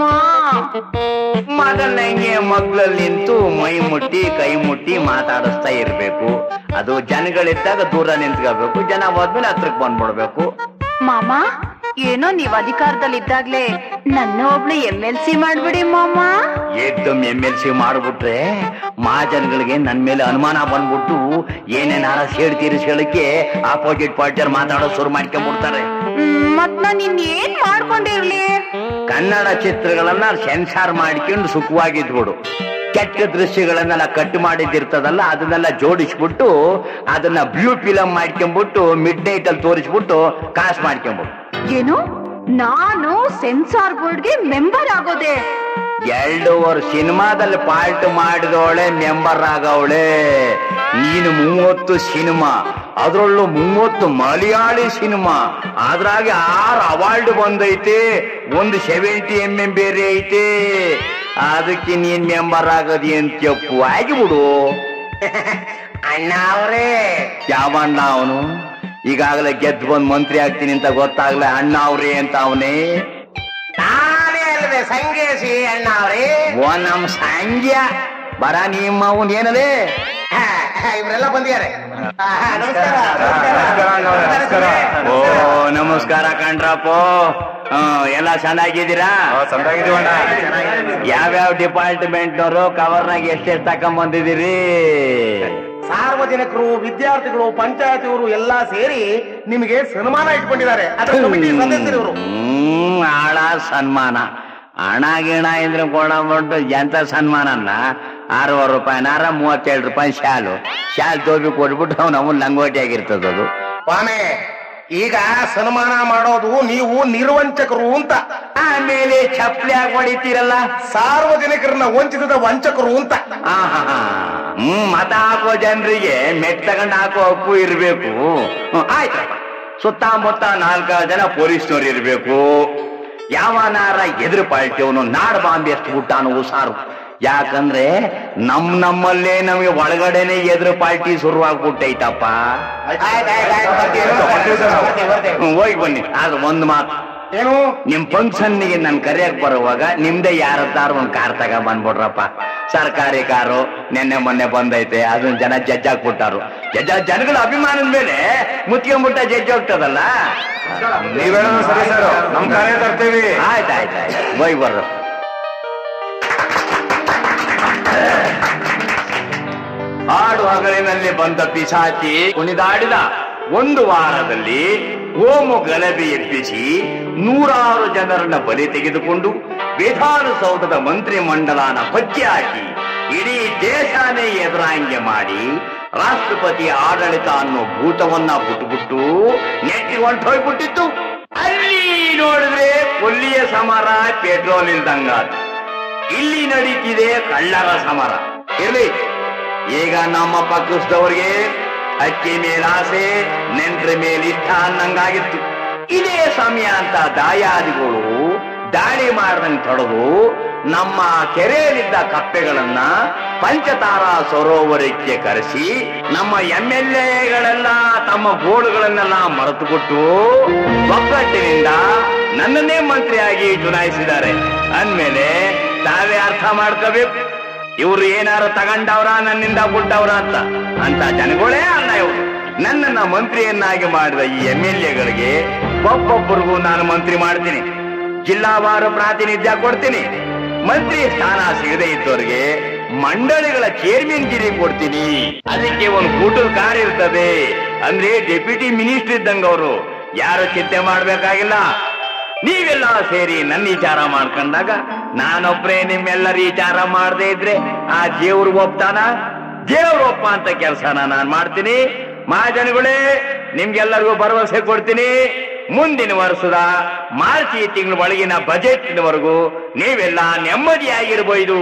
Speaker 1: ಮೊದಲಂಗೆ ಮಗ್ಳಲ್ಲಿ ನಿಂತು ಮೈ ಮುಟ್ಟಿ ಕೈ ಮುಟ್ಟಿ ಮಾತಾಡಿಸ್ತಾ ಇರ್ಬೇಕು ಅದು ಜನಗಳಿದ್ದಾಗ ದೂರ ನಿಂತ್ಕೋಬೇಕು ಜನ ಹೋದ್ಮೇಲೆ ಹತ್ರಕ್ ಬಂದ್ಬಿಡ್ಬೇಕು
Speaker 5: ಮಾಮ ಏನೋ ನೀವ್ ಅಧಿಕಾರದಲ್ಲಿ ಇದ್ದಾಗ್ಲೇ ನನ್ನ ಒಬ್ಳು ಎಂ ಎಲ್ ಸಿ ಮಾಡ್ಬಿಡಿ ಮಾಮ
Speaker 1: ಏಕ್ದಮ್ ಎಮ್ ಎಲ್ ಸಿ ಮಾಡ್ಬಿಟ್ರೆ ಮಹಾಜನಗಳಿಗೆ ನನ್ ಮೇಲೆ ಅನುಮಾನ ಬಂದ್ಬಿಟ್ಟು ಏನೇನಾರ ಸೇಡ್ ತೀರಿಸ್ಕೊಳ್ಳಕ್ಕೆ ಆಪೋಸಿಟ್ ಪಾರ್ಟಿಯರ್ ಮಾತಾಡೋ ಶುರು ಮಾಡ್ಕೊಂಡ್ಬಿಡ್ತಾರೆ
Speaker 5: ಹ್ಮ್, ಮತ್ ನಾನ್ ಇನ್ ಏನ್ ಮಾಡ್ಕೊಂಡಿರ್ಲಿ
Speaker 1: ಕನ್ನಡ ಚಿತ್ರಗಳನ್ನ ಸೆನ್ಸಾರ್ ಮಾಡ್ಕೊಂಡು ಸುಖವಾಗಿದ್ಬಿಡು ಕೆಟ್ಟ ದೃಶ್ಯಗಳನ್ನೆಲ್ಲ ಕಟ್ ಮಾಡಿದ್ದಿರ್ತದಲ್ಲ ಅದನ್ನೆಲ್ಲ ಜೋಡಿಸ್ಬಿಟ್ಟು ಅದನ್ನ ಬ್ಲೂ ಫಿಲಮ್ ಮಾಡ್ಕೊಂಡ್ಬಿಟ್ಟು ಮಿಡ್ ನೈಟ್ ಅಲ್ಲಿ ತೋರಿಸ್ಬಿಟ್ಟು ಕಾಸ್ ಮಾಡ್ಕೊಂಡ್ಬಿಡು
Speaker 5: ಏನು ನಾನು ಸೆನ್ಸಾರ್ ಬೋರ್ಡ್ಗೆ ಮೆಂಬರ್ ಆಗೋದೆ
Speaker 1: ಎರಡೂವರೆ ಸಿನಿಮಾದಲ್ಲಿ ಪಾರ್ಟ್ ಮಾಡಿದವಳೆ ಮೆಂಬರ್ ಆಗವಳೆ ನೀನು ಮೂವತ್ತು ಸಿನಿಮಾ ಅದ್ರಲ್ಲೂ ಮೂವತ್ತು ಮಲಯಾಳಿ ಸಿನಿಮಾ ಅದ್ರಾಗೆ ಆರು ಅವಾರ್ಡ್ ಬಂದೈತೆ ಒಂದು ಸೆವೆಂಟಿ ಎಂ ಎಂ ಬೇರೆ ಐತೆ ಅದಕ್ಕೆ ನೀನ್ ಮೆಂಬರ್ ಆಗದಿ ಅಂತ చెప్పు ಆಗಿಬಿಡು
Speaker 2: ಅಣ್ಣ ಅವ್ರೇ
Speaker 1: ಯಾವಣ್ಣ ಅವನು ಈಗಾಗಲೇ ಗೆದ್ದು ಬಂದ್ ಮಂತ್ರಿ ಆಗ್ತೀನಿ ಅಂತ ಗೊತ್ತಾಗ್ಲೇ ಅಣ್ಣ ಅವ್ರಿ ಅಂತ ಅವನೇ
Speaker 2: ನಾನೇ ಅಲ್ವೇ ಸಂಗೇಶಿ ಅಣ್ಣ ಅವ್ರೇ
Speaker 1: ಓ ನಮ್ ಸಂಜ್ಯ ಬರ ನಿಮ್ಮ ಅವನ್ ಏನಲೇ
Speaker 2: ಹಾ, ಇವ್ರೆಲ್ಲ ಬಂದಿದ್ದಾರೆ ಆ, ಹಾ, ನಮಸ್ಕಾರ
Speaker 7: ನಮಸ್ಕಾರ, ನಮಸ್ಕಾರ.
Speaker 1: ಓ ನಮಸ್ಕಾರ ಕಣ್ರಪ್ಪ ಹ್ಮ್ ಎಲ್ಲ ಚೆನ್ನಾಗಿದ್ದೀರಾ
Speaker 7: ಸಂದಾಗಿದ್ದೀವಣ್ಣ
Speaker 1: ಯಾವ್ಯಾವ ಡಿಪಾರ್ಟ್ಮೆಂಟ್ನವರು ಕವರ್ನಾಗ ಎಷ್ಟೆಷ್ಟು ತಕೊಂಡ್ ಬಂದಿದ್ದೀರಿ
Speaker 2: ಸಾರ್ವಜನಿಕರು ವಿದ್ಯಾರ್ಥಿಗಳು ಪಂಚಾಯತಿಯವರು ಎಲ್ಲಾ ಸೇರಿ ನಿಮಗೆ ಸನ್ಮಾನ ಇಟ್ಕೊಂಡಿದ್ದಾರೆ ಅದ್ರ ಕಮಿಟಿ ಸದಸ್ಯರು ಇವರು
Speaker 1: ಹ್ಮ್ ಆಳ ಸನ್ಮಾನ ಹಣ ಗಿಣ ಇದ್ರೆ ಕೊಡಬಿಟ್ಟು ಎಂತ ಸನ್ಮಾನನ ಅರವತ್ತು ರೂಪಾಯಿನಾರ ಮೂವತ್ತೇಳು ರೂಪಾಯಿ ಶಾಲು ಶಾಲ್ ತೋಬಿ ಕೊಟ್ಬಿಟ್ಟು ಅವ್ನು ಅವನ್ ಲಂಗೋಟಿ ಆಗಿರ್ತದ ಅದು
Speaker 2: ಸ್ವಾಮಿ ಈಗ ಸನ್ಮಾನ ಮಾಡೋದು ನೀವು ನಿರ್ವಂಚಕರು ಅಂತ
Speaker 1: ಆಮೇಲೆ ಚಪ್ಲಿ ಹಾಕಿ ಹೊಡಿತೀರಲ್ಲ
Speaker 2: ಸಾರ್ವಜನಿಕರನ್ನ ವಂಚಿಸಿದ ವಂಚಕರು ಅಂತ
Speaker 1: ಆಹಾಹಾ. ಹ್ಮ್ ಮತ ಹಾಕೋ ಜನರಿಗೆ ಮೆಟ್ ತಗೊಂಡ್ ಹಾಕೋ ಹಕ್ಕು ಇರ್ಬೇಕು ಹ್ಮ್, ಆಯ್ತಪ್ಪ ಸುತ್ತಮುತ್ತ ನಾಲ್ಕಾರು ಜನ ಪೊಲೀಸ್ನವ್ರು ಇರ್ಬೇಕು ಯಾವನಾರ ಎದುರು ಪಾರ್ಟಿಯವನು ನಾಡ್ ಬಾಂಬ್ ಎಷ್ಟು ಬಿಟ್ಟಾನು ಹುಷಾರು ಯಾಕಂದ್ರೆ ನಮ್ ನಮ್ಮಲ್ಲೇ ನಮಗೆ ಒಳಗಡೆನೆ ಎದುರು ಪಾರ್ಟಿ ಶುರುವಾಗ್ಬಿಟ್ಟೈತಪ್ಪ ಹ್ಮ್, ಹೋಗಿ ಬನ್ನಿ ಆದ್ರೆ ಒಂದ್ ಮಾತು
Speaker 2: ಏನು
Speaker 1: ನಿಮ್ ಫಂಕ್ಷನ್ನಿಗೆ ನನ್ ಕರೆಯಕ್ ಬರುವಾಗ ನಿಮ್ದೇ ಯಾರದ್ದಾರು ಒಂದ್ ಕಾರ್ ತಗ ಬಂದ್ಬಿಡ್ರಪ್ಪ ಸರ್ಕಾರಿ ಕಾರು ನಿನ್ನೆ ಮೊನ್ನೆ ಬಂದೈತೆ ಅದನ್ನ ಜನ ಜಡ್ಜ್ ಹಾಕ್ಬಿಟ್ಟಾರು ಜಡ್ಜ ಜನಗಳ ಅಭಿಮಾನದ ಮೇಲೆ ಮುತ್ಕೊಂಡ್ಬಿಟ್ಟ ಜಡ್ಜ್ ಹೋಗ್ತದಲ್ಲ
Speaker 7: ನೀವ್ ಹೇಳೋದು ಸರಿ ಸರ್ ನಮ್ ಕಾರ್ಯ ತರ್ತೀವಿ
Speaker 1: ಆಯ್ತಾಯ್ತಾಯ್ತು ಹೋಗಿ ಬರ್ರು ಹಾಡು ಹಗಲಿನಲ್ಲಿ ಬಂದ ಪಿಸಾಚಿ ಕುಣಿದಾಡಿದ ಒಂದು ವಾರದಲ್ಲಿ ಹೋಮು ಗಲಭೆ ಎಬ್ಬಿಸಿ ನೂರಾರು ಜನರನ್ನ ಬಲಿ ತೆಗೆದುಕೊಂಡು ವಿಧಾನಸೌಧದ ಮಂತ್ರಿ ಮಂಡಲನ ಪಚ್ಚಿ ಹಾಕಿ ಇಡೀ ದೇಶನೇ ಎದುರಾಂಗೆ ಮಾಡಿ ರಾಷ್ಟ್ರಪತಿ ಆಡಳಿತ ಅನ್ನೋ ಭೂತವನ್ನ ಬಿಟ್ಬಿಟ್ಟು ನೆಟ್ಟಿ ಹೊಂಟೋಗ್ಬಿಟ್ಟಿತ್ತು ಅಲ್ಲಿ ನೋಡಿದ್ರೆ ಕೊಲ್ಲಿಯ ಸಮರ ಪೆಟ್ರೋಲ್ ಇಲ್ದಂಗ ಇಲ್ಲಿ ನಡೀತಿದೆ ಕಳ್ಳರ ಸಮರ ಇರ್ಲಿ ಈಗ ನಮ್ಮ ಪಕ್ಷದವ್ರಿಗೆ ಅಕ್ಕಿ ಮೇಲಾಸೆ ನೆಂಟ್ರ ಮೇಲೆ ಇಷ್ಟ ಅನ್ನಂಗಾಗಿತ್ತು ಇದೇ ಸಮಯ ಅಂತ ದಾಯಾದಿಗಳು ದಾಳಿ ಮಾಡ್ದಂಗ್ ತಡೆದು ನಮ್ಮ ಕೆರೆಯಲ್ಲಿದ್ದ ಕಪ್ಪೆಗಳನ್ನ ಪಂಚತಾರ ಸರೋವರಕ್ಕೆ ಕರೆಸಿ ನಮ್ಮ ಎಂ ಎಲ್ ಎಗಳೆಲ್ಲ ತಮ್ಮ ಗೋಳುಗಳನ್ನೆಲ್ಲ ಮರೆತುಬಿಟ್ಟು ಒಗ್ಗಟ್ಟಿನಿಂದ ನನ್ನನ್ನೇ ಮಂತ್ರಿಯಾಗಿ ಚುನಾಯಿಸಿದ್ದಾರೆ ಅಂದ್ಮೇಲೆ ತಾವೇ ಅರ್ಥ ಮಾಡ್ಕೋಬೇಕು ಇವ್ರು ಏನಾರು ತಗೊಂಡವ್ರ ನನ್ನಿಂದ ಬಿಟ್ಟವ್ರ ಅಂತ ಅಂತ ಜನಗಳೇ ಅಲ್ಲ ಇವ್ರು ನನ್ನನ್ನ ಮಂತ್ರಿಯನ್ನಾಗಿ ಮಾಡಿದ ಈ ಎಂ ಎಲ್ ಎಗಳಿಗೆ ಒಬ್ಬೊಬ್ಬರಿಗೂ ನಾನು ಮಂತ್ರಿ ಮಾಡ್ತೀನಿ ಜಿಲ್ಲಾವಾರು ಪ್ರಾತಿನಿಧ್ಯ ಕೊಡ್ತೀನಿ ಮಂತ್ರಿ ಸ್ಥಾನ ಸಿಗದೆ ಇದ್ದವರಿಗೆ ಮಂಡಳಿಗಳ ಚೇರ್ಮನ್ ಗಿರಿ ಕೊಡ್ತೀನಿ ಅದಕ್ಕೆ ಒಂದು ಕೂಟದ ಕಾರ್ ಇರ್ತದೆ ಅಂದ್ರೆ ಡೆಪ್ಯೂಟಿ ಮಿನಿಸ್ಟರ್ ಇದ್ದಂಗ ಅವರು ಯಾರು ಚಿಂತೆ ಮಾಡ್ಬೇಕಾಗಿಲ್ಲ ನೀವೆಲ್ಲ ಸೇರಿ ನನ್ನ ವಿಚಾರ ಮಾಡ್ಕೊಂಡಾಗ ನಾನೊಬ್ರೇ ನಿಮ್ಮೆಲ್ಲರ ವಿಚಾರ ಮಾಡದೇ ಇದ್ರೆ ಆ ದೇವ್ರು ಒಪ್ತಾನ ದೇವ್ರು ಒಪ್ಪ ಅಂತ ಕೆಲಸನ ನಾನ್ ಮಾಡ್ತೀನಿ ಮಹಾಜನಗಳೇ ನಿಮ್ಗೆಲ್ಲರಿಗೂ ಭರವಸೆ ಕೊಡ್ತೀನಿ ಮುಂದಿನ ವರ್ಷದ ಮಾರ್ಚ್ ಈ ತಿಂಗಳ ಒಳಗಿನ ಬಜೆಟ್ನವರೆಗೂ ನೀವೆಲ್ಲ ನೆಮ್ಮದಿಯಾಗಿರ್ಬೋದು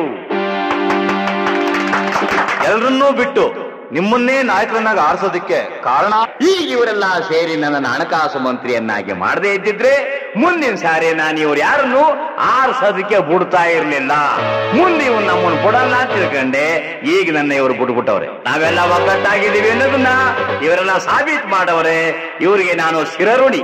Speaker 7: ಎಲ್ರನ್ನೂ ಬಿಟ್ಟು ನಿಮ್ಮನ್ನೇ ನಾಯಕರನ್ನಾಗಿ ಆರಿಸೋದಕ್ಕೆ ಕಾರಣ
Speaker 1: ಈಗ ಇವರೆಲ್ಲ ಸೇರಿ ನನ್ನ ಹಣಕಾಸು ಮಂತ್ರಿಯನ್ನಾಗಿ ಮಾಡದೇ ಇದ್ದಿದ್ರೆ ಮುಂದಿನ ಸಾರಿ ನಾನು ಇವ್ರು ಯಾರನ್ನು ಆರ್ಸೋದಕ್ಕೆ ಬಿಡ್ತಾ ಇರ್ಲಿಲ್ಲ ಮುಂದೆ ಇವ್ರು ನಮ್ಮನ್ನು ಬಿಡಲ್ಲ ಅಂತ ತಿಳ್ಕೊಂಡೆ ಈಗ ನನ್ನ ಇವರು ಬಿಟ್ಬಿಟ್ಟವ್ರೆ ನಾವೆಲ್ಲ ಒಗ್ಗಟ್ಟಾಗಿದ್ದೀವಿ ಅನ್ನೋದನ್ನ ಇವರೆಲ್ಲ ಸಾಬೀತು ಮಾಡವ್ರೆ ಇವರಿಗೆ ನಾನು ಶಿರಋಣಿ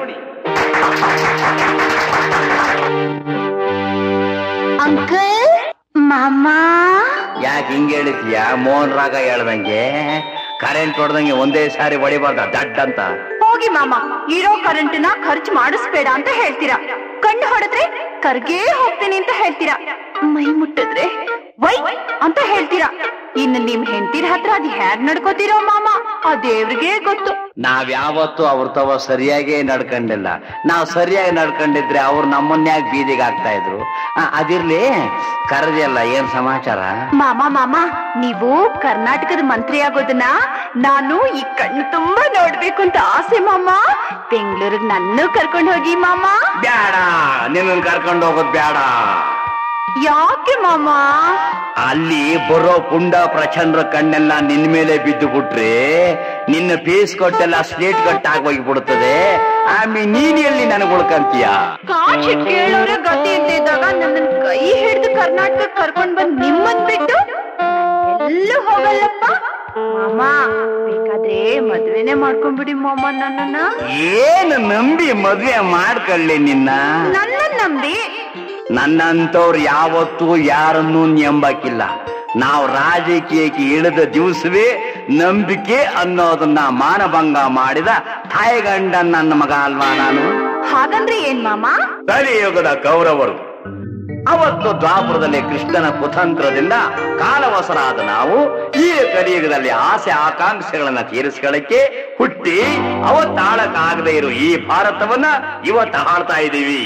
Speaker 8: ಅಂಕಲ್ ಮಾಮ
Speaker 1: ಯಾಕೆ ಹಿಂಗೆ ಹೇಳಿದ್ಯ ಮೋಹನ್ ರಾಗ ಹೇಳ್ದಂಗೆ ಕರೆಂಟ್ ಹೊಡೆದಂಗೆ ಒಂದೇ ಸಾರಿ ಹೊಡಿಬಾರ್ದ ದಡ್ ಅಂತ
Speaker 5: ಹೋಗಿ ಮಾಮ ಇರೋ ಕರೆಂಟ್ನ ಖರ್ಚು ಮಾಡಿಸ್ಬೇಡ ಅಂತ ಹೇಳ್ತೀರಾ ಕಣ್ಣು ಹೊಡೆದ್ರೆ ಕರ್ಗೇ ಹೋಗ್ತೀನಿ ಅಂತ ಹೇಳ್ತೀರಾ ಮೈ ಮುಟ್ಟಿದ್ರೆ ವೈ ಅಂತ ಹೇಳ್ತೀರಾ ಇನ್ನು ನಿಮ್ ಹೆಂಡತಿರ ಹತ್ರ ಅದ್ ಹ್ಯಾಗ್ ನಡ್ಕೋತೀರೋ ಮಾಮ ಆ ದೇವ್ರಿಗೆ ಗೊತ್ತು
Speaker 1: ನಾವ್ ಯಾವತ್ತೂ ಅವ್ರ ತವ ಸರಿಯಾಗಿ ನಡ್ಕೊಂಡಿಲ್ಲ ನಾವ್ ಸರಿಯಾಗಿ ನಡ್ಕೊಂಡಿದ್ರೆ ಅವ್ರು ನಮ್ಮನ್ಯಾಗ ಬೀದಿಗೆ ಆಗ್ತಾ ಇದ್ರು ಆ, ಅದಿರ್ಲಿ ಕರೆದಿಲ್ಲ ಏನ್ ಸಮಾಚಾರ
Speaker 5: ಮಾಮ ಮಾಮ ನೀವು ಕರ್ನಾಟಕದ ಮಂತ್ರಿ ಆಗೋದನ್ನ ನಾನು ಈ ಕಣ್ಣು ತುಂಬಾ ನೋಡ್ಬೇಕು ಅಂತ ಆಸೆ ಮಾಮ ಬೆಂಗಳೂರಿಗೆ ನನ್ನೂ ಕರ್ಕೊಂಡು ಹೋಗಿ ಮಾಮ
Speaker 1: ಬ್ಯಾಡ ನಿನ್ನ ಕರ್ಕೊಂಡು ಹೋಗೋದ್ ಬ್ಯಾಡ
Speaker 5: ಯಾಕೆ ಮಾಮ
Speaker 1: ಅಲ್ಲಿ ಬರೋ ಪುಂಡ ಪ್ರಚಂಡ್ರ ಕಣ್ಣೆಲ್ಲ ನಿನ್ ಮೇಲೆ ಬಿದ್ದು ಬಿಟ್ರೆ ನಿನ್ನ ಫೀಸ್ ಕೊಟ್ಟೆಲ್ಲ ಸ್ಲೇಟ್ ಕಟ್ ಆಗೋಗ್ಬಿಡುತ್ತದೆ ಆಮೇಲೆ ನೀನ್ ಎಲ್ಲಿ ನನಗೆ ಉಳ್ಕಂತೀಯ
Speaker 5: ಕಾಶಿ ಕೇಳೋರೆ ಗತಿ ಇದ್ದಿದ್ದಾಗ ನನ್ನ ಕೈ ಹಿಡಿದು ಕರ್ನಾಟಕ ಕರ್ಕೊಂಡ್ ಬಂದ್ ನಿಮ್ಮನ್ ಬಿಟ್ಟು ಎಲ್ಲೂ ಹೋಗಲ್ಲಪ್ಪ ಮಾಮ ಬೇಕಾದ್ರೆ ಮದ್ವೆನೆ ಮಾಡ್ಕೊಂಡ್ಬಿಡಿ ಮಾಮ ನನ್ನನ್ನ
Speaker 1: ಏನು ನಂಬಿ ಮದ್ವೆ ಮಾಡ್ಕೊಳ್ಳಿ ನಿನ್ನ
Speaker 5: ನನ್ನ ನಂಬಿ
Speaker 1: ನನ್ನಂತವ್ರು ಯಾವತ್ತೂ ಯಾರನ್ನೂ ನಂಬಕ್ಕಿಲ್ಲ ನಾವು ರಾಜಕೀಯಕ್ಕೆ ಇಳಿದ ದಿವಸವೇ ನಂಬಿಕೆ ಅನ್ನೋದನ್ನ ಮಾನಭಂಗ ಮಾಡಿದ ತಾಯಿಗಂಡ ನನ್ನ ಮಗ ಅಲ್ವಾ ನಾನು
Speaker 5: ಹಾಗಂದ್ರೆ ಏನ್ ಮಾಮ
Speaker 1: ಕಲಿಯುಗದ ಕೌರವರು ಅವತ್ತು ದ್ವಾಪುರದಲ್ಲಿ ಕೃಷ್ಣನ ಕುತಂತ್ರದಿಂದ ಕಾಲವಸರಾದ ನಾವು ಈ ಕಲಿಯುಗದಲ್ಲಿ ಆಸೆ ಆಕಾಂಕ್ಷೆಗಳನ್ನ ತೀರಿಸ್ಕೊಳ್ಳಕ್ಕೆ ಹುಟ್ಟಿ ಅವತ್ತಾಳಕ್ಕಾಗದೇ ಇರೋ ಈ ಭಾರತವನ್ನ ಇವತ್ತು ಆಳ್ತಾ ಇದ್ದೀವಿ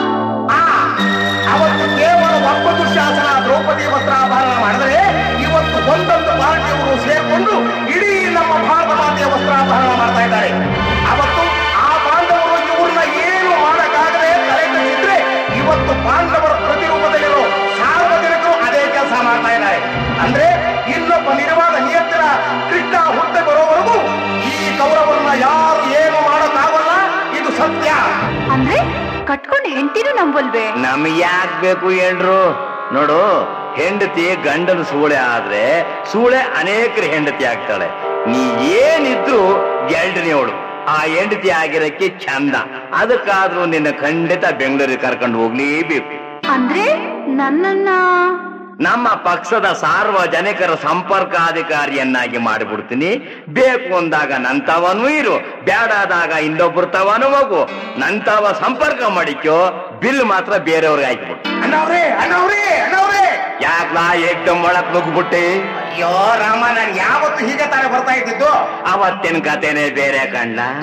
Speaker 2: ಅವತ್ತು ಕೇವಲ ಒಬ್ಬ ದುಶ್ಯಾಸನ ದ್ರೌಪದಿ ವಸ್ತ್ರಾಭರಣ ಮಾಡಿದರೆ ಇವತ್ತು ಒಂದೊಂದು ಪಾರ್ಟಿಯವರು ಸೇರ್ಕೊಂಡು ಇಡೀ ನಮ್ಮ ಭಾರತ ಮಾತೆಯ ವಸ್ತ್ರಾಭರಣ ಮಾಡ್ತಾ ಇದ್ದಾರೆ ಅವತ್ತು ಆ ಪಾಂಡವರು ಇವ್ರನ್ನ ಏನು ಮಾಡಕ್ಕಾಗದೆ ತಲೆ ಕಟ್ಟಿದ್ರೆ ಇವತ್ತು ಪಾಂಡವರ ಪ್ರತಿರೂಪದಲ್ಲಿರೋ ಸಾರ್ವಜನಿಕರು ಅದೇ ಕೆಲಸ ಮಾಡ್ತಾ ಇದ್ದಾರೆ ಅಂದ್ರೆ ಇನ್ನೊಬ್ಬ ನಿಜವಾದ ನಿಯತ್ತಿನ ಕೃಷ್ಣ ಹುಟ್ಟ ಬರೋವರೆಗೂ ಈ ಕೌರವರನ್ನ ಯಾರು ಏನು ಮಾಡೋಕ್ಕಾಗಲ್ಲ ಇದು ಸತ್ಯ
Speaker 5: ಅಂದ್ರೆ ಕಟ್ಕೊಂಡ್ ಹೆಂಡತಿನೂ ನಂಬಲ್ವೇ
Speaker 1: ನಮ್ಗೆ ಯಾಕೆ ಬೇಕು ಹೇಳ್ರು ನೋಡು ಹೆಂಡತಿ ಗಂಡನ ಸೂಳೆ ಆದ್ರೆ ಸೂಳೆ ಅನೇಕರ ಹೆಂಡತಿ ಆಗ್ತಾಳೆ ನೀ ಏನಿದ್ರು ಗೆಲ್ಡನಿಯವಳು ಆ ಹೆಂಡತಿ ಆಗಿರಕ್ಕೆ ಚಂದ ಅದಕ್ಕಾದ್ರೂ ನಿನ್ನ ಖಂಡಿತ ಬೆಂಗಳೂರಿಗೆ ಕರ್ಕೊಂಡು ಹೋಗ್ಲೇಬೇಕು
Speaker 5: ಅಂದ್ರೆ ನನ್ನನ್ನ
Speaker 1: ನಮ್ಮ ಪಕ್ಷದ ಸಾರ್ವಜನಿಕರ ಸಂಪರ್ಕಾಧಿಕಾರಿಯನ್ನಾಗಿ ಮಾಡಿಬಿಡ್ತೀನಿ ಬೇಕು ಅಂದಾಗ ನಂತವನು ಇರು ಬೇಡಾದಾಗ ಇನ್ನೊಬ್ಬರು ತವನು ಹೋಗು ನಂತವ ಸಂಪರ್ಕ ಮಾಡಿಕೋ ಬಿಲ್ ಮಾತ್ರ ಬೇರೆಯವ್ರಿಗೆ ಹಾಕಿಬಿಡು
Speaker 2: ಅಣ್ಣವ್ರೇ ಅಣ್ಣವ್ರೇ ಅಣ್ಣವ್ರೇ
Speaker 1: ಯಾಕ್ಲಾ ಏಕ್ದಮ್ ಒಳಕ್ ನುಗ್ಬಿಟ್ಟೆ
Speaker 2: ಅಯ್ಯೋ ರಾಮ ನಾನು ಯಾವತ್ತು ಹೀಗೆ ತಾನೇ ಬರ್ತಾ ಇದ್ದಿದ್ದು
Speaker 1: ಅವತ್ತಿನ ಕತೆನೆ ಬೇರೆ ಕಂಡ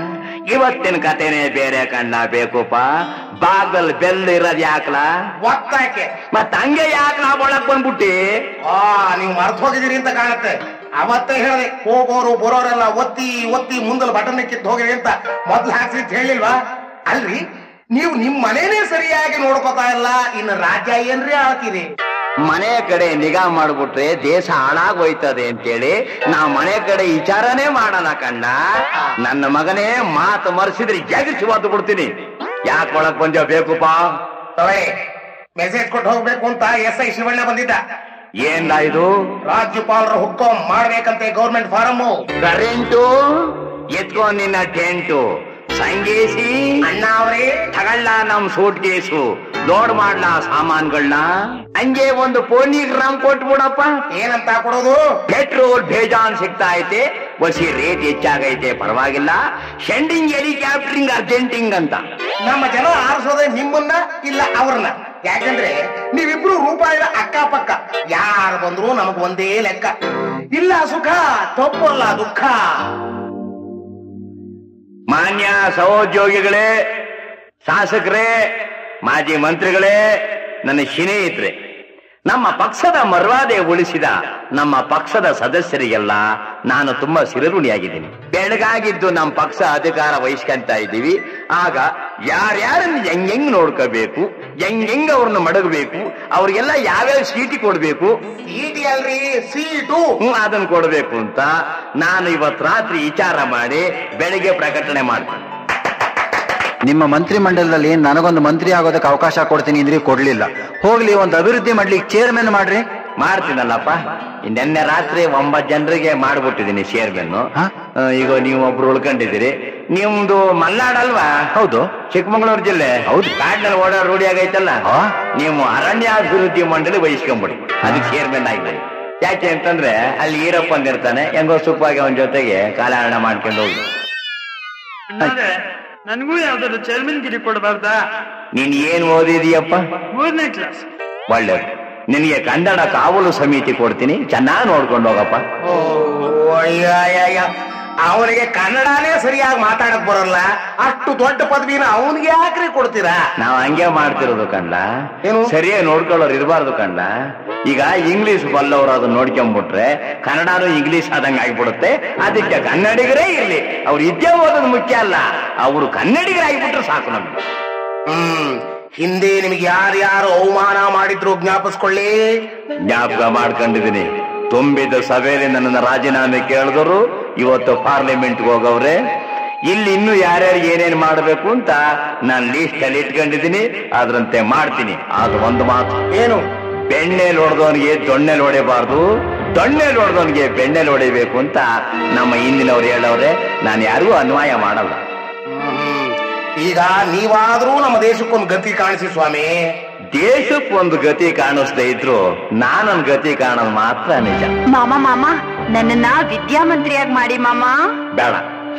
Speaker 1: ಇವತ್ತಿನ ಕಥೆನೇ ಬೇರೆ ಕಣ್ಣ ಬೇಕುಪ್ಪ ಬಾಗ್ದಲ್ಲಿ ಬೆಲ್ಲ ಇರೋದ್ ಯಾಕಲ
Speaker 2: ಒತ್ತಾಕೆ
Speaker 1: ಮತ್ ಹಂಗೆ ಯಾಕಲ ಒಳಗ್ ಬಂದ್ಬಿಟ್ಟಿ
Speaker 2: ಆ ನೀವು ಮರ್ತ್ ಹೋಗಿದ್ದೀರಿ ಅಂತ ಕಾಣುತ್ತೆ ಅವತ್ತೇ ಹೇಳಿದೆ ಹೋಗೋರು ಬರೋರೆಲ್ಲ ಒತ್ತಿ ಒತ್ತಿ ಮುಂದಲ್ ಬಟನ್ ಕಿತ್ತು ಹೋಗಿರಿ ಅಂತ ಮೊದ್ಲು ಹಾಕ್ಸಿ ಅಂತ ಹೇಳಿಲ್ವಾ ಅಲ್ರಿ ನೀವು ನಿಮ್ ಮನೇನೆ ಸರಿಯಾಗಿ ನೋಡ್ಕೋತಾ ಇಲ್ಲ ಇನ್ನು ರಾಜ್ಯ ಏನ್ರಿ ಆಳ್ತೀರಿ
Speaker 1: ಮನೆ ಕಡೆ ನಿಗಾ ಮಾಡ್ಬಿಟ್ರೆ ದೇಶ ಹಾಳಾಗೋಯ್ತದೆ ಅಂತೇಳಿ ನಾ ಮನೆ ಕಡೆ ವಿಚಾರನೇ ಮಾಡಲ್ಲ ಕಣ್ಣ ನನ್ನ ಮಗನೇ ಮಾತು ಮರೆಸಿದ್ರೆ ಜಗಿಸಿ ಒದ್ದು ಬಿಡ್ತೀನಿ ಯಾಕೆ ಒಳಗ್ ಬಂದ್ಯೋ ಬೇಕುಪ್ಪ
Speaker 2: ತವೇ ಮೆಸೇಜ್ ಕೊಟ್ಟು ಹೋಗ್ಬೇಕು ಅಂತ ಎಸ್ ಐ ಶಿವಣ್ಣ ಬಂದಿದ್ದ
Speaker 1: ಏನ್ಲ ಇದು
Speaker 2: ರಾಜ್ಯಪಾಲರ ಹುಕ್ಕಂ ಮಾಡ್ಬೇಕಂತೆ ಗೌರ್ಮೆಂಟ್ ಫಾರಮ್ಮು
Speaker 1: ಕರೆಂಟು ಎತ್ಕೊ ನಿನ್ನ ಟೆಂಟು ಸಂಗೇಸಿ
Speaker 2: ಅಣ್ಣ ಅವರೇ
Speaker 1: ತಗೊಳ್ಳ ನಮ್ ಸೂಟ್ ಕೇಸು ಲೋಡ್ ಮಾಡ್ಲಾ ಸಾಮಾನ್ಗಳನ್ನ ಹಂಗೆ ಒಂದು ಪೋನಿಗ್ರಾಮ್ ಕೊಟ್ಬಿಡಪ್ಪ
Speaker 2: ಏನಂತ ಕೊಡೋದು
Speaker 1: ಪೆಟ್ರೋಲ್ ಬೇಜಾನ್ ಸಿಗ್ತಾ ಐತೆ ಬಸಿ ರೇಟ್ ಹೆಚ್ಚಾಗೈತೆ ಪರವಾಗಿಲ್ಲ ಶೆಂಡಿಂಗ್ ಹೆಲಿಕಾಪ್ಟರಿಂಗ್ ಅರ್ಜೆಂಟಿಂಗ್ ಅಂತ
Speaker 2: ನಮ್ಮ ಜನ ಆರಿಸೋದೆ ನಿಮ್ಮನ್ನ ಇಲ್ಲ ಅವ್ರನ್ನ ಯಾಕಂದ್ರೆ ನೀವಿಬ್ರು ರೂಪಾಯಿನ ಅಕ್ಕಪಕ್ಕ ಯಾರು ಬಂದ್ರು ನಮಗ್ ಒಂದೇ ಲೆಕ್ಕ ಇಲ್ಲ ಸುಖ ತಪ್ಪಲ್ಲ ದುಃಖ
Speaker 1: ಮಾನ್ಯ ಸಹೋದ್ಯೋಗಿಗಳೇ ಶಾಸಕರೇ ಮಾಜಿ ಮಂತ್ರಿಗಳೇ ನನ್ನ ಸ್ನೇಹಿತರೆ ನಮ್ಮ ಪಕ್ಷದ ಮರ್ಯಾದೆ ಉಳಿಸಿದ ನಮ್ಮ ಪಕ್ಷದ ಸದಸ್ಯರಿಗೆಲ್ಲ ನಾನು ತುಂಬಾ ಸಿರಋಣಿಯಾಗಿದ್ದೀನಿ ಬೆಳಗಾಗಿದ್ದು ನಮ್ಮ ಪಕ್ಷ ಅಧಿಕಾರ ವಹಿಸ್ಕೊಂತ ಇದ್ದೀವಿ ಆಗ ಯಾರ್ಯಾರನ್ನ ಹೆಂಗ್ ಹೆಂಗ್ ನೋಡ್ಕೋಬೇಕು ಹೆಂಗ್ ಹೆಂಗ್ ಅವ್ರನ್ನ ಮಡಗಬೇಕು ಅವ್ರಿಗೆಲ್ಲ ಯಾವ್ಯಾವ ಸೀಟಿ ಕೊಡ್ಬೇಕು
Speaker 2: ಸೀಟಿ ಅಲ್ರಿ ಸೀಟು
Speaker 1: ಹ್ಮ್ ಅದನ್ನ ಕೊಡ್ಬೇಕು ಅಂತ ನಾನು ಇವತ್ ರಾತ್ರಿ ವಿಚಾರ ಮಾಡಿ ಬೆಳಿಗ್ಗೆ ಪ್ರಕಟಣೆ ಮಾಡ್ತೀನಿ
Speaker 3: ನಿಮ್ಮ ಮಂತ್ರಿ ಮಂಡಲದಲ್ಲಿ ನನಗೊಂದು ಮಂತ್ರಿ ಆಗೋದಕ್ಕೆ ಅವಕಾಶ ಕೊಡ್ತೀನಿ ಅಂದ್ರೆ ಕೊಡ್ಲಿಲ್ಲ ಹೋಗ್ಲಿ ಒಂದು ಅಭಿವೃದ್ಧಿ ಮಾಡ್ಲಿಕ್ಕೆ ಚೇರ್ಮನ್ ಮಾಡ್ರಿ
Speaker 1: ಮಾಡ್ತೀನಲ್ಲಪ್ಪ ನಿನ್ನೆ ರಾತ್ರಿ ಒಂಬತ್ ಜನರಿಗೆ ಮಾಡ್ಬಿಟ್ಟಿದ್ದೀನಿ ಚೇರ್ಮನ್
Speaker 3: ಹಾ?
Speaker 1: ಈಗ ನೀವು ಒಬ್ರು ಉಳ್ಕೊಂಡಿದ್ದೀರಿ ನಿಮ್ದು ಮಲ್ನಾಡ್ ಅಲ್ವಾ
Speaker 3: ಹೌದು
Speaker 1: ಚಿಕ್ಕಮಗಳೂರು ಜಿಲ್ಲೆ
Speaker 3: ಹೌದು.
Speaker 1: ಕಾಡ್ನಲ್ಲಿ ಓಡಾಡ ರೂಢಿ ಆಗೈತಲ್ಲ
Speaker 3: ಹಾ?
Speaker 1: ನೀವು ಅರಣ್ಯಾಭಿವೃದ್ಧಿ ಮಂಡಳಿ ವಹಿಸ್ಕೊಂಬಿಡಿ ಅದಕ್ಕೆ ಚೇರ್ಮನ್ ಆಗಿಬಿಡಿ ಯಾಕೆ ಅಂತಂದ್ರೆ ಅಲ್ಲಿ ಈರಪ್ಪನ್ ಇರ್ತಾನೆ ಹೆಂಗೋ ಸುಖವಾಗಿ ಅವನ ಜೊತೆಗೆ ಕಾಲಹರಣ ಮಾಡ್ಕೊಂಡು ಹೋಗಿ
Speaker 6: ನನ್ಗೂ ಯಾವ್ದಾದ್ರು ಚೇರ್ಮನ್ ಗಿರಿ ಕೊಡಬಾರ್ದಾ
Speaker 1: ನೀನ್ ಏನ್ ಓದಿದೀಯಪ್ಪ
Speaker 6: ಮೂರನೇ ಕ್ಲಾಸ್
Speaker 1: ಒಳ್ಳೆದು ನಿನಗೆ ಕನ್ನಡ ಕಾವಲು ಸಮಿತಿ ಕೊಡ್ತೀನಿ ಚೆನ್ನಾಗಿ ನೋಡ್ಕೊಂಡು ಹೋಗಪ್ಪ
Speaker 2: ಅವನಿಗೆ ಕನ್ನಡನೇ ಸರಿಯಾಗಿ ಮಾತಾಡಕ್ ಬರಲ್ಲ ಅಷ್ಟು ದೊಡ್ಡ ಪದವಿನ ಅವನಿಗೆ ಯಾಕ್ರಿ ಕೊಡ್ತೀರಾ
Speaker 1: ನಾವ್ ಹಂಗೆ ಮಾಡ್ತಿರೋದು ಕಂಡ
Speaker 2: ಏನು?
Speaker 1: ಸರಿಯಾಗಿ ನೋಡ್ಕೊಳ್ಳೋರು ಇರಬಾರ್ದು ಕಂಡ ಈಗ ಇಂಗ್ಲಿಷ್ ಬಲ್ಲವರು ಅದನ್ನ ನೋಡ್ಕೊಂಡ್ಬಿಟ್ರೆ ಕನ್ನಡನು ಇಂಗ್ಲಿಷ್ ಆದಂಗ ಆಗ್ಬಿಡುತ್ತೆ ಅದಕ್ಕೆ ಕನ್ನಡಿಗರೇ ಇರ್ಲಿ ಅವ್ರು ವಿದ್ಯೆ ಓದೋದು ಮುಖ್ಯ ಅಲ್ಲ ಅವರು ಕನ್ನಡಿಗರಾಗ್ಬಿಟ್ರೆ ಸಾಕು ನಮ್ಗೆ
Speaker 2: ಹ್ಮ್ ಹಿಂದೆ ನಿಮಗೆ ಯಾರ್ಯಾರು ಅವಮಾನ ಮಾಡಿದ್ರು ಜ್ಞಾಪಿಸ್ಕೊಳ್ಳಿ
Speaker 1: ಜ್ಞಾಪಕ ಮಾಡ್ಕೊಂಡಿದ್ದೀನಿ ತುಂಬಿದ ಸಭೆಯಲ್ಲಿ ನನ್ನನ್ನು ರಾಜೀನಾಮೆ ಕೇಳಿದ್ರು ಇವತ್ತು ಪಾರ್ಲಿಮೆಂಟ್ಗೆ ಹೋಗವ್ರೆ ಇಲ್ಲಿ ಇನ್ನು ಯಾರ್ಯಾರು ಏನೇನ್ ಮಾಡಬೇಕು ಅಂತ ನಾನು ಲೀಸ್ಟ್ ಅಲ್ಲಿ ಇಟ್ಕೊಂಡಿದ್ದೀನಿ ಅದ್ರಂತೆ ಮಾಡ್ತೀನಿ ಅದು ಒಂದು ಮಾತು
Speaker 2: ಏನು
Speaker 1: ಬೆಣ್ಣೆಲ್ ಹೊಡೆದವನಿಗೆ ದೊಣ್ಣೆಲ್ ಹೊಡೆಯಬಾರ್ದು ದೊಣ್ಣೆಲ್ ಹೊಡೆದವನಿಗೆ ಬೆಣ್ಣೆಲ್ ಹೊಡಿಬೇಕು ಅಂತ ನಮ್ಮ ಹಿಂದಿನವ್ರು ಹೇಳವ್ರೆ ನಾನು ಯಾರಿಗೂ ಅನ್ವಯ ಮಾಡಲ್ಲ
Speaker 2: ಹ್ಮ್. ಈಗ ನೀವಾದ್ರೂ ನಮ್ಮ ದೇಶಕ್ಕೊಂದು ಗತಿ ಕಾಣಿಸಿ ಸ್ವಾಮಿ
Speaker 1: ದೇಶಕ್ಕೆ ಒಂದು ಗತಿ ಕಾಣಿಸ್ದೇ ಇದ್ರು ನಾನೊಂದು ಗತಿ ಕಾಣೋದು ಮಾತ್ರ ನಿಜ
Speaker 5: ಮಾಮ ಮಾಮ ನನ್ನನ್ನ ವಿದ್ಯಾಮಂತ್ರಿಯಾಗಿ ಮಾಡಿ ಮಾಮ
Speaker 1: ಬೇಡ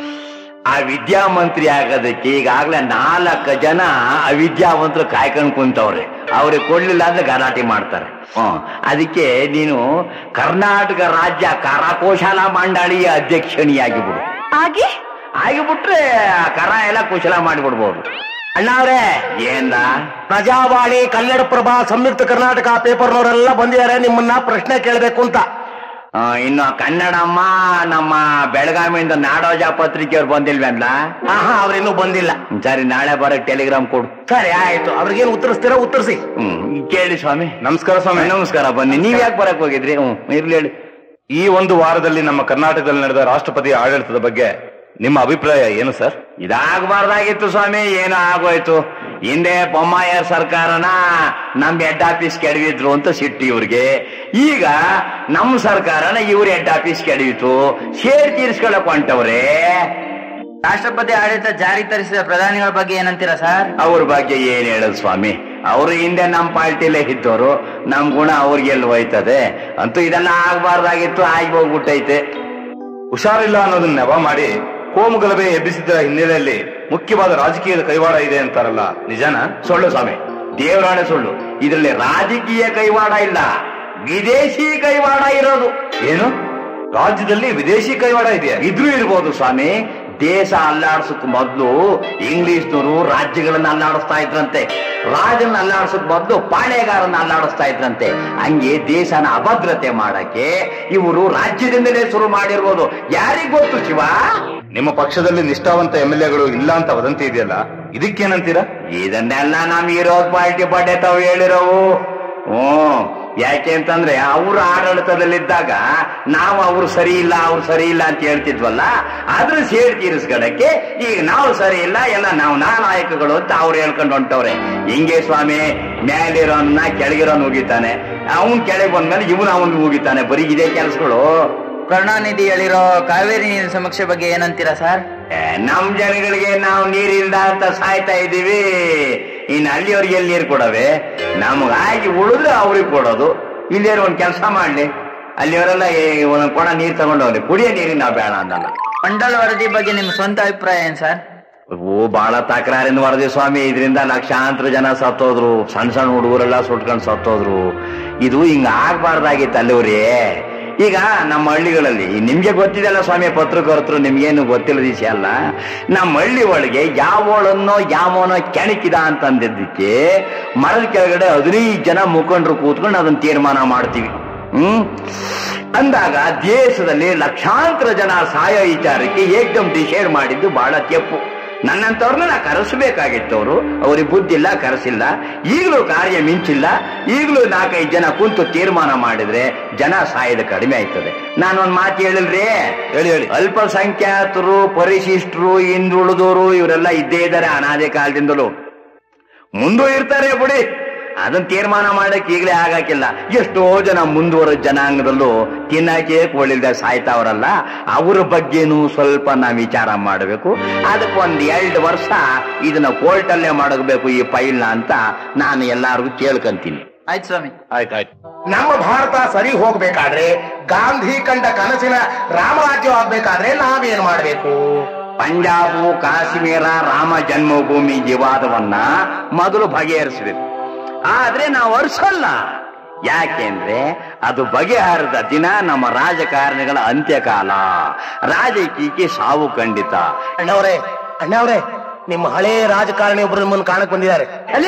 Speaker 1: ಆ ವಿದ್ಯಾಮಂತ್ರಿ ಆಗೋದಕ್ಕೆ ಈಗಾಗ್ಲೇ ನಾಲ್ಕು ಜನ ಅವಿದ್ಯಾವಂತರು ಕಾಯ್ಕೊಂಡು ಕುಂತವ್ರೆ ಅವ್ರಿಗೆ ಕೊಡ್ಲಿಲ್ಲ ಅಂದ್ರೆ ಗಲಾಟೆ ಮಾಡ್ತಾರೆ ಹ್ಮ್ ಅದಕ್ಕೆ ನೀನು ಕರ್ನಾಟಕ ರಾಜ್ಯ ಕರಕೌಶಲ ಮಂಡಳಿಯ ಅಧ್ಯಕ್ಷಣಿಯಾಗಿ ಬಿಡು
Speaker 5: ಆಗಿ
Speaker 1: ಆಗಿಬಿಟ್ರೆ ಆ ಕರ ಎಲ್ಲ ಕುಶಲ ಮಾಡಿಬಿಡ್ಬೋದು ಅಣ್ಣ ಅವ್ರೆ ಏನ
Speaker 2: ಪ್ರಜಾವಾಣಿ ಕನ್ನಡ ಪ್ರಭಾ ಸಂಯುಕ್ತ ಕರ್ನಾಟಕ ಪೇಪರ್ನವರೆಲ್ಲ ಬಂದಿದ್ದಾರೆ ನಿಮ್ಮನ್ನ ಪ್ರಶ್ನೆ ಕೇಳಬೇಕು ಅಂತ
Speaker 1: ಆ, ಇನ್ನು ಕನ್ನಡಮ್ಮ ನಮ್ಮ ಬೆಳಗಾವಿಯಿಂದ ನಾಡೋಜ ಪತ್ರಿಕೆಯವ್ರು ಬಂದಿಲ್ವೇನ್ಲ
Speaker 2: ಆಹಾ ಅವ್ರಿನ್ನೂ ಬಂದಿಲ್ಲ
Speaker 1: ಸರಿ ನಾಳೆ ಬರಕ್ ಟೆಲಿಗ್ರಾಮ್ ಕೊಡು
Speaker 2: ಸರಿ ಆಯ್ತು ಅವ್ರಿಗೇನು ಉತ್ತರಿಸ್ತೀರಾ ಉತ್ತರಿಸಿ
Speaker 1: ಹ್ಮ್ ಕೇಳಿ ಸ್ವಾಮಿ ನಮಸ್ಕಾರ ಸ್ವಾಮಿ ನಮಸ್ಕಾರ ಬನ್ನಿ ನೀವ್ ಯಾಕೆ ಬರಕ್ ಹೋಗಿದ್ರಿ ಹ್ಮ್ ಇರ್ಲಿ ಹೇಳಿ
Speaker 7: ಈ ಒಂದು ವಾರದಲ್ಲಿ ನಮ್ಮ ಕರ್ನಾಟಕದಲ್ಲಿ ನಡೆದ ರಾಷ್ಟ್ರಪತಿ ಆಡಳಿತದ ಬಗ್ಗೆ ನಿಮ್ಮ ಅಭಿಪ್ರಾಯ ಏನು ಸರ್
Speaker 1: ಇದಾಗಬಾರ್ದಾಗಿತ್ತು ಸ್ವಾಮಿ ಏನೋ ಆಗೋಯ್ತು ಹಿಂದೆ ಬೊಮ್ಮಾಯ ಸರ್ಕಾರನ ನಮ್ ಹೆಡ್ ಆಫೀಸ್ ಕೆಡವಿದ್ರು ಅಂತ ಸಿಟ್ಟು ಇವ್ರಿಗೆ ಈಗ ನಮ್ ಸರ್ಕಾರನ ಇವ್ರ ಹೆಡ್ ಆಫೀಸ್ ಕೆಡವಿತು ಶೇರ್ ತೀರ್ಸ್ಕೊಳಕ್ ಹೊಂಟವ್ರೆ
Speaker 6: ರಾಷ್ಟ್ರಪತಿ ಆಡಳಿತ ಜಾರಿ ತರಿಸಿದ ಪ್ರಧಾನಿಗಳ ಬಗ್ಗೆ ಏನಂತೀರಾ ಸರ್
Speaker 1: ಅವ್ರ ಬಗ್ಗೆ ಏನ್ ಹೇಳೋದು ಸ್ವಾಮಿ ಅವರು ಹಿಂದೆ ನಮ್ ಪಾರ್ಟಿಲೇ ಇದ್ದವರು ನಮ್ ಗುಣ ಅವ್ರಿಗೆ ಎಲ್ಲಿ ಹೋಯ್ತದೆ ಅಂತೂ ಇದೆಲ್ಲ ಆಗ್ಬಾರ್ದಾಗಿತ್ತು ಆಗಿ ಹೋಗ್ಬಿಟ್ಟೈತೆ
Speaker 7: ಹುಷಾರಿಲ್ಲ ಅನ್ನೋದನ್ನ ನೆವ ಮಾಡಿ ಕೋಮು ಗಲಭೆ ಎಬ್ಬಿಸಿದ ಹಿನ್ನೆಲೆಯಲ್ಲಿ ಮುಖ್ಯವಾದ ರಾಜಕೀಯದ ಕೈವಾಡ ಇದೆ ಅಂತಾರಲ್ಲ ನಿಜನಾ
Speaker 1: ಸುಳ್ಳು ಸ್ವಾಮಿ ದೇವರಾಣೆ ಸುಳ್ಳು ಇದರಲ್ಲಿ ರಾಜಕೀಯ ಕೈವಾಡ ಇಲ್ಲ ವಿದೇಶಿ ಕೈವಾಡ ಇರೋದು
Speaker 7: ಏನು ರಾಜ್ಯದಲ್ಲಿ ವಿದೇಶಿ ಕೈವಾಡ ಇದೆಯಾ
Speaker 1: ಇದ್ರೂ ಇರ್ಬೋದು ಸ್ವಾಮಿ ದೇಶ ಅಲ್ಲಾಡ್ಸಕ್ ಮೊದ್ಲು ಇಂಗ್ಲಿಷ್ನವರು ರಾಜ್ಯಗಳನ್ನ ಅಲ್ಲಾಡಿಸ್ತಾ ಇದ್ರಂತೆ ರಾಜನ್ನ ಅಲ್ಲಾಡ್ಸಕ್ ಮೊದ್ಲು ಪಾಳೆಗಾರನ್ನ ಅಲ್ಲಾಡಿಸ್ತಾ ಇದ್ರಂತೆ ಹಂಗೆ ದೇಶನ ಅಭದ್ರತೆ ಮಾಡಕ್ಕೆ ಇವರು ರಾಜ್ಯದಿಂದಲೇ ಶುರು ಮಾಡಿರ್ಬೋದು ಯಾರಿಗ್ ಗೊತ್ತು ಶಿವ
Speaker 7: ನಿಮ್ಮ ಪಕ್ಷದಲ್ಲಿ ನಿಷ್ಠಾವಂತ ಎಂ ಎಲ್ ಎಗಳು ಇಲ್ಲ ಅಂತ ವದಂತಿ ಇದೆಯಲ್ಲ ಇದಕ್ಕೇನಂತೀರಾ
Speaker 1: ಇದನ್ನೆಲ್ಲ ನಮ್ ವಿರೋಧ ಪಾರ್ಟಿ ಬಡ್ಡೆ ತಾವು ಹೇಳಿರೋವು ಹ್ಮ್ ಯಾಕೆ ಅಂತಂದ್ರೆ ಅವ್ರ ಆಡಳಿತದಲ್ಲಿದ್ದಾಗ ನಾವು ಅವ್ರು ಸರಿ ಇಲ್ಲ ಅವ್ರು ಸರಿ ಇಲ್ಲ ಅಂತ ಹೇಳ್ತಿದ್ವಲ್ಲ ಅದ್ರ ಸೇಡ್ ತೀರಿಸ್ಕೊಳಕ್ಕೆ ಈಗ ನಾವು ಸರಿ ಇಲ್ಲ ಎಲ್ಲ ನಾವು ನಾ ನಾಯಕಗಳು ಅಂತ ಅವ್ರು ಹೇಳ್ಕೊಂಡು ಹೊಂಟವ್ರೆ ಹಿಂಗೆ ಸ್ವಾಮಿ ಮೇಲಿರೋನ್ನ ಕೆಳಗಿರೋನ್ ಹೋಗಿತಾನೆ ಅವನ್ ಕೆಳಗೆ ಬಂದ್ಮೇಲೆ ಇವನು ಅವನ್ ಹೋಗಿತಾನೆ ಬರೀ ಇದೇ ಕೆಲಸಗಳು
Speaker 3: ಕರುಣಾನಿಧಿ ಹೇಳಿರೋ ಕಾವೇರಿ ನೀರಿನ ಸಮೀಕ್ಷೆ ಬಗ್ಗೆ ಏನಂತೀರಾ ಸರ್
Speaker 1: ಏ, ನಮ್ ಜನಗಳಿಗೆ ನಾವು ನೀರಿಲ್ದ ಅಂತ ಸಾಯ್ತಾ ಇದೀವಿ ಇನ್ ಹಳ್ಳಿಯವ್ರಿಗೆ ಎಲ್ಲಿ ನೀರು ಕೊಡವೆ ನಮಗಾಗಿ ಉಳಿದ್ರೆ ಅವ್ರಿಗೆ ಕೊಡೋದು ಇಲ್ಲೇರು ಒಂದ್ ಕೆಲಸ ಮಾಡ್ಲಿ ಅಲ್ಲಿಯವರೆಲ್ಲ ಒಂದೊಂದ್ ಕೊಡ ನೀರ್ ತಗೊಂಡವ್ರಿ ಕುಡಿಯೋ ನೀರಿಗೆ ನಾವು ಬೇಡ ಅನ್ನಲ್ಲ
Speaker 3: ಮಂಡಲ ವರದಿ ಬಗ್ಗೆ ನಿಮ್ಮ ಸ್ವಂತ ಅಭಿಪ್ರಾಯ ಏನ್ ಸರ್
Speaker 1: ಓ ಬಹಳ ತಕರಾರಿನ ವರದಿ ಸ್ವಾಮಿ ಇದರಿಂದ ಲಕ್ಷಾಂತರ ಜನ ಸತ್ತೋದ್ರು ಸಣ್ಣ ಸಣ್ಣ ಹುಡುಗರೆಲ್ಲ ಸುಟ್ಕೊಂಡು ಸತ್ತೋದ್ರು ಇದು ಹಿಂಗ ಆಗ್ಬಾರ್ದಾಗಿತ್ತು ಅಲ್ಲವ್ರಿ ಈಗ ನಮ್ಮ ಹಳ್ಳಿಗಳಲ್ಲಿ ನಿಮ್ಗೆ ಗೊತ್ತಿದೆಲ್ಲ ಸ್ವಾಮಿ ಪತ್ರಕರ್ತರು ನಿಮ್ಗೇನು ಗೊತ್ತಿಲ್ಲ ವಿಷಯ ಅಲ್ಲ ನಮ್ಮ ಹಳ್ಳಿ ಒಳಗೆ ಯಾವಳನ್ನೋ ಯಾವನೋ ಕೆಣಕಿದ ಅಂತಂದಿದ್ದಕ್ಕೆ ಮರದ ಕೆಳಗಡೆ ಹದಿನೈದು ಜನ ಮುಖಂಡರು ಕೂತ್ಕೊಂಡು ಅದನ್ನ ತೀರ್ಮಾನ ಮಾಡ್ತೀವಿ ಹ್ಮ್ ಅಂದಾಗ ದೇಶದಲ್ಲಿ ಲಕ್ಷಾಂತರ ಜನ ಸಾಯೋ ವಿಚಾರಕ್ಕೆ ಏಕ್ದಮ್ ಡಿಸೈಡ್ ಮಾಡಿದ್ದು ಬಹಳ ತಪ್ಪು ನನ್ನಂತವ್ರನ್ನ ನಾ ಕರೆಸಬೇಕಾಗಿತ್ತು ಅವರು ಅವ್ರಿಗೆ ಬುದ್ಧಿ ಇಲ್ಲ ಕರೆಸಿಲ್ಲ ಈಗಲೂ ಕಾರ್ಯ ಮಿಂಚಿಲ್ಲ ಈಗಲೂ ನಾಲ್ಕೈದು ಜನ ಕುಂತು ತೀರ್ಮಾನ ಮಾಡಿದ್ರೆ ಜನ ಸಾಯದ ಕಡಿಮೆ ಆಯ್ತದೆ ನಾನೊಂದ್ ಮಾತು ಹೇಳಿಲ್ರಿ ಹೇಳಿ ಹೇಳಿ ಅಲ್ಪಸಂಖ್ಯಾತರು ಪರಿಶಿಷ್ಟರು ಹಿಂದುಳಿದವರು ಇವರೆಲ್ಲ ಇದ್ದೇ ಇದ್ದಾರೆ ಅನಾದಿ ಕಾಲದಿಂದಲೂ ಮುಂದೂ ಇರ್ತಾರೆ ಬಿಡಿ ಅದನ್ನ ತೀರ್ಮಾನ ಮಾಡಕ್ ಈಗಲೇ ಆಗಾಕಿಲ್ಲ ಎಷ್ಟೋ ಜನ ಮುಂದುವರೆದ ಜನಾಂಗದಲ್ಲೂ ತಿನ್ನಕ್ಕೆ ಕೊಳ್ಳಿಲ್ದೆ ಸಾಯ್ತಾವ್ರಲ್ಲ ಅವ್ರ ಬಗ್ಗೆನೂ ಸ್ವಲ್ಪ ನಾವು ವಿಚಾರ ಮಾಡಬೇಕು ಅದಕ್ಕೊಂದ್ ಎರಡು ವರ್ಷ ಇದನ್ನ ಕೋರ್ಟಲ್ಲೇ ಮಾಡಬೇಕು ಈ ಫೈಲ್ನ ಅಂತ ನಾನು ಎಲ್ಲಾರ್ಗು ಕೇಳ್ಕಂತೀನಿ
Speaker 3: ಆಯ್ತು ಸ್ವಾಮಿ
Speaker 7: ಆಯ್ತಾಯ್ತು
Speaker 2: ನಮ್ಮ ಭಾರತ ಸರಿ ಹೋಗ್ಬೇಕಾದ್ರೆ ಗಾಂಧಿ ಕಂಡ ಕನಸಿನ ರಾಮರಾಜ್ಯ ಆಗ್ಬೇಕಾದ್ರೆ ನಾವೇನ್ ಮಾಡ್ಬೇಕು
Speaker 1: ಪಂಜಾಬು ಕಾಶ್ಮೀರ ರಾಮ ಜನ್ಮಭೂಮಿ ವಿವಾದವನ್ನ ಮೊದಲು ಬಗೆಹರಿಸಬೇಕು ಆದ್ರೆ ನಾವು ಅರ್ಸಲ್ಲ ಯಾಕೆಂದ್ರೆ ಅದು ಬಗೆಹರಿದ ದಿನ ನಮ್ಮ ರಾಜಕಾರಣಿಗಳ ಅಂತ್ಯಕಾಲ ರಾಜಕೀಯಕ್ಕೆ ಸಾವು ಖಂಡಿತ
Speaker 2: ಅಣ್ಣವ್ರೆ ಅಣ್ಣವ್ರೆ ನಿಮ್ಮ ಹಳೇ ರಾಜಕಾರಣಿ ಒಬ್ರು ನಿಮ್ಮನ್ನು ಕಾಣಕ್ ಬಂದಿದ್ದಾರೆ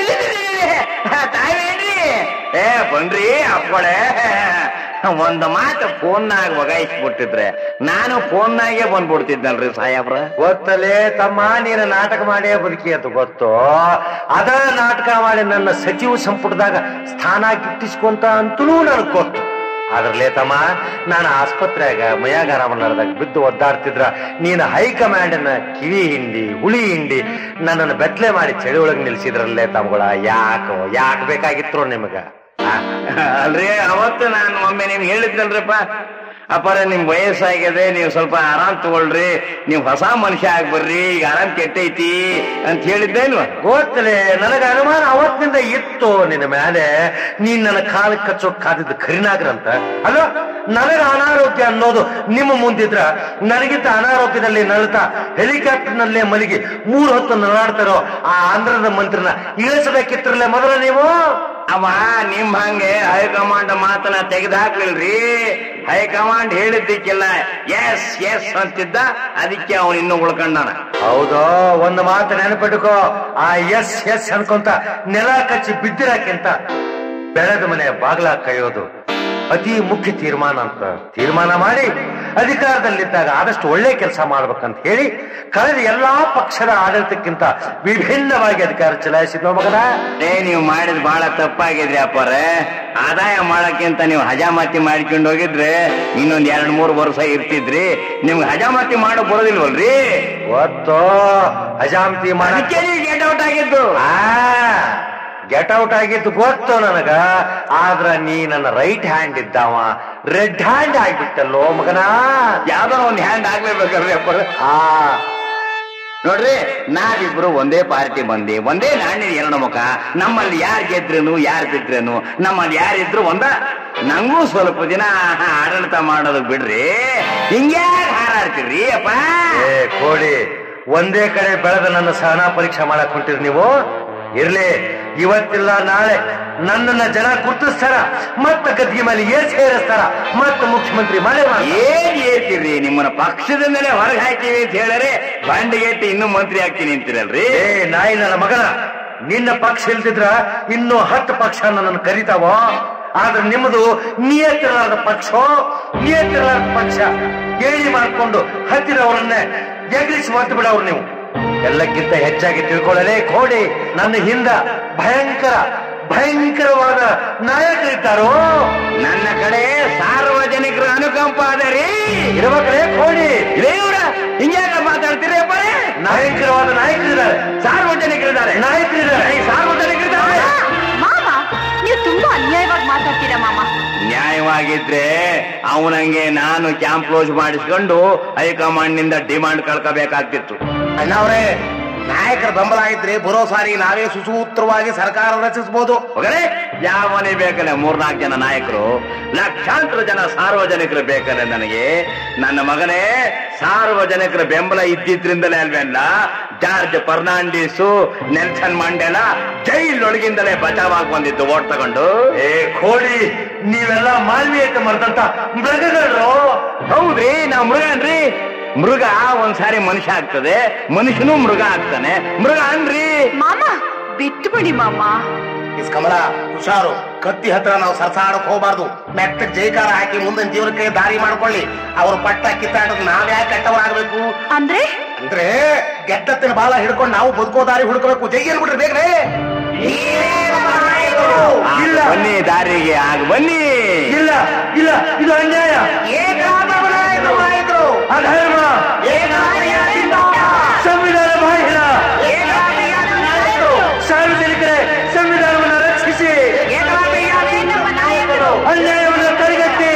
Speaker 1: ತಾವೇನ್ರಿ ಏ ಬನ್ರಿ ಅಪ್ಪಳೆ ಒಂದು ಮಾತು ಫೋನ್ನಾಗ ಬಗಾಯಿಸ್ಬಿಟ್ಟಿದ್ರೆ ನಾನು ಫೋನ್ನಾಗೆ ಬಂದ್ಬಿಡ್ತಿದ್ದಲ್ರಿ ಸಾಹೇಬ್ರ
Speaker 4: ಗೊತ್ತಲೇ ತಮ್ಮ ನೀನು ನಾಟಕ ಮಾಡೇ ಬದುಕಿ ಅಂತ ಗೊತ್ತು ಅದ ನಾಟಕ ಮಾಡಿ ನನ್ನ ಸಚಿವ ಸಂಪುಟದಾಗ ಸ್ಥಾನ ಗಿಟ್ಟಿಸ್ಕೊಂತ ಅಂತಲೂ ನನಗ್ ಗೊತ್ತು ಅದ್ರಲ್ಲೇ ತಮ್ಮ ನಾನು ಆಸ್ಪತ್ರೆಯಾಗ ಮಯಾಗಾರಾಮನದಾಗ ಬಿದ್ದು ಒದ್ದಾಡ್ತಿದ್ರ ನೀನು ಹೈಕಮಾಂಡ್ನ ಕಿವಿ ಹಿಂಡಿ ಹುಳಿ ಹಿಂಡಿ ನನ್ನನ್ನು ಬೆತ್ತಲೆ ಮಾಡಿ ಚಳಿ ಒಳಗೆ ನಿಲ್ಸಿದ್ರಲ್ಲೇ ತಮ್ಮಗಳ ಯಾಕೋ ಯಾಕೆ ಬೇಕಾಗಿತ್ತು ನಿಮಗ
Speaker 1: ಆ, ಅಲ್ರಿ ಅವತ್ತು ನಾನು ಒಮ್ಮೆ ನಿಮ್ಗೆ ಹೇಳಿದ್ನಲ್ರಿಪ್ಪ ಅಪ್ಪಾರ ನಿಮ್ ವಯಸ್ಸಾಗಿದೆ ನೀವು ಸ್ವಲ್ಪ ಆರಾಮ್ ತಗೊಳ್ರಿ ನೀವು ಹೊಸ ಮನುಷ್ಯ ಆಗ್ಬರ್ರಿ ಈಗ ಆರಾಮ್ ಕೆಟ್ಟೈತಿ ಅಂತ ಹೇಳಿದ್ದೆ ಇಲ್ವಾ
Speaker 4: ಗೊತ್ತಲೇ ನನಗೆ ಅನುಮಾನ ಅವತ್ತಿನಿಂದ ಇತ್ತು ನಿನ್ನ ಮೇಲೆ ನೀನ್ ನನ್ನ ಕಾಲ ಕಚ್ಚೋಕ್ ಕಾದಿದ್ದು ಖರಿನಾಗ್ರಂತ ಅಲ್ವಾ ನನಗ ಅನಾರೋಗ್ಯ ಅನ್ನೋದು ನಿಮ್ಮ ಮುಂದಿದ್ರ ನನಗಿದ್ದ ಅನಾರೋಗ್ಯದಲ್ಲಿ ನಳುತ್ತಾ ಹೆಲಿಕಾಪ್ಟರ್ ನಲ್ಲೇ ಮಲಗಿ ಮೂರು ಹೊತ್ತು ನರಳಾಡ್ತಾರೋ ಆ ಆಂಧ್ರದ ಮಂತ್ರಿನ ಇಳಿಸಬೇಕಿತ್ರಲ್ಲೇ ಮೊದಲು ನೀವು
Speaker 1: ಅವ ನಿಮ್ ಹಂಗೆ ಹೈಕಮಾಂಡ್ ಮಾತನ್ನ ತೆಗೆದು ಹಾಕ್ಲಿಲ್ರಿ ಹೈಕಮಾಂಡ್ ಹೇಳಿದ್ದಕ್ಕೆಲ್ಲ ಎಸ್ ಎಸ್ ಅಂತಿದ್ದ ಅದಕ್ಕೆ ಅವನು ಇನ್ನೂ ಉಳ್ಕೊಂಡಾನ
Speaker 4: ಹೌದು ಒಂದು ಮಾತು ನೆನಪಿಟ್ಟುಕೋ ಆ ಎಸ್ ಎಸ್ ಅನ್ಕೊಂತ ನೆಲ ಕಚ್ಚಿ ಬಿದ್ದಿರಕ್ಕಿಂತ ಬೆಳೆದ ಮನೆ ಬಾಗ್ಲ ಕೈಯೋದು ಅತಿ ಮುಖ್ಯ ತೀರ್ಮಾನ ಅಂತ ತೀರ್ಮಾನ ಮಾಡಿ ಅಧಿಕಾರದಲ್ಲಿದ್ದಾಗ ಆದಷ್ಟು ಒಳ್ಳೆ ಕೆಲಸ ಮಾಡ್ಬೇಕಂತ ಹೇಳಿ ಕಳೆದ ಎಲ್ಲಾ ಪಕ್ಷದ ಆಡಳಿತಕ್ಕಿಂತ ವಿಭಿನ್ನವಾಗಿ ಅಧಿಕಾರ ಚಲಾಯಿಸಿದ್ನೋ ಮಗನ
Speaker 1: ಏ ನೀವು ಮಾಡಿದ್ ಬಹಳ ತಪ್ಪಾಗಿದ್ರಿ ಅಪ್ಪರೇ ಆದಾಯ ಮಾಡಕ್ಕಿಂತ ನೀವು ಹಜಾಮತಿ ಮಾಡ್ಕೊಂಡು ಹೋಗಿದ್ರೆ ಇನ್ನೊಂದ್ ಎರಡ್ ಮೂರು ವರ್ಷ ಇರ್ತಿದ್ರಿ ನಿಮ್ಗೆ ಹಜಾಮತಿ ಮಾಡೋ ಬರೋದಿಲ್ವಲ್ರಿ
Speaker 4: ಗೊತ್ತೋ ಹಜಾಮತಿ ಮಾಡಕ್ಕೆ
Speaker 1: ಅದಕ್ಕೆ ನೀವು ಗೆಟ್ ಔಟ್ ಆಗಿದ್ದು
Speaker 4: ಗೆಟ್ ಔಟ್ ಆಗಿದ್ದು ಗೊತ್ತು ನನಗ ಆದ್ರ ನೀ ನನ್ನ ರೈಟ್ ಹ್ಯಾಂಡ್ ಇದ್ದಾವ ರೆಡ್ ಹ್ಯಾಂಡ್ ಆಗ್ಬಿಟ್ಟಲ್ಲೋ ಮಗನ
Speaker 1: ಯಾವ್ದೋ ಒಂದ್ ಹ್ಯಾಂಡ್ ಆಗ್ಲೇಬೇಕಲ್ರಿ ಅಪ್ಪರ
Speaker 4: ಆ
Speaker 1: ನೋಡ್ರಿ ನಾವಿಬ್ರು ಒಂದೇ ಪಾರ್ಟಿ ಬಂದಿ ಒಂದೇ ನಾಣ್ಯ ಎರಡು ಮುಖ ನಮ್ಮಲ್ಲಿ ಯಾರ್ ಗೆದ್ರೇನು ಯಾರ್ ಬಿದ್ರೇನು ನಮ್ಮಲ್ಲಿ ಯಾರಿದ್ರು ಒಂದ ನಂಗೂ ಸ್ವಲ್ಪ ದಿನ ಆಡಳಿತ ಮಾಡೋದು ಬಿಡ್ರಿ ಹಿಂಗ್ಯಾಕ್ ಹಾರಾಡ್ತೀರಿ ಅಪ್ಪ
Speaker 4: ಏ ಕೋಡಿ ಒಂದೇ ಕಡೆ ಬೆಳೆದ ನನ್ನ ಸಹನಾ ಪರೀಕ್ಷೆ ಮಾಡಕ್ ಹೊಂಟಿರಿ ನೀವು ಇರ್ಲಿ
Speaker 9: ಇವತ್ತಿಲ್ಲ ನಾಳೆ ನನ್ನನ್ನ ಜನ ಗುರ್ತಿಸ್ತಾರ ಮತ್ತ ಗದ್ದಿಗೆ ಮೇಲೆ ಏರ್ ಸೇರಿಸ್ತಾರ ಮತ್ತ ಮುಖ್ಯಮಂತ್ರಿ ಮಳೆ
Speaker 1: ಏನ್ ಹೇಳ್ತೀರಿ ನಿಮ್ಮನ್ನ ಪಕ್ಷದಿಂದಲೇ ಹೊರಗೆ ಹಾಕಿವಿ ಅಂತ ಹೇಳಿದ್ರೆ ಬಂಡಿಗೆಟ್ಟಿ ಇನ್ನೂ ಮಂತ್ರಿ ಆಗ್ತೀನಿ ಅಂತೀರಲ್ರಿ
Speaker 9: ಏ ನಾಯಿ ನನ್ನ ಮಗನ ನಿನ್ನ ಪಕ್ಷ ಇಲ್ದಿದ್ರ ಇನ್ನೂ ಹತ್ತು ಪಕ್ಷ ನನ್ನನ್ನು ಕರಿತಾವ ಆದ್ರೆ ನಿಮ್ಮದು ನಿಯತ್ತಿರಲಾರದ ಪಕ್ಷ ನಿಯತ್ತಿರಲಾರದ ಪಕ್ಷ ಕೇಳಿ ಮಾಡ್ಕೊಂಡು ಹತ್ತಿರವರನ್ನೇ ಎಗರಿಸಿ ಒತ್ತು ಬಿಡವ್ರು ನೀವು ಎಲ್ಲಕ್ಕಿಂತ ಹೆಚ್ಚಾಗಿ ತಿಳ್ಕೊಳ್ಳಲೇ ಕೋಡಿ ನನ್ನ ಹಿಂದ ಭಯಂಕರ ಭಯಂಕರವಾದ ನಾಯಕರಿದ್ದಾರೋ
Speaker 1: ನನ್ನ ಕಡೆ ಸಾರ್ವಜನಿಕರ ಅನುಕಂಪ ಅದರಿ
Speaker 9: ಇರಬೇಕಲೇ ಕೋಡಿ
Speaker 1: ಇವ್ರ ಹಿಂಗ್ಯಾಕ ಮಾತಾಡ್ತೀರಪ್ಪ
Speaker 9: ಭಯಂಕರವಾದ ನಾಯಕರಿದ್ದಾರೆ
Speaker 1: ಸಾರ್ವಜನಿಕರಿದ್ದಾರೆ
Speaker 9: ನಾಯಕರಿದ್ದಾರೆ
Speaker 1: ಸಾರ್ವಜನಿಕರಿದ್ದಾರೆ
Speaker 5: ಮಾಮ ನೀವು ತುಂಬಾ ಅನ್ಯಾಯವಾಗಿ ಮಾತಾಡ್ತೀರಾ ಮಾಮ
Speaker 1: ನ್ಯಾಯವಾಗಿದ್ರೆ ಅವನಂಗೆ ನಾನು ಕ್ಯಾಂಪ್ ಕ್ಲೋಸ್ ಮಾಡಿಸ್ಕೊಂಡು ಹೈಕಮಾಂಡ್ ನಿಂದ ಡಿಮಾಂಡ್ ಕಳ್ಕೋಬೇಕಾಗ್ತಿತ್ತು
Speaker 2: ಅಣ್ಣವ್ರೆ ನಾಯಕರ ಬೆಂಬಲ ಇದ್ರೆ ಬರೋ ಸಾರಿ ನಾವೇ ಸುಸೂತ್ರವಾಗಿ ಸರ್ಕಾರ ರಚಿಸಬಹುದು
Speaker 1: ಹೋಗಲೇ ಯಾವನೇ ಬೇಕಲ್ಲ ಮೂರ್ನಾಲ್ಕು ಜನ ನಾಯಕರು ಲಕ್ಷಾಂತರ ಜನ ಸಾರ್ವಜನಿಕರು ಬೇಕಲ್ಲ ನನಗೆ ನನ್ನ ಮಗನೇ ಸಾರ್ವಜನಿಕರ ಬೆಂಬಲ ಇದ್ದಿದ್ರಿಂದಲೇ ಅಲ್ವೇಲ್ಲ ಜಾರ್ಜ್ ಫರ್ನಾಂಡಿಸು ನೆಲ್ಸನ್ ಮಂಡೇಲ ಜೈಲೊಳಗಿಂದಲೇ ಬಚಾವಾಗಿ ಬಂದಿದ್ದು ಓಟ್ ತಗೊಂಡು
Speaker 9: ಏ ಕೋಡಿ ನೀವೆಲ್ಲ ಮಾಲ್ವೀಯತೆ ಮರೆದಂತ ಮೃಗಗಳು
Speaker 1: ಹೌದ್ರಿ ನಾವು ಮೃಗನ್ರಿ ಮೃಗ ಒಂದ್ಸಾರಿ ಮನುಷ್ಯ ಆಗ್ತದೆ ಮನುಷ್ಯನೂ ಮೃಗ ಆಗ್ತಾನೆ ಮೃಗ ಅನ್ರಿ
Speaker 5: ಮಾಮ ಬಿಟ್ಟು ಬಿಡಿ ಮಾಮ
Speaker 2: ಇಸ್ ಕಮಲ ಹುಷಾರು ಕತ್ತಿ ಹತ್ರ ನಾವು ಸರ್ಸಾಡಕ್ ಹೋಗ್ಬಾರ್ದು ಮೆತ್ತಗ್ ಜೈಕಾರ ಹಾಕಿ ಮುಂದಿನ ಜೀವನಕ್ಕೆ ದಾರಿ ಮಾಡ್ಕೊಳ್ಳಿ ಅವ್ರ ಪಟ್ಟ ಕಿತ್ತಾಡೋದು ನಾವ್ಯಾಕೆ ಕೆಟ್ಟವರಾಗಬೇಕು
Speaker 5: ಅಂದ್ರೆ
Speaker 2: ಅಂದ್ರೆ ಗೆದ್ದತ್ತಿನ ಬಾಲ ಹಿಡ್ಕೊಂಡು ನಾವು ಬದುಕೋ ದಾರಿ ಹುಡ್ಕೋಬೇಕು ಜೈ ಅನ್ಬಿಟ್ರೆ ಬೇಗನೆ
Speaker 9: ಇಲ್ಲ.
Speaker 1: ಬನ್ನಿ ದಾರಿಗೆ ಆಗ ಬನ್ನಿ
Speaker 9: ಇಲ್ಲ ಇಲ್ಲ ಇದು ಅನ್ಯಾಯ
Speaker 2: ನಾಯಕರು
Speaker 9: ಅಧರ್ಮ ಸಂವಿಧಾನ ಬಾಹಿರ ಸಾರ್ವಜನಿಕರೇ ಸಂವಿಧಾನವನ್ನು ರಕ್ಷಿಸಿ ಅನ್ಯಾಯವನ್ನು ತಡೆಗಟ್ಟಿ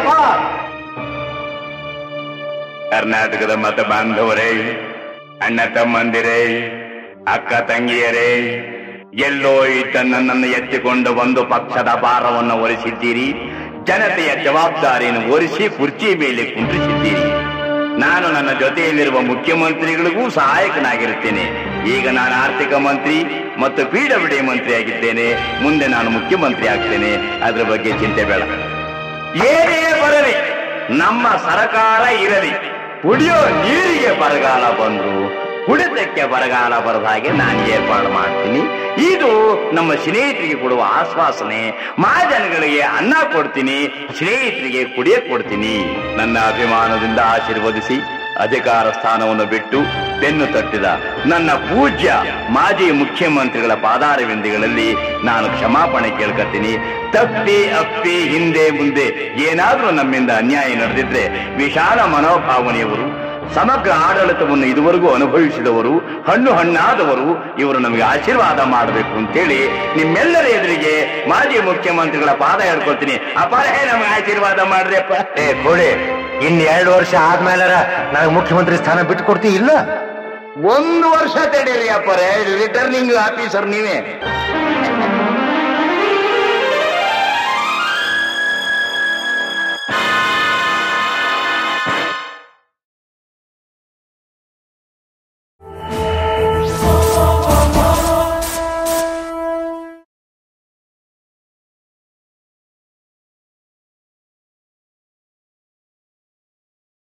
Speaker 1: ಕರ್ನಾಟಕದ ಮತ ಬಾಂಧವರೇ ಅಣ್ಣ ತಮ್ಮಂದಿರೇ ಅಕ್ಕ ತಂಗಿಯರೇ ಎಲ್ಲೋ ಇದ್ದ ನನ್ನನ್ನು ಎತ್ತಿಕೊಂಡು ಒಂದು ಪಕ್ಷದ ಭಾರವನ್ನು ಹೊರಿಸಿದ್ದೀರಿ ಜನತೆಯ ಜವಾಬ್ದಾರಿಯನ್ನು ಹೊರಿಸಿ ಕುರ್ಚಿ ಮೇಲೆ ಕುಂಡ್ರಿಸಿದ್ದೀರಿ ನಾನು ನನ್ನ ಜೊತೆಯಲ್ಲಿರುವ ಮುಖ್ಯಮಂತ್ರಿಗಳಿಗೂ ಸಹಾಯಕನಾಗಿರುತ್ತೇನೆ ಈಗ ನಾನು ಆರ್ಥಿಕ ಮಂತ್ರಿ ಮತ್ತು ಪಿಡಬ್ಲ್ಯೂ ಮಂತ್ರಿ ಆಗಿದ್ದೇನೆ ಮುಂದೆ ನಾನು ಮುಖ್ಯಮಂತ್ರಿ ಆಗ್ತೇನೆ ಅದ್ರ ಬಗ್ಗೆ ಚಿಂತೆ ಬೇಡ ಏನೇ ಬರಲಿ ನಮ್ಮ ಸರಕಾರ ಇರಲಿ ಕುಡಿಯೋ ನೀರಿಗೆ ಬರಗಾಲ ಬಂದ್ರು ಕುಡಿತಕ್ಕೆ ಬರಗಾಲ ಬರದ ಹಾಗೆ ನಾನು ಏರ್ಪಾಡು ಮಾಡ್ತೀನಿ ಇದು ನಮ್ಮ ಸ್ನೇಹಿತರಿಗೆ ಕೊಡುವ ಆಶ್ವಾಸನೆ ಮಹಾಜನಗಳಿಗೆ ಅನ್ನ ಕೊಡ್ತೀನಿ ಸ್ನೇಹಿತರಿಗೆ ಕುಡಿಯಕ್ಕೆ ಕೊಡ್ತೀನಿ ನನ್ನ ಅಭಿಮಾನದಿಂದ ಆಶೀರ್ವದಿಸಿ ಅಧಿಕಾರ ಸ್ಥಾನವನ್ನು ಬಿಟ್ಟು ಬೆನ್ನು ತಟ್ಟಿದ ನನ್ನ ಪೂಜ್ಯ ಮಾಜಿ ಮುಖ್ಯಮಂತ್ರಿಗಳ ಪಾದಾರವಿಂದಿಗಳಲ್ಲಿ ನಾನು ಕ್ಷಮಾಪಣೆ ಕೇಳ್ಕತ್ತೀನಿ ತಪ್ಪಿ ಅಪ್ಪಿ ಹಿಂದೆ ಮುಂದೆ ಏನಾದ್ರೂ ನಮ್ಮಿಂದ ಅನ್ಯಾಯ ನಡೆದಿದ್ರೆ ವಿಶಾಲ ಮನೋಭಾವನೆಯವರು ಸಮಗ್ರ ಆಡಳಿತವನ್ನು ಇದುವರೆಗೂ ಅನುಭವಿಸಿದವರು ಹಣ್ಣು ಹಣ್ಣಾದವರು ಇವರು ನಮಗೆ ಆಶೀರ್ವಾದ ಮಾಡಬೇಕು ಅಂತೇಳಿ ನಿಮ್ಮೆಲ್ಲರ ಎದುರಿಗೆ ಮಾಜಿ ಮುಖ್ಯಮಂತ್ರಿಗಳ ಪಾದ ಹೇಳ್ಕೊಳ್ತೀನಿ ಅಪಾರೇ ನಮಗೆ ಆಶೀರ್ವಾದ ಮಾಡ್ರಿಯಪ್ಪ
Speaker 9: ಏ ಕೋಡಿ ಇನ್ ಎರಡು ವರ್ಷ ಆದ್ಮೇಲೆ ನನಗೆ ಮುಖ್ಯಮಂತ್ರಿ ಸ್ಥಾನ ಬಿಟ್ಟು ಕೊಡ್ತಿ ಇಲ್ಲ
Speaker 1: ಒಂದು ವರ್ಷ ತಡೀರಿ ಅಪ್ಪರೇ ರಿಟರ್ನಿಂಗ್ ಆಫೀಸರ್ ನೀವೇ